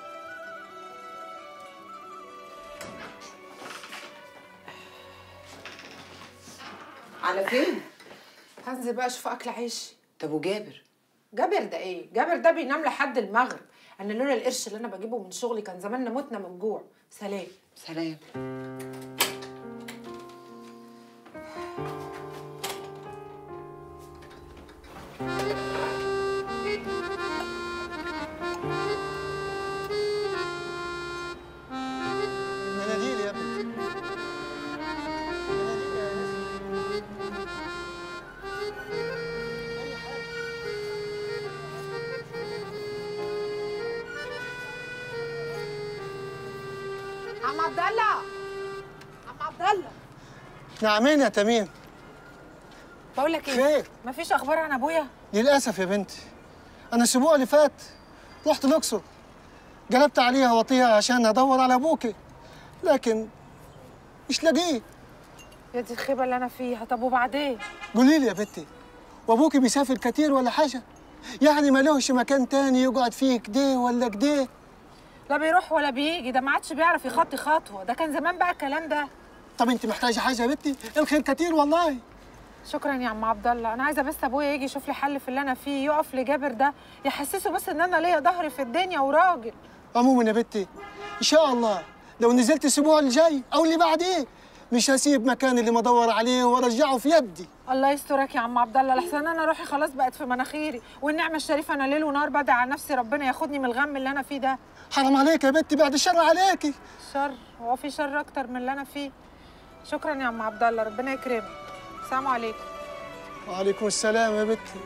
Speaker 12: على فين
Speaker 2: هنزل بقى اشوف اكل عيش
Speaker 1: طب وجابر
Speaker 2: جابر ده ايه جابر ده بينام لحد المغرب انا لولا القرش اللي انا بجيبه من شغلي كان زماننا متنا من جوع سلام
Speaker 1: سلام
Speaker 17: مناديل يا ابني
Speaker 2: عم عبد الله عم عبد الله
Speaker 17: نعمين يا تميم
Speaker 2: بقول لك ايه
Speaker 17: خير
Speaker 2: مفيش اخبار عن ابويا
Speaker 17: للاسف يا بنتي انا الاسبوع اللي فات رحت الاقصر قلبت عليها وطيها عشان ادور على ابوكي لكن مش لاقيه
Speaker 2: يا دي الخيبه اللي انا فيها طب وبعدين
Speaker 17: قولي لي يا بنتي وابوكي بيسافر كتير ولا حاجه يعني ما لهش مكان تاني يقعد فيه كده ولا كده
Speaker 2: لا بيروح ولا بيجي ده ما عادش بيعرف يخطي خطوه ده كان زمان بقى الكلام ده
Speaker 17: طب انت محتاجه حاجه يا بنتي الخير كتير والله
Speaker 2: شكرا يا عم عبد الله انا عايزه بس ابويا يجي يشوف لي حل في اللي انا فيه يقف لجابر ده يحسسه بس ان انا ليا ظهر في الدنيا وراجل
Speaker 17: عموما يا بنتي ان شاء الله لو نزلت الاسبوع الجاي او اللي بعديه مش هسيب مكان اللي مدور عليه وارجعه في يدي
Speaker 2: الله يسترك يا عم عبد الله لحسن انا روحي خلاص بقت في مناخيري والنعمه الشريفه انا ليل ونهار بدعي على نفسي ربنا ياخدني من الغم اللي انا فيه ده
Speaker 17: حرام عليك يا بنتي بعد الشر عليكي
Speaker 2: شر هو في شر اكتر من اللي انا فيه شكرا يا عم عبد الله ربنا يكرمك السلام عليكم
Speaker 17: وعليكم السلام يا بنتي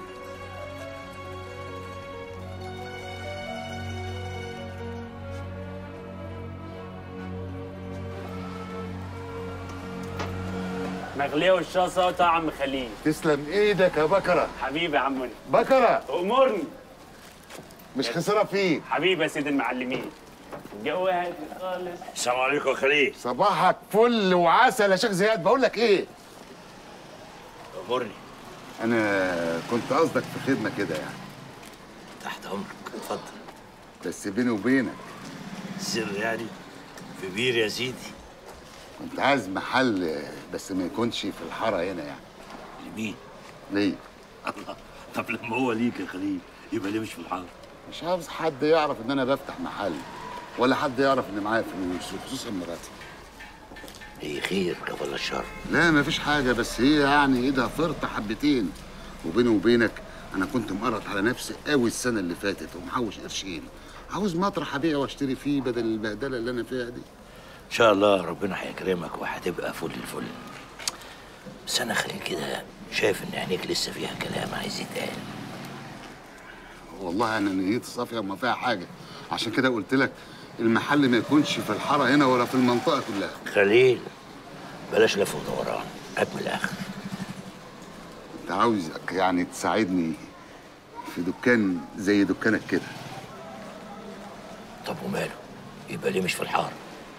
Speaker 22: مغليه والشاصه يا عم خليل
Speaker 20: تسلم ايدك يا بكره
Speaker 22: حبيبي يا عمنا
Speaker 20: بكره
Speaker 22: امرني
Speaker 20: مش خساره فيك
Speaker 22: حبيبي يا سيد المعلمين الجو هادي خالص
Speaker 20: السلام عليكم يا خليل صباحك فل وعسل يا شيخ زياد بقول لك ايه
Speaker 18: امرني
Speaker 20: انا كنت قصدك في خدمه كده يعني
Speaker 18: تحت امرك اتفضل
Speaker 20: بس بيني وبينك
Speaker 18: سر يعني في بير يا سيدي
Speaker 20: كنت عايز محل بس ما يكونش في الحاره هنا يعني
Speaker 18: لمين؟
Speaker 20: ليه؟
Speaker 18: الله طب لما هو ليك يا خليل يبقى ليه مش في الحاره؟
Speaker 20: مش عاوز حد يعرف ان انا بفتح محل ولا حد يعرف ان معايا فلوس وخصوصا مراتي
Speaker 18: ايه خير ولا الشر؟
Speaker 20: لا مفيش حاجه بس هي يعني ايدها فرطه حبتين وبيني وبينك انا كنت مقرط على نفسي قوي السنه اللي فاتت ومحوش قرشين عاوز مطرح ابيع واشتري فيه بدل البهدله اللي انا فيها دي
Speaker 18: ان شاء الله ربنا هيكرمك وهتبقى فل الفل بس انا خليل كده شايف ان عينيك لسه فيها كلام عايز يتقال
Speaker 20: والله انا نيتي صافيه وما فيها حاجه عشان كده قلت لك المحل ما يكونش في الحاره هنا ولا في المنطقه كلها
Speaker 18: خليل بلاش لف ودوران اكمل اخر
Speaker 20: انت عاوزك يعني تساعدني في دكان زي دكانك كده
Speaker 18: طب وماله يبقى ليه مش في الحاره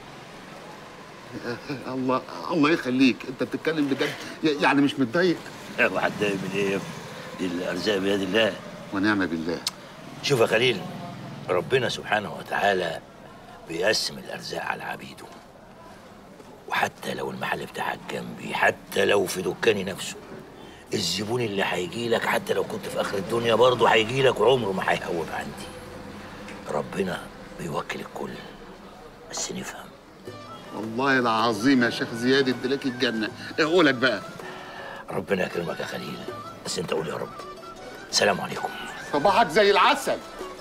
Speaker 20: الله الله يخليك انت بتتكلم بجد يعني مش متضايق
Speaker 18: واحد ضايق من ايه يا ابني؟ دي الارزاق بيد الله
Speaker 20: ونعم بالله
Speaker 18: شوف يا خليل ربنا سبحانه وتعالى بيقسم الارزاق على عبيده وحتى لو المحل بتاعك جنبي حتى لو في دكاني نفسه الزبون اللي هيجي لك حتى لو كنت في اخر الدنيا برضه هيجي لك وعمره ما هيهوب عندي ربنا بيوكل الكل بس نفهم
Speaker 20: والله العظيم يا شيخ زياد اديلك الجنه اقولك بقى
Speaker 18: ربنا يكرمك يا خليل بس انت قول يا رب سلام عليكم
Speaker 20: صباحك زي العسل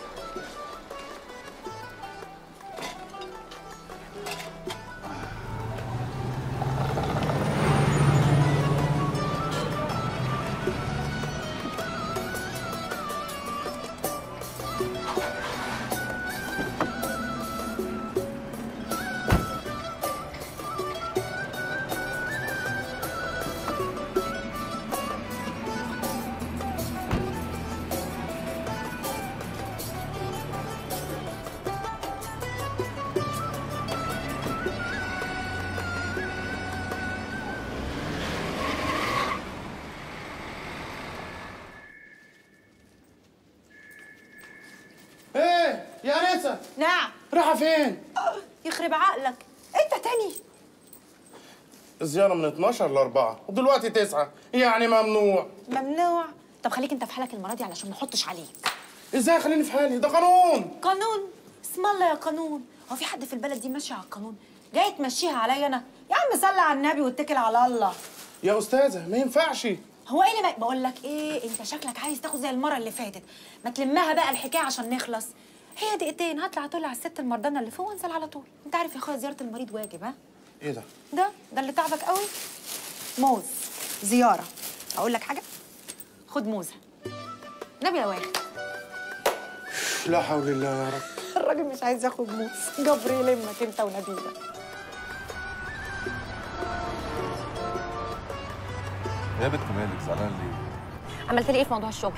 Speaker 17: ايه يا انسه
Speaker 12: نعم
Speaker 17: رايحه فين
Speaker 12: يخرب عقلك انت تاني
Speaker 17: الزياره من 12 ل 4 ودلوقتي 9 يعني ممنوع
Speaker 12: ممنوع طب خليك انت في حالك المره دي علشان ما احطش عليك
Speaker 10: ازاي خليني في حالي ده قانون
Speaker 16: قانون اسم الله يا قانون هو في حد في البلد دي ماشي على القانون جاي تمشيها عليا انا يا عم صلي على النبي واتكل على الله
Speaker 10: يا استاذه ما ينفعش
Speaker 16: هو ايه اللي ما- بقول لك ايه انت شكلك عايز تاخد زي المره اللي فاتت ما تلمها بقى الحكايه عشان نخلص هي دقيقتين هطلع اطل على الست المرضانه اللي فوق وانزل على طول انت عارف يا اخويا زياره المريض واجب ها
Speaker 10: ايه ده
Speaker 16: ده ده اللي تعبك قوي موز زياره اقول لك حاجه خد موزه نبي يا واخد
Speaker 10: لا حول الله يا رب
Speaker 16: الراجل مش عايز ياخد موز جبر يلمك انت ونبيله
Speaker 5: يا بنت مالك زعلانه ليه؟
Speaker 11: عملت لي ايه في موضوع الشغل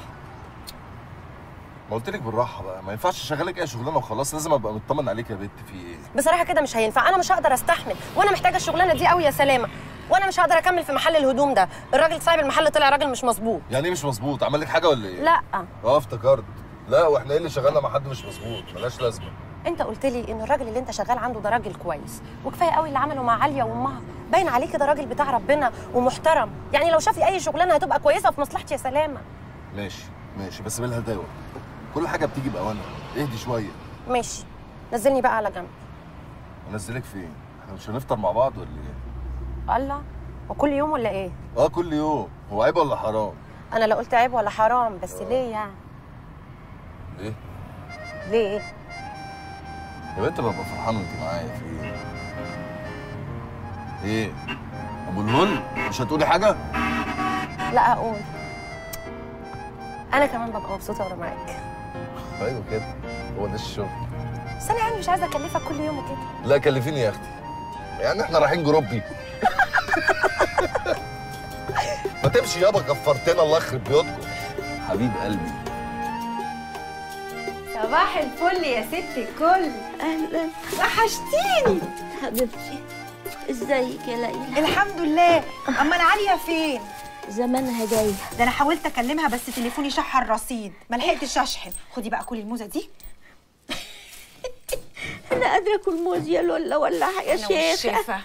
Speaker 5: ما قلت لك بالراحه بقى ما ينفعش اشغلك اي شغلانه وخلاص لازم ابقى مطمن عليك يا بنت في ايه؟
Speaker 11: بصراحه كده مش هينفع انا مش هقدر استحمل وانا محتاجه الشغلانه دي قوي يا سلامه وانا مش هقدر اكمل في محل الهدوم ده الراجل صاحب المحل طلع راجل مش مظبوط
Speaker 5: يعني ايه مش مظبوط؟ عمل لك حاجه ولا ايه؟
Speaker 11: لا
Speaker 5: اه افتكرت لا واحنا ايه اللي شغالنا مع حد مش مظبوط ملهاش لازمه
Speaker 11: انت قلت لي ان الراجل اللي انت شغال عنده ده راجل كويس وكفايه قوي اللي عمله مع عليا وامها باين عليه كده راجل بتاع ربنا ومحترم يعني لو شاف لي اي شغلانه هتبقى كويسه في مصلحتي يا سلامه
Speaker 5: ماشي ماشي بس بالهداوه كل حاجه بتيجي باوانها اهدي شويه
Speaker 11: ماشي نزلني بقى على جنب
Speaker 5: انزلك فين؟ احنا مش هنفطر مع بعض ولا ايه؟
Speaker 11: الله وكل يوم ولا ايه
Speaker 5: اه كل يوم هو عيب ولا حرام؟
Speaker 11: انا لا قلت عيب ولا حرام بس ليه يعني
Speaker 5: ليه؟
Speaker 11: ليه
Speaker 5: يا بنت ببقى فرحان وانت معايا في ايه؟ ايه؟ ابو الهول مش هتقولي حاجه؟
Speaker 11: لا اقول انا كمان ببقى مبسوطه وانا معاك
Speaker 5: ايوه كده هو ده الشغل
Speaker 11: بس انا يعني مش عايزه اكلفك كل يوم وكده
Speaker 5: لا كلفيني يا اختي يعني احنا رايحين جروبي ما تمشي يابا كفرتنا الله يخرب بيوتكم حبيب قلبي
Speaker 16: صباح الفل يا ست الكل
Speaker 13: اهلا
Speaker 16: وحشتيني
Speaker 13: حبيبتي ازيك يا ليلى
Speaker 16: الحمد لله امال عاليه فين
Speaker 13: زمانها جايه
Speaker 16: ده انا حاولت اكلمها بس تليفوني شحن رصيد ما لحقتش اشحن خدي بقى كل الموزه دي
Speaker 13: انا قادره اكل موز يا لولا ولا يا
Speaker 16: أنا
Speaker 13: شيخه
Speaker 16: والشيفة.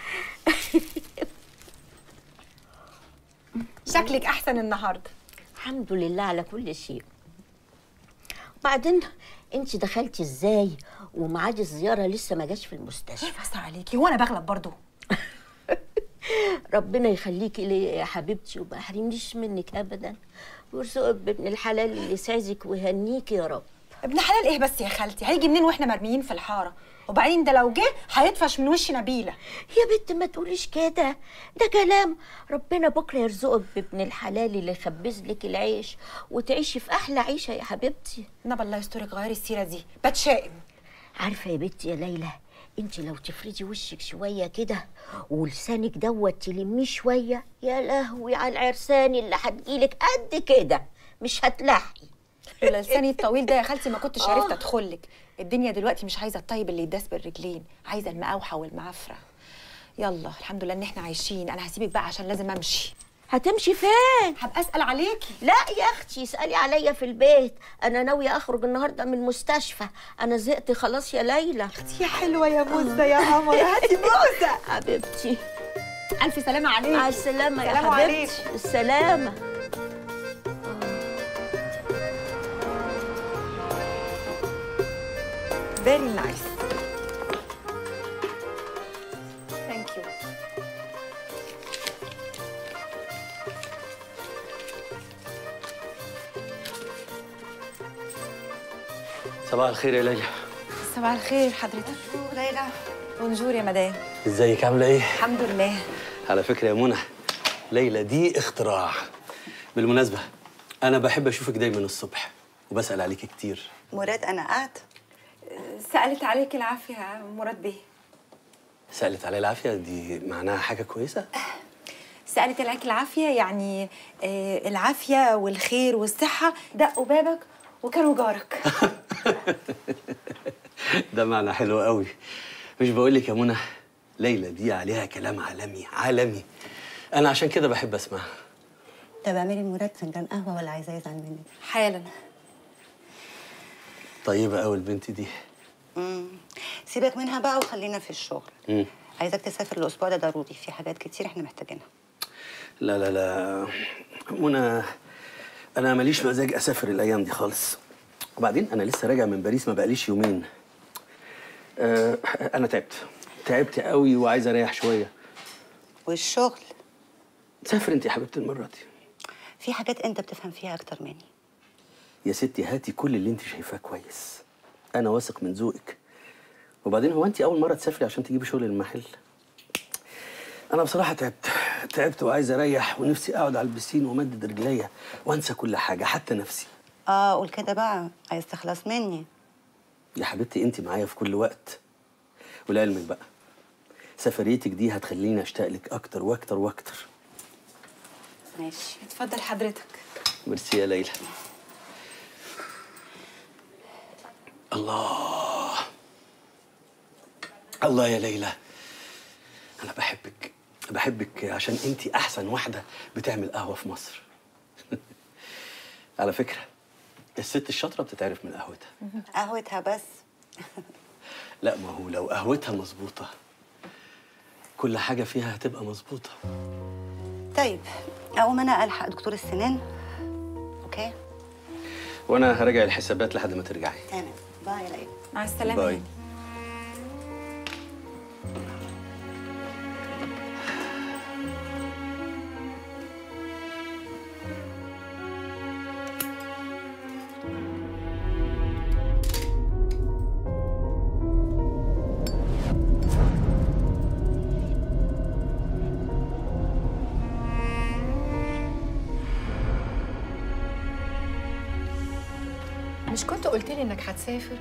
Speaker 16: شكلك احسن النهارده
Speaker 13: الحمد لله على كل شيء وبعدين انت دخلتي ازاي وميعاد الزياره لسه ما جاش في المستشفى
Speaker 16: بس عليكي وانا بغلب برضو
Speaker 13: ربنا يخليكي ليا يا حبيبتي وما يحرمنيش منك ابدا ويرزقك بابن الحلال اللي يسعدك ويهنيكي يا رب
Speaker 16: ابن حلال ايه بس يا خالتي هيجي منين واحنا مرميين في الحاره وبعدين ده لو جه هيطفش من وش نبيله
Speaker 13: يا بنت ما تقوليش كده ده كلام ربنا بكره يرزقك بابن الحلال اللي يخبز لك العيش وتعيشي في احلى عيشه يا حبيبتي
Speaker 16: نبى الله يسترك غيري السيره دي بتشائم
Speaker 13: عارفه يا بنتي يا ليلى انت لو تفردي وشك شويه كده ولسانك دوت تلميه شويه يا لهوي على العرسان اللي هتجيلك قد كده مش هتلحقي
Speaker 16: لولا لساني الطويل ده يا خالتي ما كنتش
Speaker 13: آه.
Speaker 16: عرفت ادخلك الدنيا دلوقتي مش عايزه الطيب اللي يداس بالرجلين عايزه المقاوحه والمعفره يلا الحمد لله ان احنا عايشين انا هسيبك بقى عشان لازم امشي
Speaker 13: هتمشي فين
Speaker 16: هبقى اسال عليكي
Speaker 13: لا يا اختي اسالي عليا في البيت انا ناويه اخرج النهارده من المستشفى انا زهقت خلاص يا ليلى اختي
Speaker 16: يا حلوه يا موزه يا قمر هاتي موزه
Speaker 13: حبيبتي
Speaker 16: الف سلامه عليكي
Speaker 13: مع السلامه يا
Speaker 16: سلام
Speaker 13: حبيبتي
Speaker 16: عليكم.
Speaker 13: السلامه
Speaker 16: very nice thank you
Speaker 23: صباح الخير يا ليلى
Speaker 16: صباح الخير حضرتك ليلى بونجور يا مدام
Speaker 23: ازيك عامله ايه
Speaker 16: الحمد لله
Speaker 23: على فكره يا منى ليلى دي اختراع بالمناسبه انا بحب اشوفك دايما الصبح وبسال عليك كتير
Speaker 3: مراد انا قاعده
Speaker 16: سالت عليك العافيه يا مراد بيه
Speaker 23: سالت علي العافيه دي معناها حاجه كويسه
Speaker 16: سالت عليك العافيه يعني آه العافيه والخير والصحه دقوا بابك وكانوا جارك
Speaker 23: ده معنى حلو قوي مش بقول لك يا منى ليلى دي عليها كلام عالمي عالمي انا عشان كده بحب اسمعها
Speaker 3: طب اعملي مراد فنجان قهوه ولا عايزاه يزعل منك
Speaker 16: حالا
Speaker 23: طيبه قوي البنت دي
Speaker 3: امم سيبك منها بقى وخلينا في الشغل
Speaker 23: مم.
Speaker 3: عايزاك تسافر الاسبوع ده ضروري في حاجات كتير احنا محتاجينها
Speaker 23: لا لا لا منى انا ماليش مزاج اسافر الايام دي خالص وبعدين انا لسه راجع من باريس ما بقاليش يومين آه انا تعبت تعبت قوي وعايز اريح شويه
Speaker 6: والشغل
Speaker 23: سافر انت يا حبيبتي المره دي
Speaker 6: في حاجات انت بتفهم فيها اكتر مني
Speaker 23: يا ستي هاتي كل اللي انت شايفاه كويس انا واثق من ذوقك وبعدين هو انت اول مره تسافري عشان تجيبي شغل المحل انا بصراحه تعبت تعبت وعايز اريح ونفسي اقعد على البسين وامدد رجليا وانسى كل حاجه حتى نفسي
Speaker 6: اه قول كده بقى عايز تخلص مني
Speaker 23: يا حبيبتي انت معايا في كل وقت ولعلمك بقى سفريتك دي هتخليني اشتاق لك اكتر واكتر واكتر
Speaker 6: ماشي
Speaker 21: اتفضل حضرتك
Speaker 23: ميرسي يا ليلى الله الله يا ليلى انا بحبك بحبك عشان انت احسن واحده بتعمل قهوه في مصر على فكره الست الشاطره بتتعرف من قهوتها
Speaker 6: قهوتها بس
Speaker 23: لا ما هو لو قهوتها مظبوطه كل حاجه فيها هتبقى مظبوطه
Speaker 6: طيب اقوم انا الحق دكتور السنان اوكي
Speaker 23: وانا هراجع الحسابات لحد ما ترجعي
Speaker 6: تمام باي يا ليلى
Speaker 21: مع السلامه
Speaker 23: باي
Speaker 21: مش كنت قلت لي انك هتسافر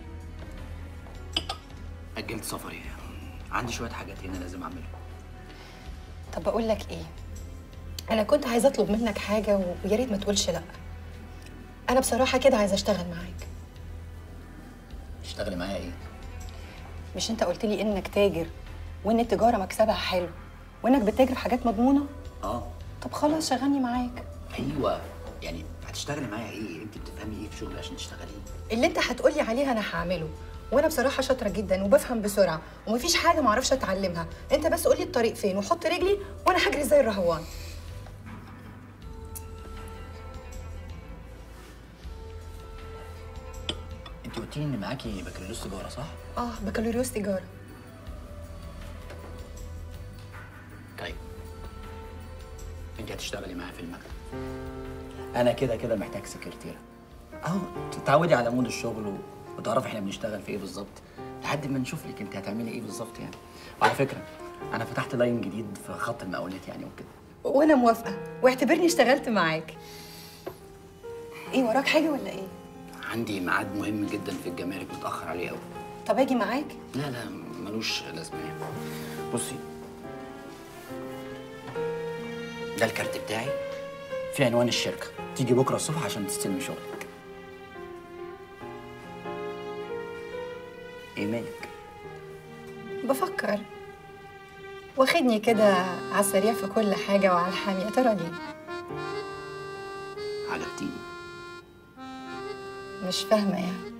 Speaker 7: أجلت سفري عندي شوية حاجات هنا لازم أعملها
Speaker 21: طب بقول لك ايه انا كنت عايزه اطلب منك حاجه و- ويا ريت ما تقولش لا انا بصراحه كده عايزه اشتغل معاك
Speaker 7: تشتغلي معايا إيه؟
Speaker 21: مش انت قلت لي انك تاجر وان التجاره مكسبها حلو وانك بتتاجر في حاجات مضمونه
Speaker 7: آه
Speaker 21: طب خلاص شغلني معاك
Speaker 7: أيوه يعني هتشتغلي معايا إيه؟ أنت بتفهمي إيه في شغلي عشان تشتغليه؟
Speaker 21: اللي انت هتقولي عليها انا هعمله وانا بصراحه شاطره جدا وبفهم بسرعه ومفيش حاجه معرفش اتعلمها انت بس قولي الطريق فين وحط رجلي وانا هجري زي الرهوان
Speaker 7: أنت قلت لي إن معاكي بكالوريوس تجارة صح؟
Speaker 21: اه بكالوريوس تجاره
Speaker 7: طيب أنت هتشتغلي معايا في المكتب أنا كده كده محتاج سكرتيرة أهو تتعودي على مود الشغل و... وتعرفي إحنا بنشتغل في إيه بالظبط لحد ما نشوف لك أنت هتعملي إيه بالظبط يعني وعلى فكرة أنا فتحت لاين جديد في خط المقاولات يعني وكده
Speaker 21: وانا موافقه واعتبرني اشتغلت معاك ايه وراك حاجه ولا ايه
Speaker 7: عندي ميعاد مهم جدا في الجمارك متأخر عليه قوي
Speaker 21: طب اجي معاك
Speaker 7: لا لا ملوش لازمه يعني بصي ده الكارت بتاعي في عنوان الشركه تيجي بكره الصبح عشان تستلمي شغلك ايه مالك
Speaker 21: بفكر واخدني كده على السريع في كل حاجه وعلى الحامي يا ترى ليه
Speaker 7: عجبتيني
Speaker 21: مش فاهمه يعني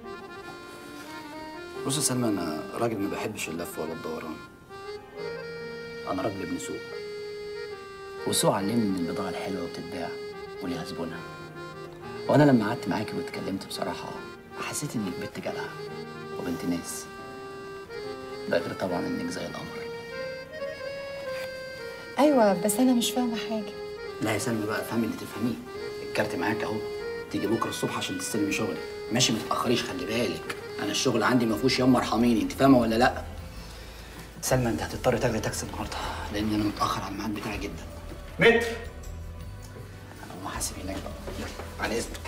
Speaker 7: بص يا سلمى انا راجل ما بحبش اللف ولا الدوران انا راجل ابن سوق والسوق علمني ان البضاعه الحلوه بتتباع وليها زبونها وانا لما قعدت معاكي واتكلمت بصراحه حسيت انك بنت جدعه وبنت ناس ده غير طبعا انك زي القمر
Speaker 21: ايوه بس انا مش فاهمه حاجه
Speaker 7: لا يا سلمى بقى افهمي اللي تفهميه الكارت معاك اهو تيجي بكره الصبح عشان تستلمي شغلي ماشي ما تتاخريش خلي بالك انا الشغل عندي ما فيهوش يوم ارحميني انت فاهمه ولا لا سلمى انت هتضطري تاخدي تاكسي النهارده لان انا متاخر على الميعاد بتاعي جدا متر انا هقوم احاسب هناك بقى يلا على اذنك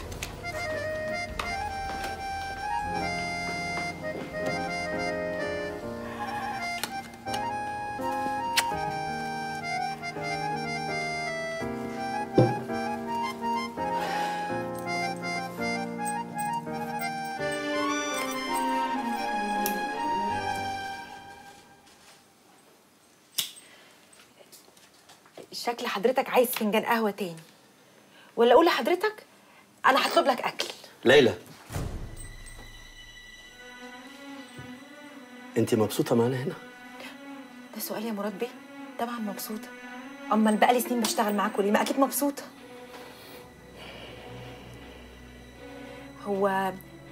Speaker 16: شكل حضرتك عايز فنجان قهوه تاني ولا اقول لحضرتك انا هطلب لك اكل
Speaker 23: ليلى انت مبسوطه معانا هنا
Speaker 16: ده سؤال يا مراد بيه طبعا مبسوطه امال بقالي سنين بشتغل معاكوا ليه ما اكيد مبسوطه هو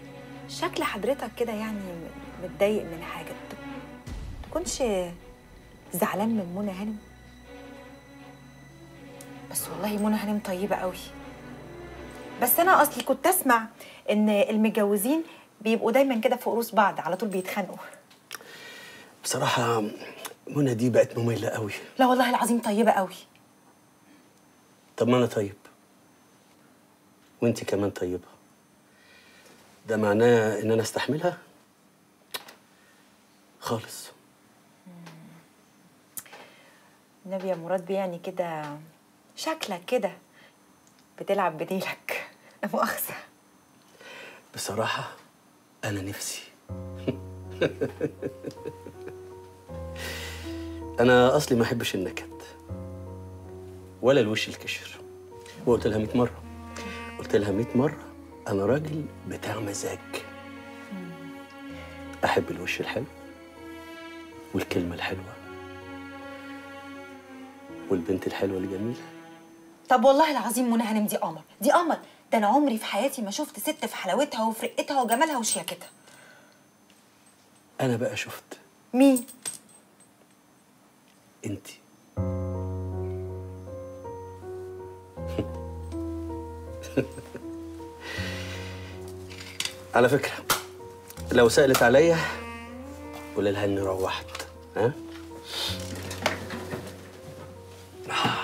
Speaker 16: شكل حضرتك كده يعني م- متضايق من حاجه ت- تكونش زعلان من منى هانم بس والله منى هانم طيبه قوي بس انا اصلي كنت اسمع ان المتجوزين بيبقوا دايما كده في قروس بعض على طول بيتخانقوا
Speaker 23: بصراحه منى دي بقت ممله قوي
Speaker 16: لا والله العظيم طيبه قوي
Speaker 23: طب ما انا طيب وانت كمان طيبه ده معناه ان انا استحملها خالص
Speaker 16: النبي يا مراد بيه يعني كده شكلك كده بتلعب بديلك لا مؤاخذه
Speaker 23: بصراحه انا نفسي انا اصلي ما احبش النكد ولا الوش الكشر وقلت لها 100 مره قلت لها 100 مره انا راجل بتاع مزاج احب الوش الحلو والكلمه الحلوه والبنت الحلوه الجميله
Speaker 16: طب والله العظيم منى هانم دي قمر دي قمر ده انا عمري في حياتي ما شفت ست في حلاوتها وفي رقتها وجمالها وشياكتها
Speaker 23: انا بقى شفت
Speaker 16: مين
Speaker 23: انت على فكرة لو سألت عليا قول لها اني روحت ها